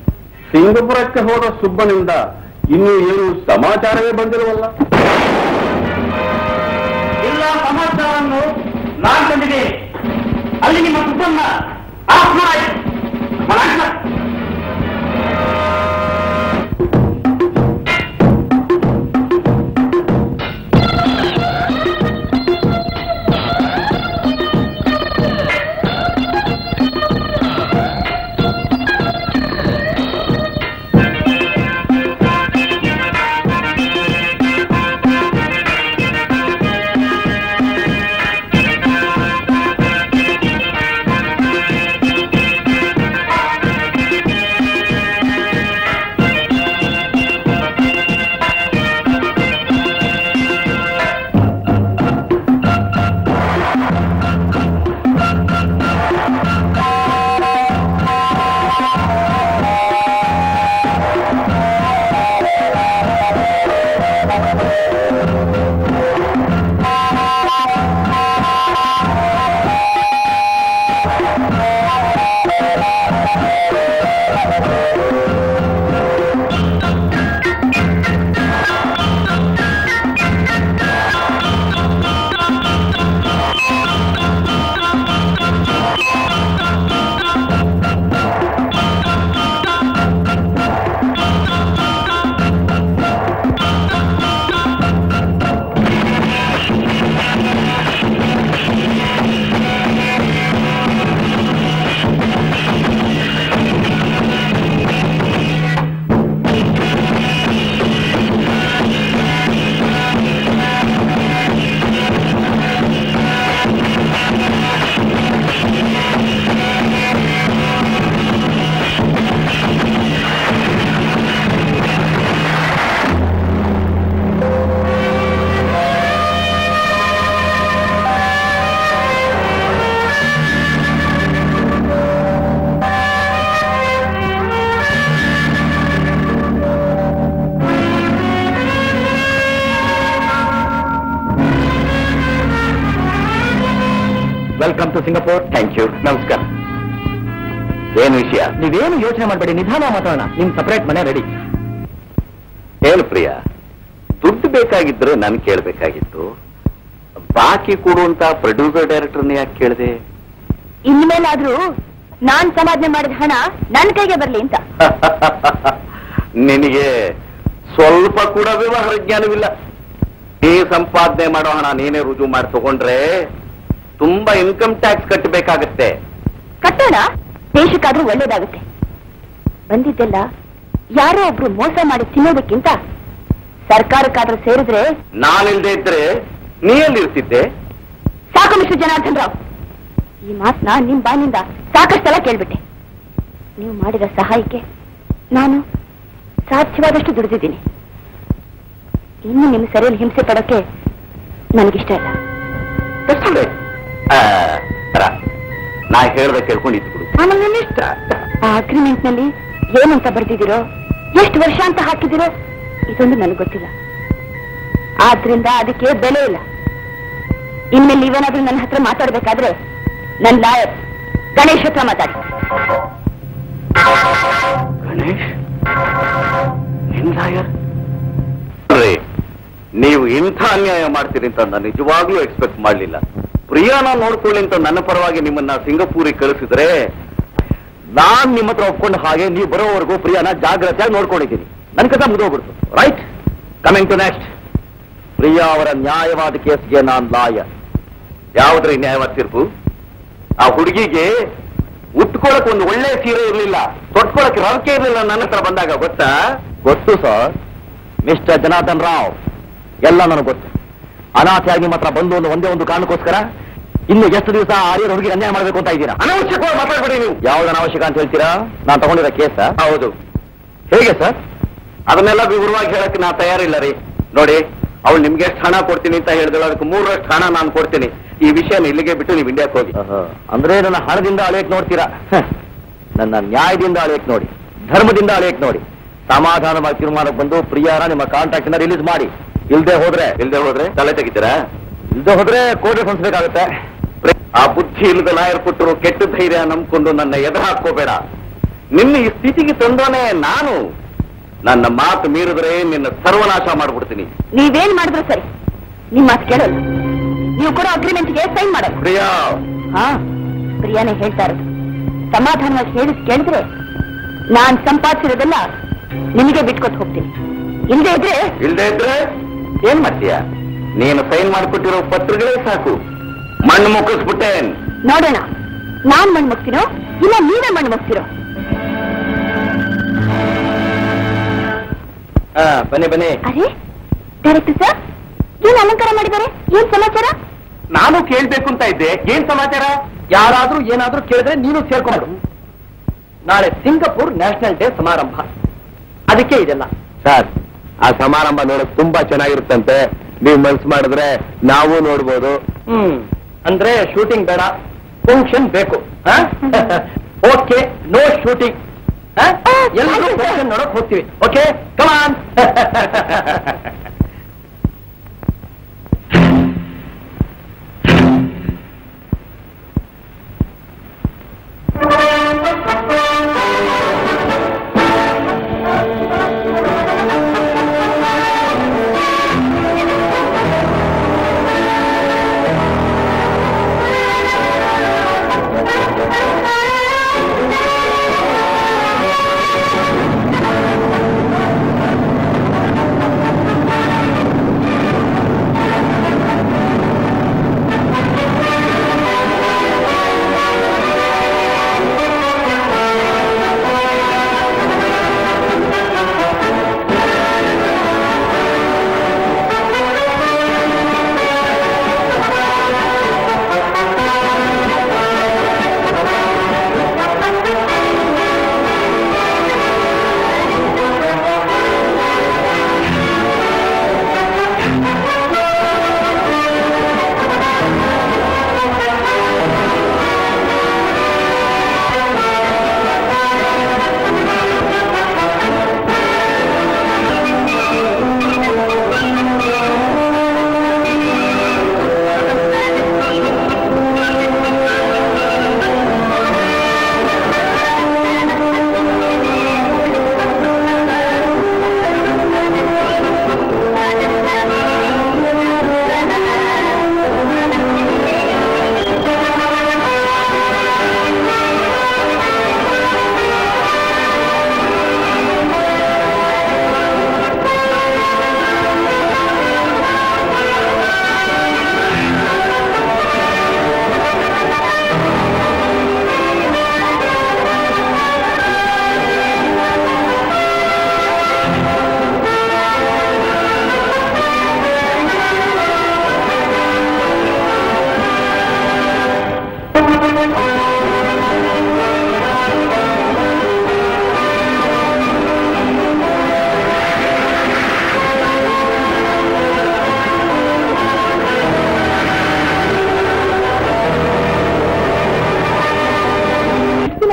Speaker 3: ಸಿಂಗಪುರಕ್ಕೆ ಹೋದ ಸುಬ್ಬನಿಂದ ಇನ್ನು ಏನು ಸಮಾಚಾರವೇ ಬಂದಿರುವಲ್ಲ
Speaker 1: ಎಲ್ಲ ಸಮಾಚಾರವನ್ನು ನಾನು ತಂದಿದ್ದೇನೆ ಅಲ್ಲಿ ನಿಮ್ಮ ಸುಬ್ಬನ್ನ ಆತ್ಮ ಆಯ್ತು ಮನಾಟ್ನ.
Speaker 5: ಆ
Speaker 6: welcome to Singapore thank you ನಮಸ್ಕಾರ ಏನು ವಿಷಯ ನೀವೇನು ಯೋಚನೆ ಮಾಡಬೇಡಿ ನಿಧಾನ ಮಾತಾಡೋಣ ನಿಮ್ ಸಪರೇಟ್ ಮನೆ ರೆಡಿ
Speaker 3: ಏನು ಪ್ರಿಯ ದುಡ್ಡು ಬೇಕಾಗಿದ್ರೆ ನನ್ ಕೇಳ್ಬೇಕಾಗಿತ್ತು ಬಾಕಿ ಕೊಡುವಂತ ಪ್ರೊಡ್ಯೂಸರ್ ಡೈರೆಕ್ಟರ್ನ ಯಾಕೆ ಕೇಳಿದೆ
Speaker 5: ಇನ್ಮೇಲಾದ್ರೂ ನಾನ್ ಸಂಪಾದನೆ ಮಾಡಿದ ಹಣ ನನ್ ಕೈಗೆ ಬರ್ಲಿ ಅಂತ
Speaker 3: ನಿನಗೆ ಸ್ವಲ್ಪ ಕೂಡ ವ್ಯವಹಾರ ಜ್ಞಾನವಿಲ್ಲ ನೀ ಸಂಪಾದನೆ ಮಾಡೋ ಹಣ ನೀನೇ ರುಜು ಮಾಡಿ ತಗೊಂಡ್ರೆ ತುಂಬಾ ಇನ್ಕಮ್ ಟ್ಯಾಕ್ಸ್ ಕಟ್ಟಬೇಕಾಗತ್ತೆ
Speaker 5: ಕಟ್ಟೋಣ ದೇಶಕ್ಕಾದ್ರೂ ಒಳ್ಳೇದಾಗುತ್ತೆ ಬಂದಿದ್ದೆಲ್ಲ ಯಾರೋ ಒಬ್ರು ಮೋಸ ಮಾಡಿ ತಿನ್ನೋದಕ್ಕಿಂತ ಸರ್ಕಾರಕ್ಕಾದ್ರೂ ಸೇರಿದ್ರೆ
Speaker 3: ನಾನಿಲ್ದೇ ಇದ್ರೆ ನೀ ಎಲ್ಲಿರ್ತಿದ್ದೆ
Speaker 5: ಸಾಕು ಮಿಸ್ಟರ್ ಜನಾರ್ದನ್ ರಾವ್ ಈ ಮಾತನ್ನ ನಿಮ್ ಬಾನಿಂದ ಸಾಕಷ್ಟು ಸಲ ಕೇಳ್ಬಿಟ್ಟೆ ನೀವು ಮಾಡಿದ ಸಹಾಯಕ್ಕೆ ನಾನು ಸಾಧ್ಯವಾದಷ್ಟು ದುಡಿದಿದ್ದೀನಿ ಇನ್ನು ನಿಮ್ಮ ಸರಿಯಲ್ಲಿ ಹಿಂಸೆ ಪಡೋಕೆ ನನಗಿಷ್ಟ ಇಲ್ಲ
Speaker 3: ತಕ್ಷಣ ನಾ ಹೇಳ್ದೆ ಕೇಳ್ಕೊಂಡಿದ್ದು ಬಿಡು
Speaker 5: ಆಮೇಲೆ ನನ್ನ ಇಷ್ಟ ಆ ಅಗ್ರಿಮೆಂಟ್ ನಲ್ಲಿ ಏನಂತ ಬರ್ದಿದ್ದೀರೋ ಎಷ್ಟು ವರ್ಷ ಅಂತ ಹಾಕಿದಿರೋ ಇದೊಂದು ನನಗೆ ಗೊತ್ತಿಲ್ಲ ಆದ್ರಿಂದ ಅದಕ್ಕೆ ಬೆಲೆ ಇಲ್ಲ ಇನ್ಮೇಲೆ ನೀವೇನಾದ್ರೂ ನನ್ನ ಹತ್ರ ಮಾತಾಡ್ಬೇಕಾದ್ರೆ ನನ್ನ ಲಾಯರ್ ಗಣೇಶ್ ಹತ್ರ ಮಾತಾಡಿ
Speaker 3: ಗಣೇಶ್ ನಿನ್ ಲಾಯರ್ ನೋಡ್ರಿ, ನೀವು ಇಂಥ ಅನ್ಯಾಯ ಮಾಡ್ತೀರಿ ಅಂತ ನಾನು ನಿಜವಾಗ್ಲೂ ಎಕ್ಸ್ಪೆಕ್ಟ್ ಮಾಡಲಿಲ್ಲ ಪ್ರಿಯಾನ ನೋಡ್ಕೊಳ್ಳಿ ಅಂತ ನನ್ನ ಪರವಾಗಿ ನಿಮ್ಮನ್ನ ಸಿಂಗಪೂರಿಗೆ ಕಳಿಸಿದ್ರೆ
Speaker 6: ನಾನ್ ನಿಮ್ಮ ಹತ್ರ ಒಪ್ಕೊಂಡು ಹಾಗೆ ನೀವು ಬರೋವರೆಗೂ ಪ್ರಿಯಾನ ಜಾಗ್ರತೆಯಾಗಿ ನೋಡ್ಕೊಂಡಿದ್ದೀನಿ ನನ್ನ ಕಥ ಮುಗಿದೋಗ್ಬಿಡ್ತು right coming to next Priya ಅವರ ನ್ಯಾಯವಾದ ಕೇಸ್ಗೆ ನಾನ್ ಲಾಯರ್
Speaker 3: ಯಾವ್ದ್ರಿ ನ್ಯಾಯವಾದ ತೀರ್ಪು ಆ ಹುಡುಗಿಗೆ ಉಟ್ಕೊಳಕ್ ಒಂದು ಒಳ್ಳೆ ಸೀರೆ ಇರ್ಲಿಲ್ಲ ತೊಟ್ಕೊಳಕ್ ರವಕೆ ಇರ್ಲಿಲ್ಲ ನನ್ನ ಹತ್ರ ಬಂದಾಗ ಗೊತ್ತಾ
Speaker 6: ಗೊತ್ತು ಸರ್ ಮಿಸ್ಟರ್ ಜನಾರ್ದನ್ ರಾವ್ ಎಲ್ಲ ನನಗೆ ಗೊತ್ತು ಅನಾಥೆಯಾಗಿ ನಿಮ್ಮ ಹತ್ರ ಬಂದು ಒಂದು ಒಂದೇ ಒಂದು ಕಾರಣಕ್ಕೋಸ್ಕರ ಇನ್ನು ಎಷ್ಟು ದಿವಸ ಆರ್ಯರ ಹುಡುಗಿ ಅನ್ಯಾಯ ಮಾಡಬೇಕು ಅಂತ ಇದ್ದೀರಾ
Speaker 3: ಅನಾವಶ್ಯಕವಾಗಿ ಮಾತಾಡ್ಬೇಡಿ ನೀವು
Speaker 6: ಯಾವ್ದು ಅನಾವಶ್ಯಕ ಅಂತ ಹೇಳ್ತೀರಾ ನಾನು ತಗೊಂಡಿರೋ ಕೇಸ
Speaker 3: ಹೌದು
Speaker 6: ಹೇಗೆ ಸರ್
Speaker 3: ಅದನ್ನೆಲ್ಲ ವಿವರವಾಗಿ ಹೇಳಕ್ ನಾ ತಯಾರಿಲ್ಲ ರೀ ನೋಡಿ ಅವಳು ನಿಮ್ಗೆ ಎಷ್ಟು ಹಣ ಕೊಡ್ತೀನಿ ಅಂತ ಹೇಳಿದಳು ಅದಕ್ಕೆ ಮೂರರಷ್ಟು ಹಣ ನಾನು ಕೊಡ್ತೀನಿ ಈ ವಿಷಯನ ಇಲ್ಲಿಗೆ ಬಿಟ್ಟು ನೀವು ಇಂಡಿಯಾಕ್ಕೆ ಹೋಗಿ
Speaker 6: ಅಂದ್ರೆ ನನ್ನ ಹಣದಿಂದ ಅಳೆಯಕ್ ನೋಡ್ತೀರಾ ಹ. ನನ್ನ ನ್ಯಾಯದಿಂದ ಅಳೆಯಕ್ ನೋಡಿ ಧರ್ಮದಿಂದ ಅಳೆಯಕ್ ನೋಡಿ ಸಮಾಧಾನವಾಗಿ ತೀರ್ಮಾನಕ್ಕೆ ಬಂದು ಪ್ರಿಯಾನ ನಿಮ್ಮ ಕಾಂಟ್ರಾಕ್ಟ್ ಇಂದ ರಿಲೀಸ್ ಮಾಡಿ ಇಲ್ದೆ ಹೋದ್ರೆ
Speaker 3: ಇಲ್ದೆ ಹೋದ್ರೆ ತಲೆ ತೆಗಿತೀರಾ
Speaker 6: ಇಲ್ದೆ ಹೋದ್ರೆ ಕೋರ್ಟ್ ಹೊಂದ್ಬೇಕಾಗುತ್ತೆ
Speaker 3: ಆ ಬುದ್ಧಿ ಇಲ್ಲದ ಲಾಯರ್ ಕೊಟ್ಟರು ಕೆಟ್ಟ ಧೈರ್ಯ ನಂಬ್ಕೊಂಡು ನನ್ನ ಎದುರು ಹಾಕೋಬೇಡ ನಿನ್ನ ಈ ಸ್ಥಿತಿಗೆ ತಂದೋನೆ ನಾನು ನನ್ನ ಮಾತು ಮೀರಿದ್ರೆ ನಿನ್ನ ಸರ್ವನಾಶ ಮಾಡ್ಬಿಡ್ತೀನಿ
Speaker 5: ನೀವೇನ್ ಮಾಡಿದ್ರು ಸರಿ ನಿಮ್ಮ ಮಾತು ಕೇಳೋಲ್ಲ ನೀವು ಕೊಡೋ ಅಗ್ರಿಮೆಂಟ್ಗೆ ಸೈನ್ ಮಾಡೋಲ್ಲ
Speaker 3: ಪ್ರಿಯಾ
Speaker 5: ಹಾ ಪ್ರಿಯಾನೇ ಹೇಳ್ತಾ ಇರೋದು ಸಮಾಧಾನವಾಗಿ ಹೇಳಿಸ್ ಕೇಳಿದ್ರೆ ನಾನ್ ಸಂಪಾದಿಸಿರೋದೆಲ್ಲ ನಿಮಗೆ ಬಿಟ್ಕೊಟ್ಟು ಹೋಗ್ತೀನಿ ಇಲ್ಲದೆ ಇದ್ರೆ
Speaker 3: ಇಲ್ದೇ ಇದ್ರೆ ಏನ್ ಮಾಡ್ತೀಯ ನೀನು ಸೈನ್ ಮಾಡಿಕೊಟ್ಟಿರೋ ಪತ್ರಗಳೇ ಸಾಕು ಮಣ್ಣು ಮುಕ್ಕಿಸ್ಬಿಟ್ಟೇನ್
Speaker 5: ನೋಡೋಣ ನಾನ್ ಮಣ್ಣು ಮುಗ್ತೀನೋ ಇಲ್ಲ ನೀವೇ ಮಣ್ಣು ಮುಗ್ತೀರೋ
Speaker 6: ಹಾ ಬನ್ನಿ ಬನ್ನಿ
Speaker 5: ಅರೆ ಡೈರೆಕ್ಟರ್ ಸರ್ ಏನ್ ಅಲಂಕಾರ ಮಾಡಿದ್ದಾರೆ ಏನ್ ಸಮಾಚಾರ
Speaker 3: ನಾನು ಕೇಳ್ಬೇಕು ಅಂತ ಇದ್ದೆ ಏನ್ ಸಮಾಚಾರ
Speaker 6: ಯಾರಾದ್ರೂ ಏನಾದ್ರೂ ಕೇಳಿದ್ರೆ ನೀನು ಸೇರ್ಕೊಂಡು ನಾಳೆ ಸಿಂಗಪುರ್ ನ್ಯಾಷನಲ್ ಡೇ ಸಮಾರಂಭ ಅದಕ್ಕೆ ಇದೆಲ್ಲ
Speaker 3: ಸರ್ ಆ ಸಮಾರಂಭ ನೋಡಕ್ ತುಂಬಾ ಚೆನ್ನಾಗಿರುತ್ತಂತೆ ನೀವು ಮನ್ಸು ಮಾಡಿದ್ರೆ ನಾವು ನೋಡ್ಬೋದು
Speaker 6: ಹ್ಮ್ ಅಂದ್ರೆ ಶೂಟಿಂಗ್ ಬೇಡ ಫಂಕ್ಷನ್ ಬೇಕು ಓಕೆ ನೋ ಶೂಟಿಂಗ್ ಎಲ್ಲರೂ ಫಂಕ್ಷನ್ ನೋಡಕ್ ಹೋಗ್ತೀವಿ ಓಕೆ ಕಮಾನ್
Speaker 5: ಆ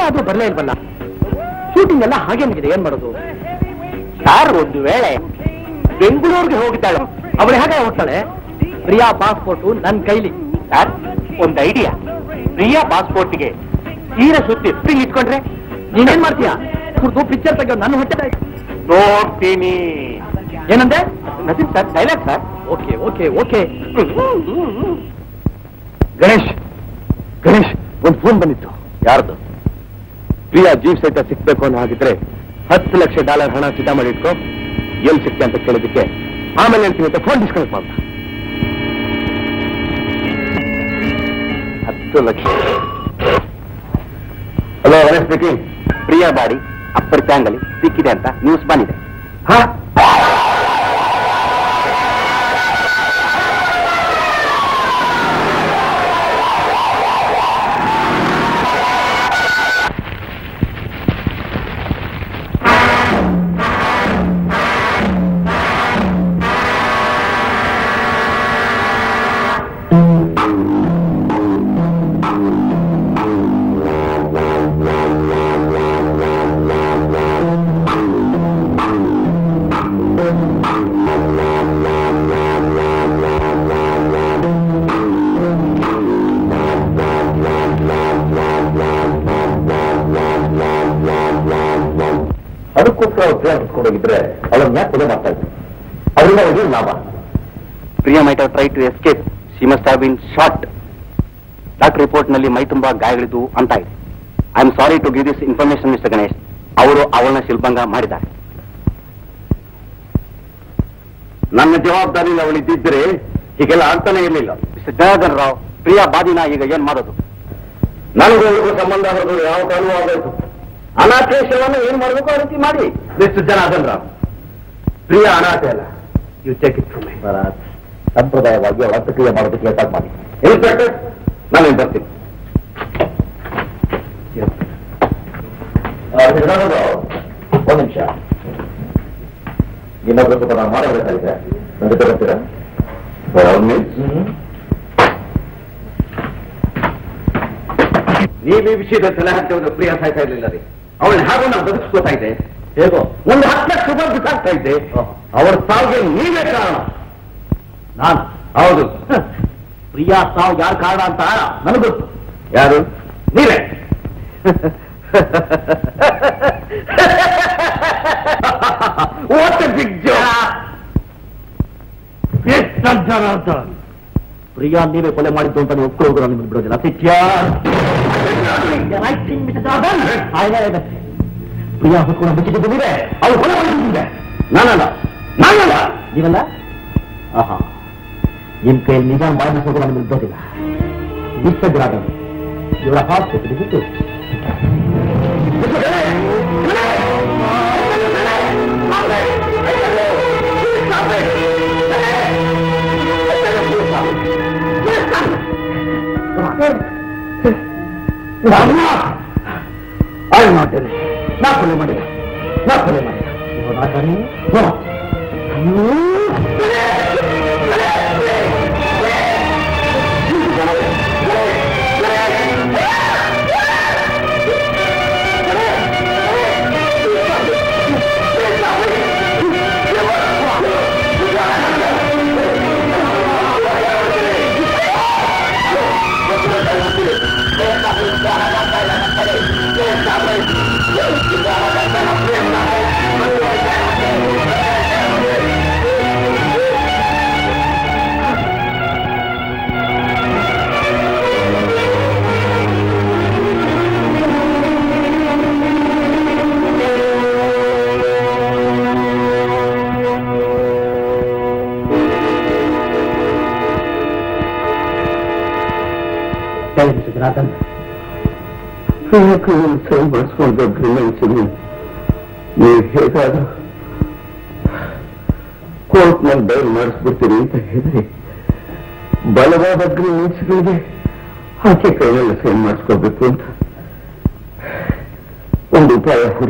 Speaker 2: ಅದು ಬರಲೇ ಇಲ್ವಲ್ಲ ಶೂಟಿಂಗ್ ಎಲ್ಲ ಹಾಗೆ ಮುಗಿದೆ ಏನ್ ಮಾಡೋದು
Speaker 6: ಸಾರ್ ಒಂದು ವೇಳೆ ಬೆಂಗಳೂರಿಗೆ ಹೋಗಿದ್ದಾಳೆ
Speaker 2: ಅವಳು ಹೇಗೆ ಹೋಗ್ತಾಳೆ ಪ್ರಿಯಾ ಪಾಸ್ಪೋರ್ಟು ನನ್ನ ಕೈಲಿ
Speaker 6: ಸರ್ ಒಂದು ಐಡಿಯಾ ಪ್ರಿಯಾ ಪಾಸ್ಪೋರ್ಟ್ಗೆ ತೀರ ಸುತ್ತಿ ಸ್ಪ್ರಿಂಗ್ ಇಟ್ಕೊಂಡ್ರೆ
Speaker 2: ನೀನೇನ್ ಮಾಡ್ತೀಯಾ ಕುಡ್ದು ಪಿಕ್ಚರ್ ತೆಗೆಯೋ ನನ್ನ ಹೊಟ್ಟೆ
Speaker 6: ನೋಡ್ತೀನಿ
Speaker 2: ಏನಂದೆ
Speaker 6: Naseem sir dialogue sir
Speaker 2: okay okay okay Ganesh Ganesh ಒಂದು ಫೋನ್ ಬಂದಿತ್ತು
Speaker 6: ಯಾರ್ದು
Speaker 2: ಪ್ರಿಯಾ ಜೀವ್ ಸಹಿತ ಸಿಕ್ಬೇಕು ಅನ್ನೋ ಹಾಗಿದ್ರೆ ಹತ್ತು ಲಕ್ಷ ಡಾಲರ್ ಹಣ ಸಿದ್ಧ ಮಾಡಿ ಇಟ್ಕೋ ಎಲ್ಲಿ ಸಿಕ್ತೆ ಅಂತ ಕೇಳಿದಕ್ಕೆ ಆಮೇಲೆ ಹೇಳ್ತೀನಿ ಅಂತ ಫೋನ್ ಡಿಸ್ಕನೆಕ್ಟ್ ಮಾಡ್ದ
Speaker 6: ಹತ್ತು lakh
Speaker 2: hello Ganesh speaking
Speaker 6: Priya body ಅಪ್ಪರ್ ಚಾಂಗಲಿ ಸಿಕ್ಕಿದೆ ಅಂತ ನ್ಯೂಸ್ ಬಂದಿದೆ
Speaker 2: ಹಾ
Speaker 4: ಅದಕ್ಕೋಸ್ಕರ ಅವ್ರು ಪ್ರಿಯಾ ಹೊತ್ಕೊಂಡೋಗಿದ್ರೆ ಅವಳನ್ನ ಯಾಕೆ ಕೊಲೆ ಮಾಡ್ತಾ ಇದ್ರು ಅದರಿಂದ ಅವ್ರಿಗೆ ಲಾಭ
Speaker 6: Priya might have try to escape she must have been shot doctor report ನಲ್ಲಿ ಮೈ ತುಂಬಾ ಗಾಯಗಳಿದ್ದು ಅಂತ ಇದೆ I am sorry to give this information mister Ganesh ಅವರು ಅವಳನ್ನ ಶಿಲ್ಭಂಗ ಮಾಡಿದ್ದಾರೆ
Speaker 3: ನನ್ನ ಜವಾಬ್ದಾರಿ ಅವಳಿದ್ದಿದ್ರೆ ಹೀಗೆಲ್ಲ ಆಗ್ತಾನೆ ಇರಲಿಲ್ಲ
Speaker 6: ಮಿಸ್ಟರ್ ಜನಾರ್ದನ್ ರಾವ್ ಪ್ರಿಯಾ ಬಾದಿನ ಈಗ ಏನ್ ಮಾಡೋದು
Speaker 3: ನನಗೂ ಅವ್ರಿಗೂ ಸಂಬಂಧ ಬರೋದು ಯಾವ ಕಾರಣವೂ ಆಗೋಯ್ತು ಅನಾಥೇಶವನ್ನು ಏನ್ ಮಾಡಬೇಕು ಆ ರೀತಿ ಮಾಡಿ ಮಿಸ್ಟರ್ ಜನಾರ್ದನ್ ರಾವ್ ಪ್ರಿಯ ಅನಾಥೆ ಅಲ್ಲ ಯು ಚೆಕ್ ಇಟ್ ಫ್ರಮ್
Speaker 4: ಸಂಪ್ರದಾಯವಾಗಿ ಅವಳ ಪ್ರಕ್ರಿಯೆ ಮಾಡೋದಕ್ಕೆ ಏರ್ಪಾಡು ಮಾಡಿ
Speaker 3: ಇನ್ಸ್ಪೆಕ್ಟರ್ ನಾನು ಬರ್ತೀನಿ
Speaker 4: ಒಂದು ನಿಮಿಷ ಇನ್ನೊಬ್ರು ಸ್ವಲ್ಪ ನಾನು ಮಾಡಬೇಕಾಗಿದೆ ನನ್ನ ಜೊತೆ ಬರ್ತೀರಾ
Speaker 3: ನೀವು ಈ ವಿಷಯದ ತಲೆ ಹಾಕ್ತೇವೆ ಪ್ರಿಯ ಸಾಯ್ತಾ ಇರ್ಲಿಲ್ಲ ರೀ ಅವಳು ಹಾಗೂ ನಾನು ಬದುಕಿಸ್ಕೋತಾ ಇದ್ದೆ
Speaker 4: ಹೇಗೋ
Speaker 3: ಒಂದು ಹತ್ತು ಲಕ್ಷ ರೂಪಾಯಿ ಬಿಸಾಕ್ತಾ ಇದ್ದೆ ಅವರ ಸಾವಿಗೆ ನೀವೇ ಕಾರಣ
Speaker 4: ನಾನು
Speaker 3: ಹೌದು
Speaker 4: ಪ್ರಿಯಾ ಸಾವು ಯಾರು ಕಾರಣ ಅಂತ ನನಗೆ ಗೊತ್ತು
Speaker 3: ಯಾರು ನೀವೇ ವಾಟ್ ಬಿಗ್
Speaker 4: ಪ್ರಿಯಾ ನೀವೇ ಕೊಲೆ ಮಾಡಿದ್ದು ಅಂತ ನೀವು ಒಪ್ಕೊಳ್ಳೋದು ನಾನು ನಿಮ್ಗೆ ಬಿಡೋದಿಲ್ಲ ಸತ್ಯ ಪ್ರಿಯಾ ಹೊತ್ಕೊಂಡು ಬಿಚ್ಚಿದ್ದು ನೀವೇ ಅವಳು ಕೊಲೆ ಮಾಡಿದ್ದೆ
Speaker 3: ನಾನಲ್ಲ ನಾನಲ್ಲ
Speaker 4: ನೀವಲ್ಲ ಆಹಾ ನಿಮ್ ಕೈಯಲ್ಲಿ ನಿಜ ಮಾಡಿಸೋದು ನಾನು ಬಿಡೋದಿಲ್ಲ ನಿಸ್ಸಜ್ಜರಾದ ಇವರ ಹಾಸ್ಪಿಟಲ್ ಬಿಟ್ಟು
Speaker 3: ಐ ಮಾಡ್ತೇನೆ ನಾ ಕೊಲೆ ಮಾಡಿಲ್ಲ ನಾ ಕೊಲೆ ಮಾಡಿಲ್ಲ
Speaker 4: ಜನಾರ್ದನ್
Speaker 3: ಸೈನ್ ಮಾಡಿಸ್ಕೊಂಡು ಅಗ್ರಿಮೆಂಟ್ಸ್ ನೀವು ಹೇಗಾದ್ರೂ ಕೋರ್ಟ್ ನಲ್ಲಿ ಬಯಲು ಮಾಡಿಸ್ಬಿಡ್ತೀರಿ ಅಂತ ಹೇಳಿದ್ರೆ ಬಲವಾದ ಅಗ್ರಿಮೆಂಟ್ಸ್ಗಳಿಗೆ ಆಕೆ ಕೈಯಲ್ಲಿ ಸೈನ್ ಮಾಡಿಸ್ಕೋಬೇಕು ಅಂತ ಒಂದು ಉಪಾಯ ಹುಡಿ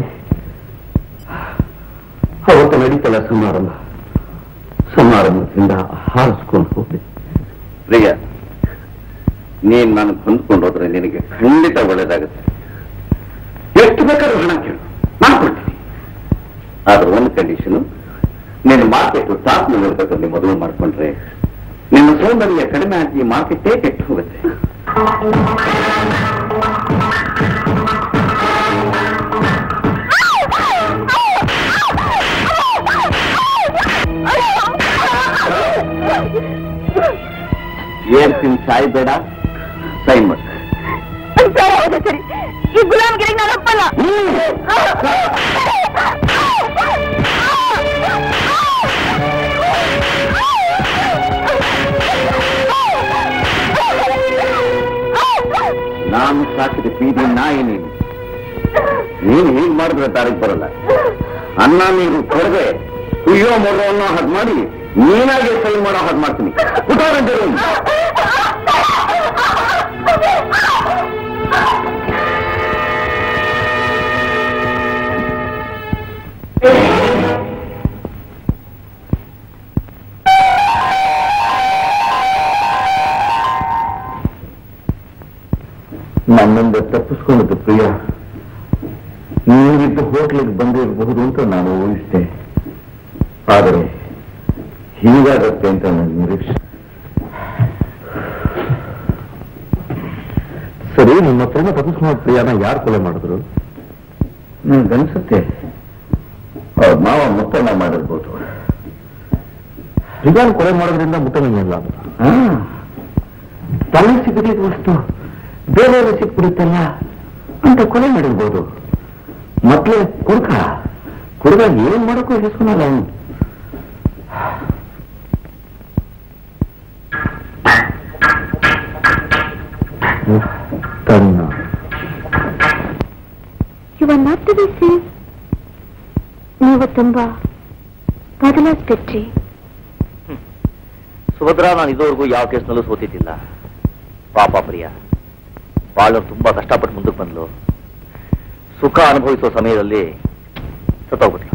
Speaker 3: ಅವತ್ತು ನಡೀತಲ್ಲ ಸಮಾರಂಭ ಸಮಾರಂಭದಿಂದ ಹಾರಿಸ್ಕೊಂಡು ಹೋಗಿ ಪ್ರಿಯ ನೀನ್ ನಾನು ಹೊಂದ್ಕೊಂಡು ಹೋದ್ರೆ ನಿನಗೆ ಖಂಡಿತ ಒಳ್ಳೇದಾಗುತ್ತೆ ಎಷ್ಟು ಬೇಕಾದ್ರೂ ಹಣ ಕೇಳು ನಾನು ಕೊಡ್ತೀನಿ
Speaker 4: ಆದ್ರೆ ಒಂದು ಕಂಡೀಷನ್ ನೀನು ಮಾರ್ಕೆಟ್ ಟಾಪ್ ಇರಬೇಕು ನೀವು ಮದುವೆ ಮಾಡ್ಕೊಂಡ್ರೆ ನಿನ್ನ ಸೌಂದರ್ಯ ಕಡಿಮೆ ಆಗಿ ಮಾರ್ಕೆಟೇ ಕೆಟ್ಟು ಹೋಗುತ್ತೆ ಏನ್ ತಿನ್ ಸಾಯ್ ಬೇಡ ಸೈನ್ ಮಾಡಿ
Speaker 5: ಸರಿ ಹೌದು ಸರಿ ಈ ಗುಲಾಮ್ಗಿರಿಗೆ ನಾನು ಒಪ್ಪಲ್ಲ
Speaker 4: ನಾನು ಸಾಕಿದ ಬೀದಿ ನಾಯಿ ನೀನು ನೀನು ಹೀಗ್ ಮಾಡಿದ್ರೆ ದಾರಿಗೆ ಬರಲ್ಲ ಅನ್ನ ನೀರು ಕೊಡದೆ ಕುಯ್ಯೋ ಮೊಡೋ ಅನ್ನೋ ಹಾಗೆ ಮಾಡಿ ನೀನಾಗೆ ಸೈನ್ ಮಾಡೋ ಹಾಗೆ ಮಾಡ್ತೀನಿ ಪುಟಾರಂಜರು ನನ್ನಿಂದ ತಪ್ಪಿಸ್ಕೊಂಡಿದ್ದು ಪ್ರಿಯ ನೀವಿದ್ದು ಹೋಟ್ಲಿಗೆ ಬಂದಿರಬಹುದು ಅಂತ ನಾನು ಊಹಿಸಿದೆ ಆದರೆ ಹೀಗಾಗತ್ತೆ ಅಂತ ನನ್ನ ನಿರೀಕ್ಷೆ ಸರಿ ನಿಮ್ಮ ಹತ್ರನ ತಪ್ಪಿಸ್ಕೊಂಡು ಪ್ರಿಯಾನ ಯಾರು ಕೊಲೆ ಮಾಡಿದ್ರು ನನಗನ್ಸುತ್ತೆ ಅವ್ರ ಮಾವ ಮುತ್ತಣ್ಣ ಮಾಡಿರ್ಬೋದು ಪ್ರಿಯಾನ್ ಕೊಲೆ ಮಾಡೋದ್ರಿಂದ ಮುತ್ತಣ್ಣ ತಲೆ ಸಿಗದಿದ್ದ ವಸ್ತು ಬೇರೆಯವರು ಸಿಕ್ಬಿಡುತ್ತಲ್ಲ ಅಂತ ಕೊಲೆ ಮಾಡಿರ್ಬೋದು ಮಕ್ಳು ಕುಡ್ಕ ಕುಡ್ಗ ಏನ್ ಮಾಡೋಕ್ಕೂ ಹೆಸ್ಕೊನಲ್ಲ ಅವನು ತನ್ನ
Speaker 5: you are not to be seen ನೀವು ತುಂಬಾ ಬದಲಾಗ್ಬಿಟ್ರಿ
Speaker 6: ಸುಭದ್ರಾ ನಾನು ಇದುವರೆಗೂ ಯಾವ ಕೇಸ್ನಲ್ಲೂ ಸೋತಿದ್ದಿಲ್ಲ ಪಾಪ ಪ್ರಿಯ ಬಾಳು ತುಂಬಾ ಕಷ್ಟಪಟ್ಟು ಮುಂದಕ್ಕೆ ಬಂದ್ಲು ಸುಖ ಅನುಭವಿಸುವ ಸಮಯದಲ್ಲಿ ಸತ್ತೋಗ್ಬಿಟ್ಲು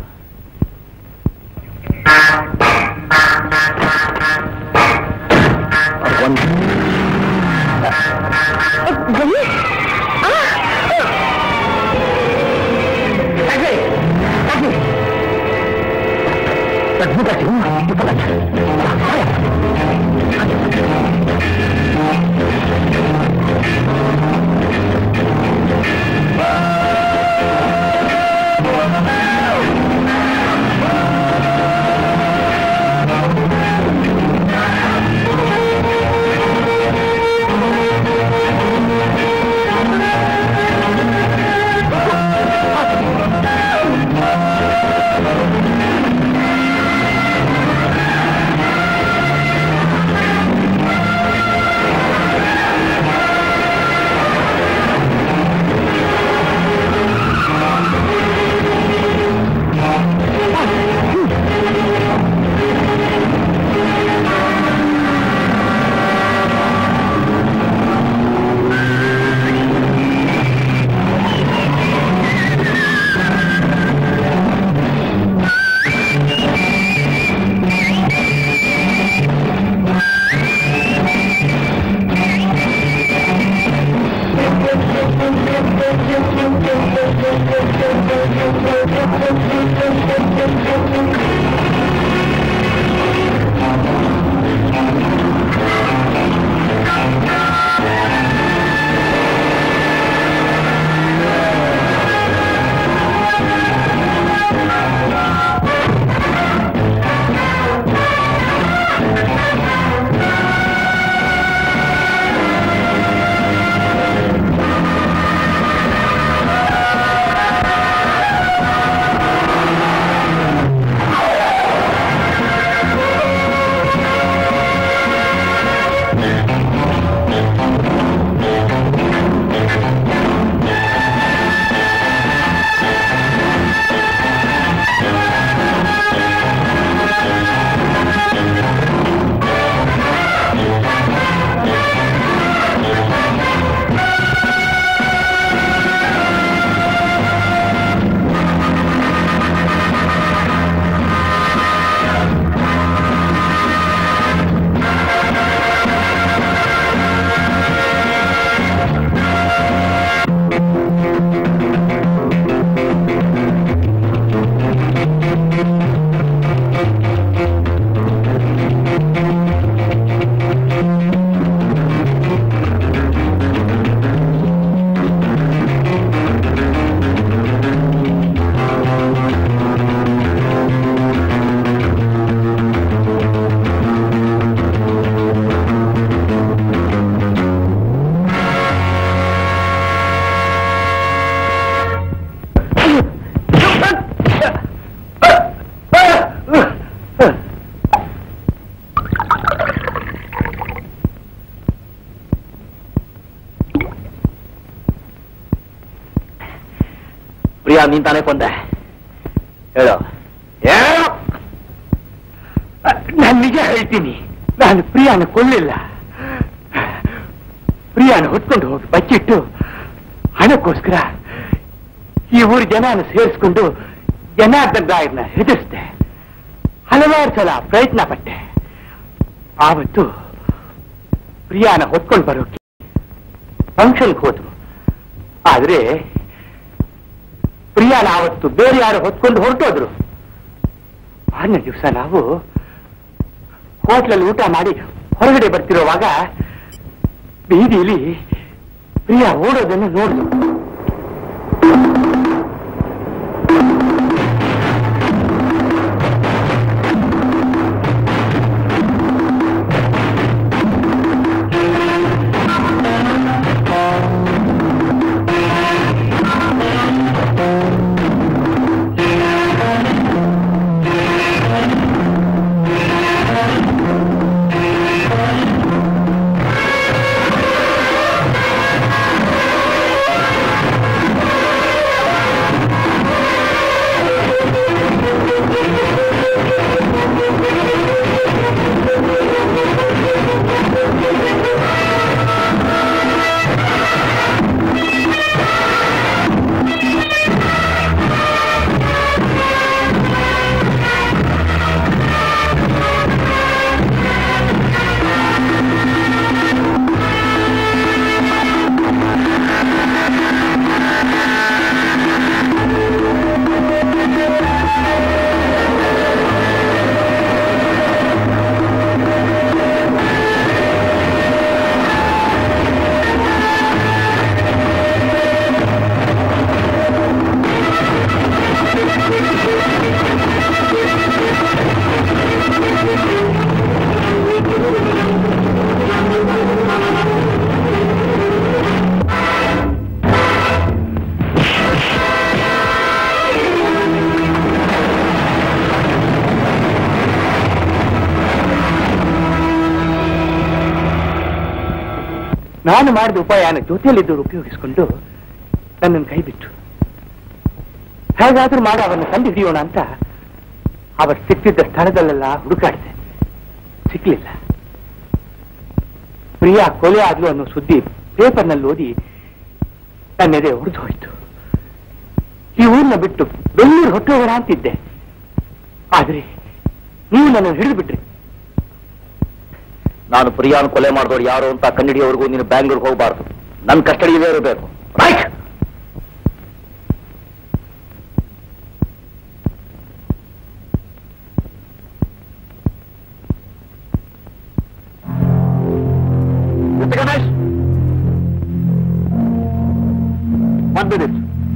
Speaker 6: ಒಂದು
Speaker 5: ಆ
Speaker 6: ಪ್ರಿಯಾ ನೀನ್ ತಾನೇ ಕೊಂದೆ ಹೇಳು
Speaker 1: ಏನು ನಾನು ನಿಜ ಹೇಳ್ತೀನಿ ನಾನು ಪ್ರಿಯಾನ ಕೊಲ್ಲಿಲ್ಲ ಪ್ರಿಯಾನ ಹೊತ್ಕೊಂಡು ಹೋಗಿ ಬಚ್ಚಿಟ್ಟು ಹಣಕ್ಕೋಸ್ಕರ ಈ ಊರು ಜನನ ಸೇರಿಸ್ಕೊಂಡು ಜನಾರ್ದನ್ ರಾಯರ್ನ ಹೆದರ್ಸ್ದೆ ಹಲವಾರು ಸಲ ಪ್ರಯತ್ನ ಪಟ್ಟೆ ಆವತ್ತು ಪ್ರಿಯಾನ ಹೊತ್ಕೊಂಡು ಬರೋಕೆ ಫಂಕ್ಷನ್ಗೆ ಹೋದ್ರು ಆದ್ರೆ ಪ್ರಿಯಾನ ಆವತ್ತು ಬೇರೆ ಯಾರು ಹೊತ್ಕೊಂಡು ಹೊರಟೋದ್ರು ಮಾರನೇ ದಿವಸ ನಾವು ಹೋಟ್ಲಲ್ಲಿ ಊಟ ಮಾಡಿ ಹೊರಗಡೆ ಬರ್ತಿರೋವಾಗ ಬೀದಿಲಿ ಪ್ರಿಯಾ ಓಡೋದನ್ನು ನೋಡಿದ್ರು ನಾನು ಮಾಡಿದ ಉಪಾಯನ ಜೊತೆಯಲ್ಲಿದ್ದವರು ಉಪಯೋಗಿಸಿಕೊಂಡು ನನ್ನನ್ನು ಕೈ ಬಿಟ್ಟು ಹೇಗಾದ್ರೂ ಮಾಡಿ ಅವರನ್ನು ಕಂಡು ಹಿಡಿಯೋಣ ಅಂತ ಅವರು ಸಿಕ್ತಿದ್ದ ಸ್ಥಳದಲ್ಲೆಲ್ಲ ಹುಡುಕಾಡಿದೆ ಸಿಕ್ಲಿಲ್ಲ ಪ್ರಿಯಾ ಕೊಲೆ ಆದ್ಲು ಅನ್ನೋ ಸುದ್ದಿ ಪೇಪರ್ನಲ್ಲಿ ಓದಿ ನನ್ನೆದೆ ಹೊಡೆದು ಹೋಯ್ತು ಈ ಊರನ್ನ ಬಿಟ್ಟು ಬೆಂಗಳೂರು ಹೊಟ್ಟೋಗೋಣ ಅಂತಿದ್ದೆ ಆದ್ರೆ ನೀವು ನನ್ನನ್ನು ಹಿಡಿದು ಬಿಟ್ರಿ
Speaker 6: ನಾನು ಪ್ರಿಯಾನ್ ಕೊಲೆ ಮಾಡಿದವ್ರು ಯಾರು ಅಂತ ಕಂಡಿಡಿಯೋವರೆಗೂ ನೀನು ಬ್ಯಾಂಗ್ಳೂರ್ಗೆ ಹೋಗಬಾರ್ದು ನನ್ನ ಕಸ್ಟಡಿಯಲ್ಲೇ ಇರಬೇಕು right Ganesh one minute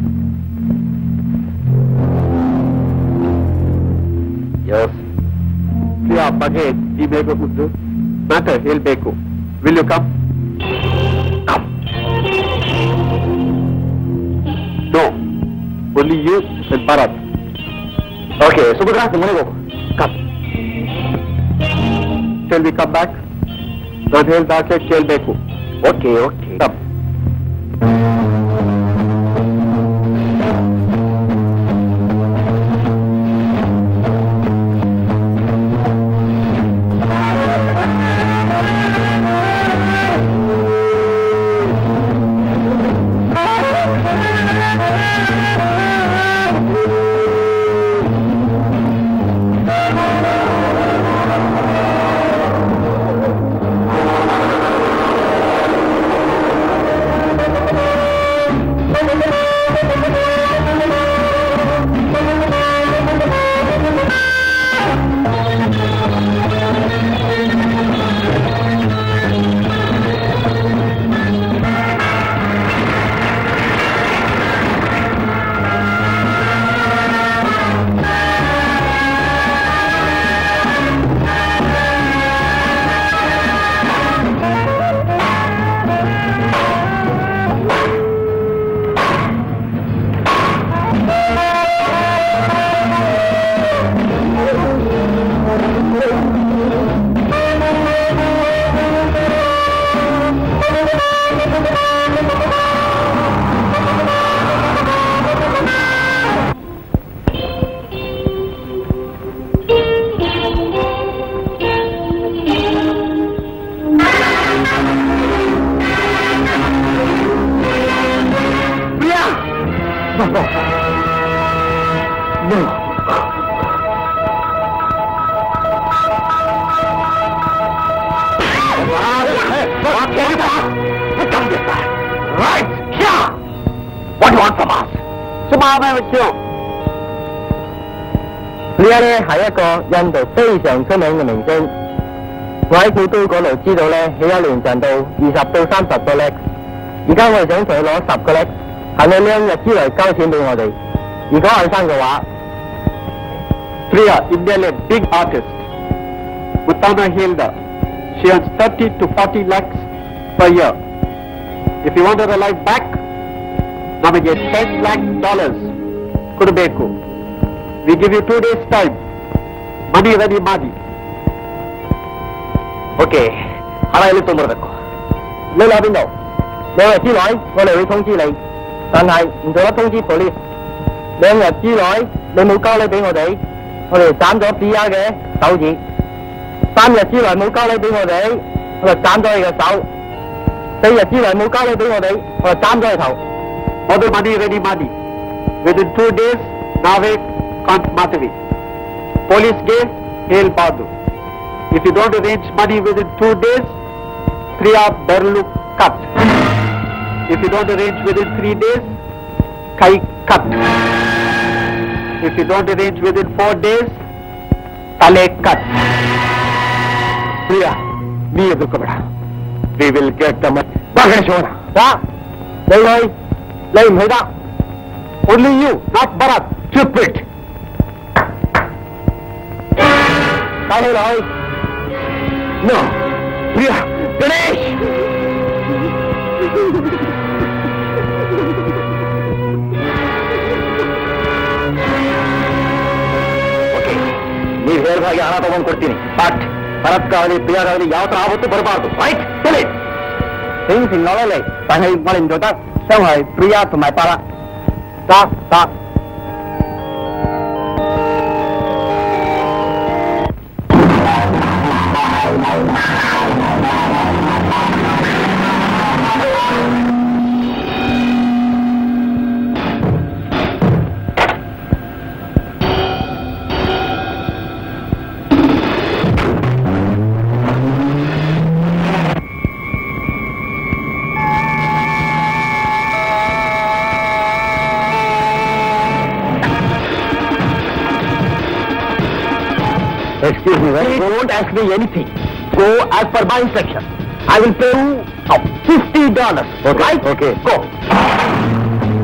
Speaker 6: yes
Speaker 3: Priya ಬಗ್ಗೆ ಈ ಬೇಗ ಕುದ್ದು ಮ್ಯಾಟರ್ ಹೇಳ್ಬೇಕು will you come no only you and Bharat
Speaker 6: okay Subhadra ನಿಮ್ಮ ಮನೆಗೆ ಹೋಗು
Speaker 3: come shall we come back ನಾನು ಹೇಳ್ದಾಕೆ ಕೇಳ್ಬೇಕು
Speaker 6: ಓಕೆ ಓಕೆ
Speaker 3: ಕಮ್
Speaker 6: ಆ
Speaker 3: Right, here! What do you want from us?
Speaker 6: 十八蚊一張。呢一咧係一個印度非常出名嘅明星，我喺古都嗰度知道咧，佢一年賺到二十到三十個 lex。而家我哋想同佢攞十個 lex，係咪兩日之內交錢俾我哋？如果後生嘅話，
Speaker 1: Priya, Indian big artist. Uttama Hilda. She earns 30 to 40 lakhs per year. If you want her life back, ನಮಗೆ 10 lakh dollars ಕೊಡಬೇಕು. We give you two days time. Money ready ಮಾಡಿ.
Speaker 6: OK，好啦，你做乜嘢？你喺邊度？兩日之內我哋會通知你，但係唔做得通知 police。兩日之內你冇交禮俾我哋，我哋斬咗 B R 嘅手指。三日之內冇交禮俾我哋，我就斬咗你嘅手。四日之內冇交禮俾我哋，我就斬咗你頭。
Speaker 1: Order money ready ಮಾಡಿ. Within two days, ನಾವೇ ಕಾಂಟ್ ಮಾಡ್ತೀವಿ. ಪೊಲೀಸ್ಗೆ ಹೇಳ್ಬಾರ್ದು. If you don't arrange money within two days, Priya ಬೆರಳು cut. If you don't arrange within three days, ಕೈ cut. If you don't arrange within four days, ತಲೆ cut.
Speaker 6: Priya ನೀ ಎದುರ್ಕೋಬೇಡ we will get the money ಬಾ ಗಣೇಶವನ ಬಾ lie lie lie ಮೇಡ only you not Bharat stupid ಕಾಣೆ ಲೈ ನೋ ಪ್ರಿಯಾ ಗಣೇಶ್ ನೀವು ಹೇಳಿದ ಹಾಗೆ ಹಣ ತಗೊಂಡು ಕೊಡ್ತೀನಿ ಬಟ್ ಭರತ್ಗಾಗಲಿ ಪ್ರಿಯಾಗಾಗಲಿ ಯಾವ ತರ ಆವತ್ತು ಬರಬಾರ್ದು ರೈಟ್ ಹೇಳಿ tình形攞得嚟，但係我哋唔做得，傷害 Priya 同埋巴啦。得得。Excuse me, right? Don't ask me anything. Go as per my instruction. I will pay you fifty dollars. Okay. Right? Okay. Go.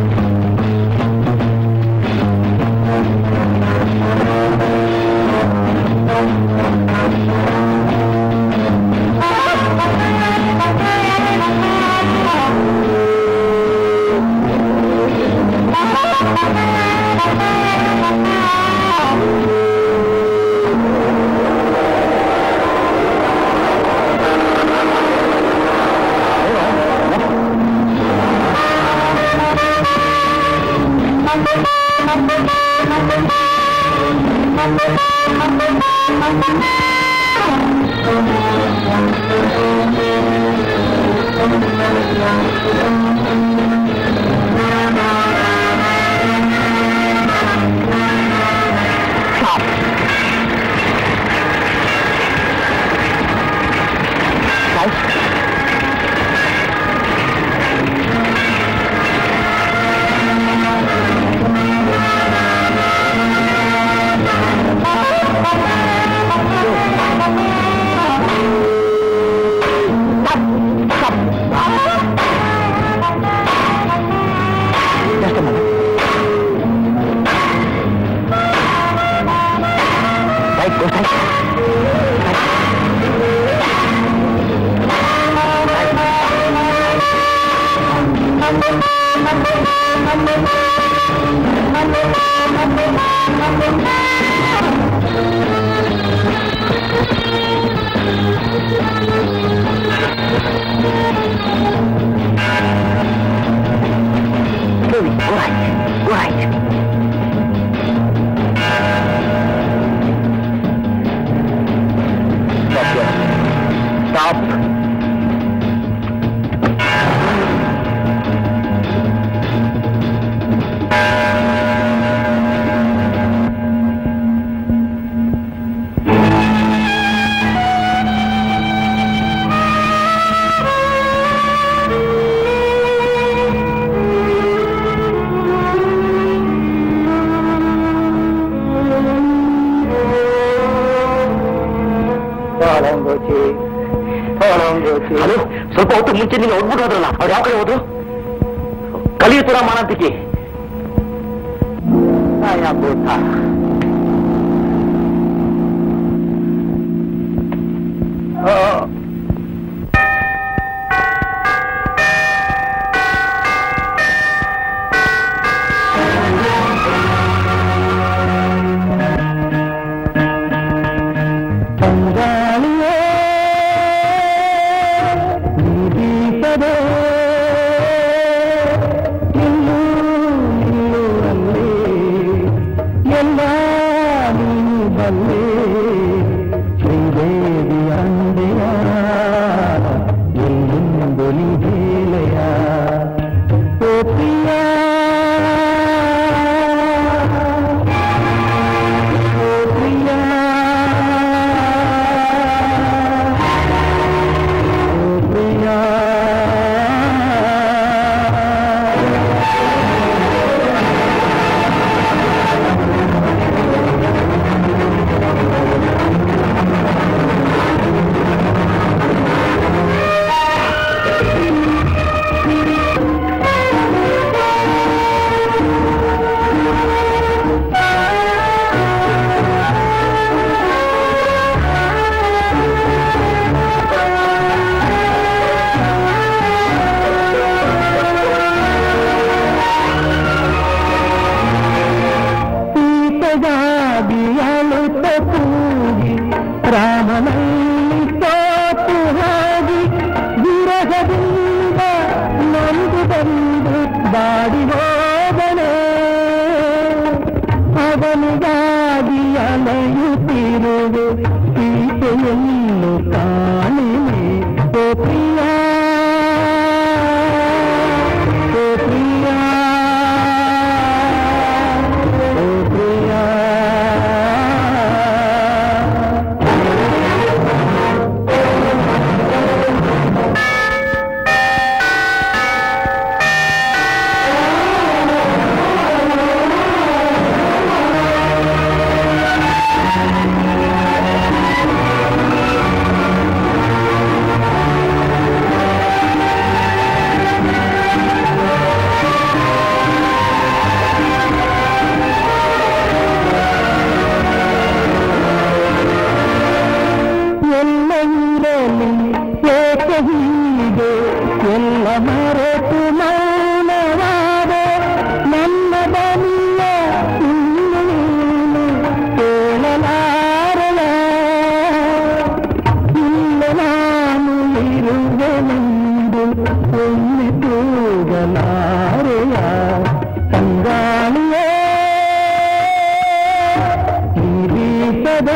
Speaker 6: Just a minute. Right, go right. Louis, go right, go right. Stop here. Stop. ಸ್ವಲ್ಪ ಹೊತ್ತು ಮುಂಚೆ ನೀನು ಹೋಗ್ಬಿಟ್ಟು ಹೋದ್ರಲ್ಲ ಅವ್ರು ಯಾವ ಕಡೆ ಹೋದ್ರು ಕಲಿಯುತ್ತರ ಮಾನಂತಿಕೆ ಭೂತ
Speaker 2: ಬಂಗಾಳಿಯೇ ನೀದೀಪದೆ ನಿಲ್ಲು ನಿಲ್ಲು ಅಲ್ಲಿ ಎಲ್ಲ ನೀನು ಬಲ್ಲೆ ಶ್ರೀದೇವಿ ಅಂದೆಯ ಎಲ್ಲೆಂದು ನೀ ಹೇಳೆಯ ಓ ಪ್ರಿಯ ಓ ಪ್ರಿಯ ಓ ಪ್ರಿಯ ಸೀತೆಗಾಗಿ ಅಳುತ್ತ ಕೂಗಿ ರಾಮನಲ್ಲಿ ಸೋತು ಹೋಗಿ ವಿರಹದಿಂದ ನೊಂದು ಬಂದು ಬಾಡಿ ಹೋದನೆ ಅವನಿಗಾಗಿ ಅಲೆಯುತ್ತಿರುವೆ ಸೀತೆಯನ್ನು ಕಾಣಿನೆ ಓ ಪ್ರಿಯ ಓ ಪ್ರಿಯ ಓ ಪ್ರಿಯ ಎಲ್ಲೆಂದಲಿ ಏಕೆ ಹೀಗೆ ಎಲ್ಲ ಮರೆತು ಮೌನವಾದ ನನ್ನ ಬಲಿಯ ಇನ್ನು ನೀನು ಕೇಳಲಾರಲ ಇಲ್ಲ ನಾನು ಇರುವೆನೆಂದು ಒಮ್ಮೆ ತೂಗಲಾರೆಯ ತಂಗಾಳಿಯೇ ನೀರೀಸದೆ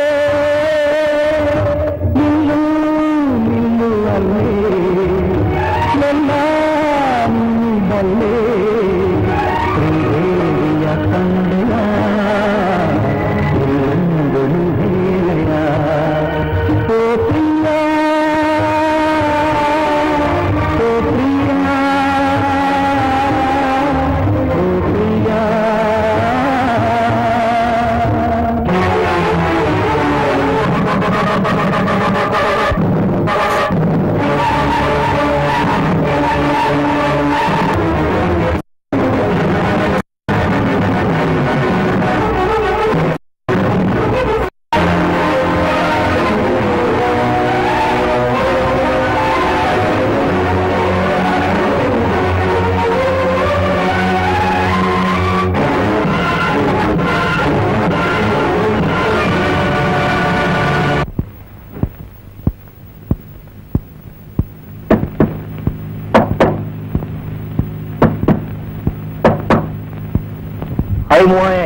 Speaker 2: ನಿಲ್ಲು ನಿಲ್ಲು ಅಲ್ಲೇ ಎಲ್ಲ ಬಲ್ಲೆ ಶ್ರೀದೇವಿಯ ತಂದೆಯ ಎಲ್ಲೆಂದು ಹೇಳೆಯ ಓ ಪ್ರಿಯ ಓ ಪ್ರಿಯ ಓ ಪ್ರಿಯ
Speaker 6: Hai Moe.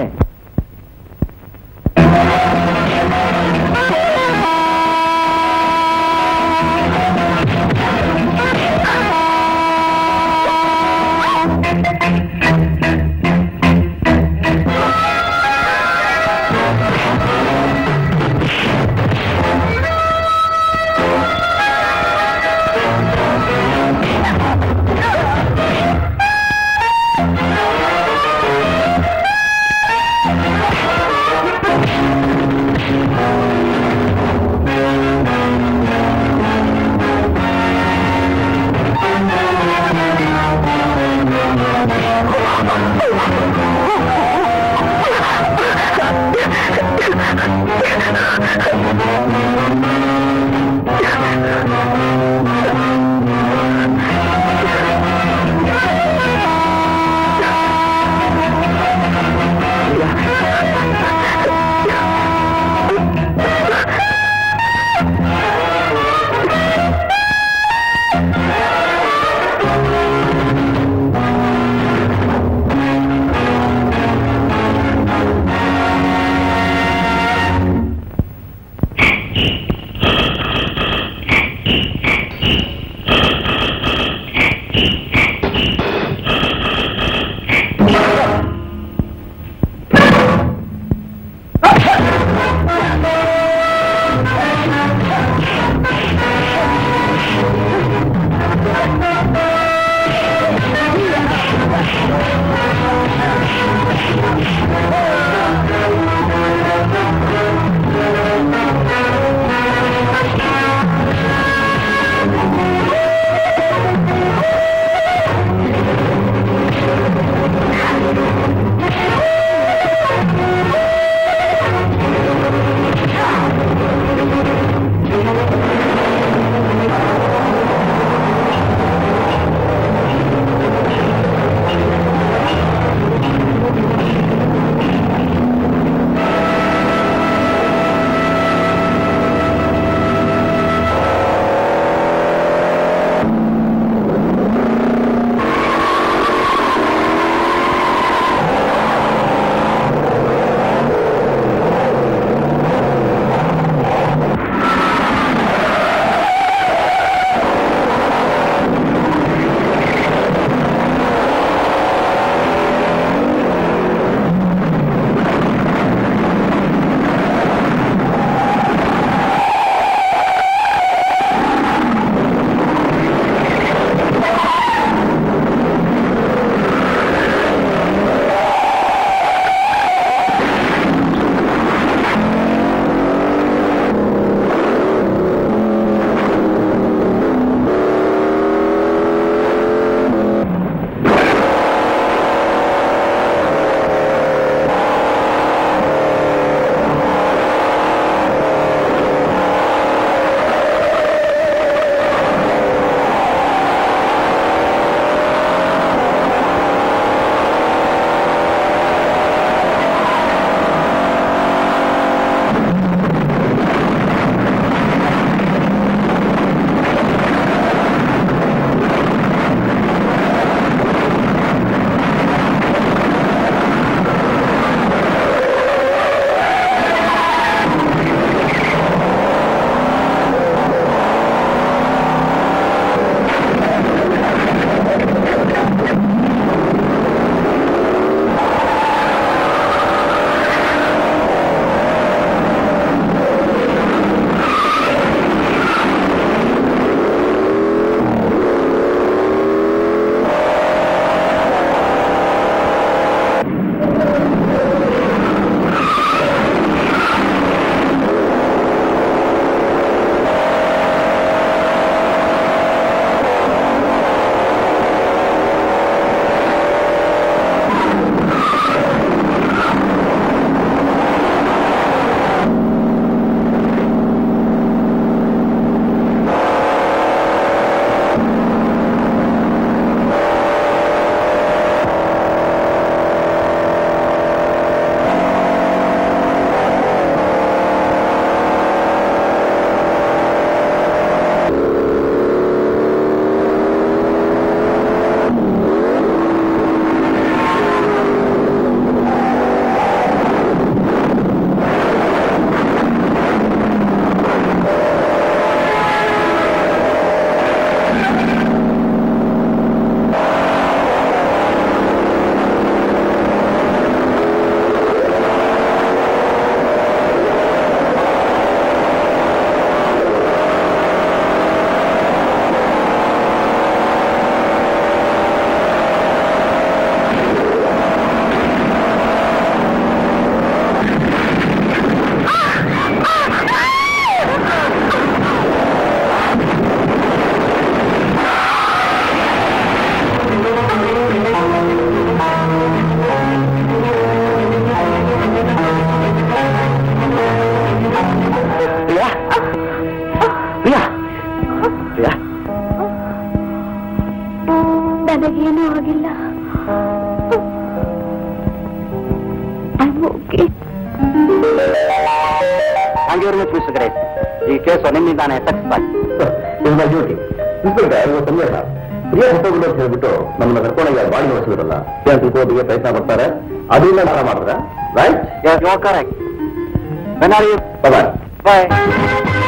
Speaker 6: Thank you very much mister Grace ಈ ಕೇಸು ನಿಮ್ಮಿಂದಾನೆ ಸಕ್ಸಸ್ ಆಗಿ
Speaker 4: ಇದು ಮೈ ಡ್ಯೂಟಿ ಇನ್ಸ್ಪೆಕ್ಟರ್ ಇವತ್ತು ಸಂದೇಶ ಪ್ರಿಯ ಹೊಟ್ಟೋಗುದು ಅಂತ ಹೇಳ್ಬಿಟ್ಟು ನಮ್ಮನ್ನ ಕರ್ಕೊಂಡೋಗಿ ಬಾಡಿ ನೋಡಿಸಿದ್ರಲ್ಲ ಏನ್ ತಿಳ್ಕೋದಿಗೆ ಪ್ರಯತ್ನ ಪಡ್ತಾರೆ ಅದರಿಂದ ಮಾಡ ಮಾಡಿದ್ರ right
Speaker 6: you are correct when are you
Speaker 4: bye
Speaker 6: bye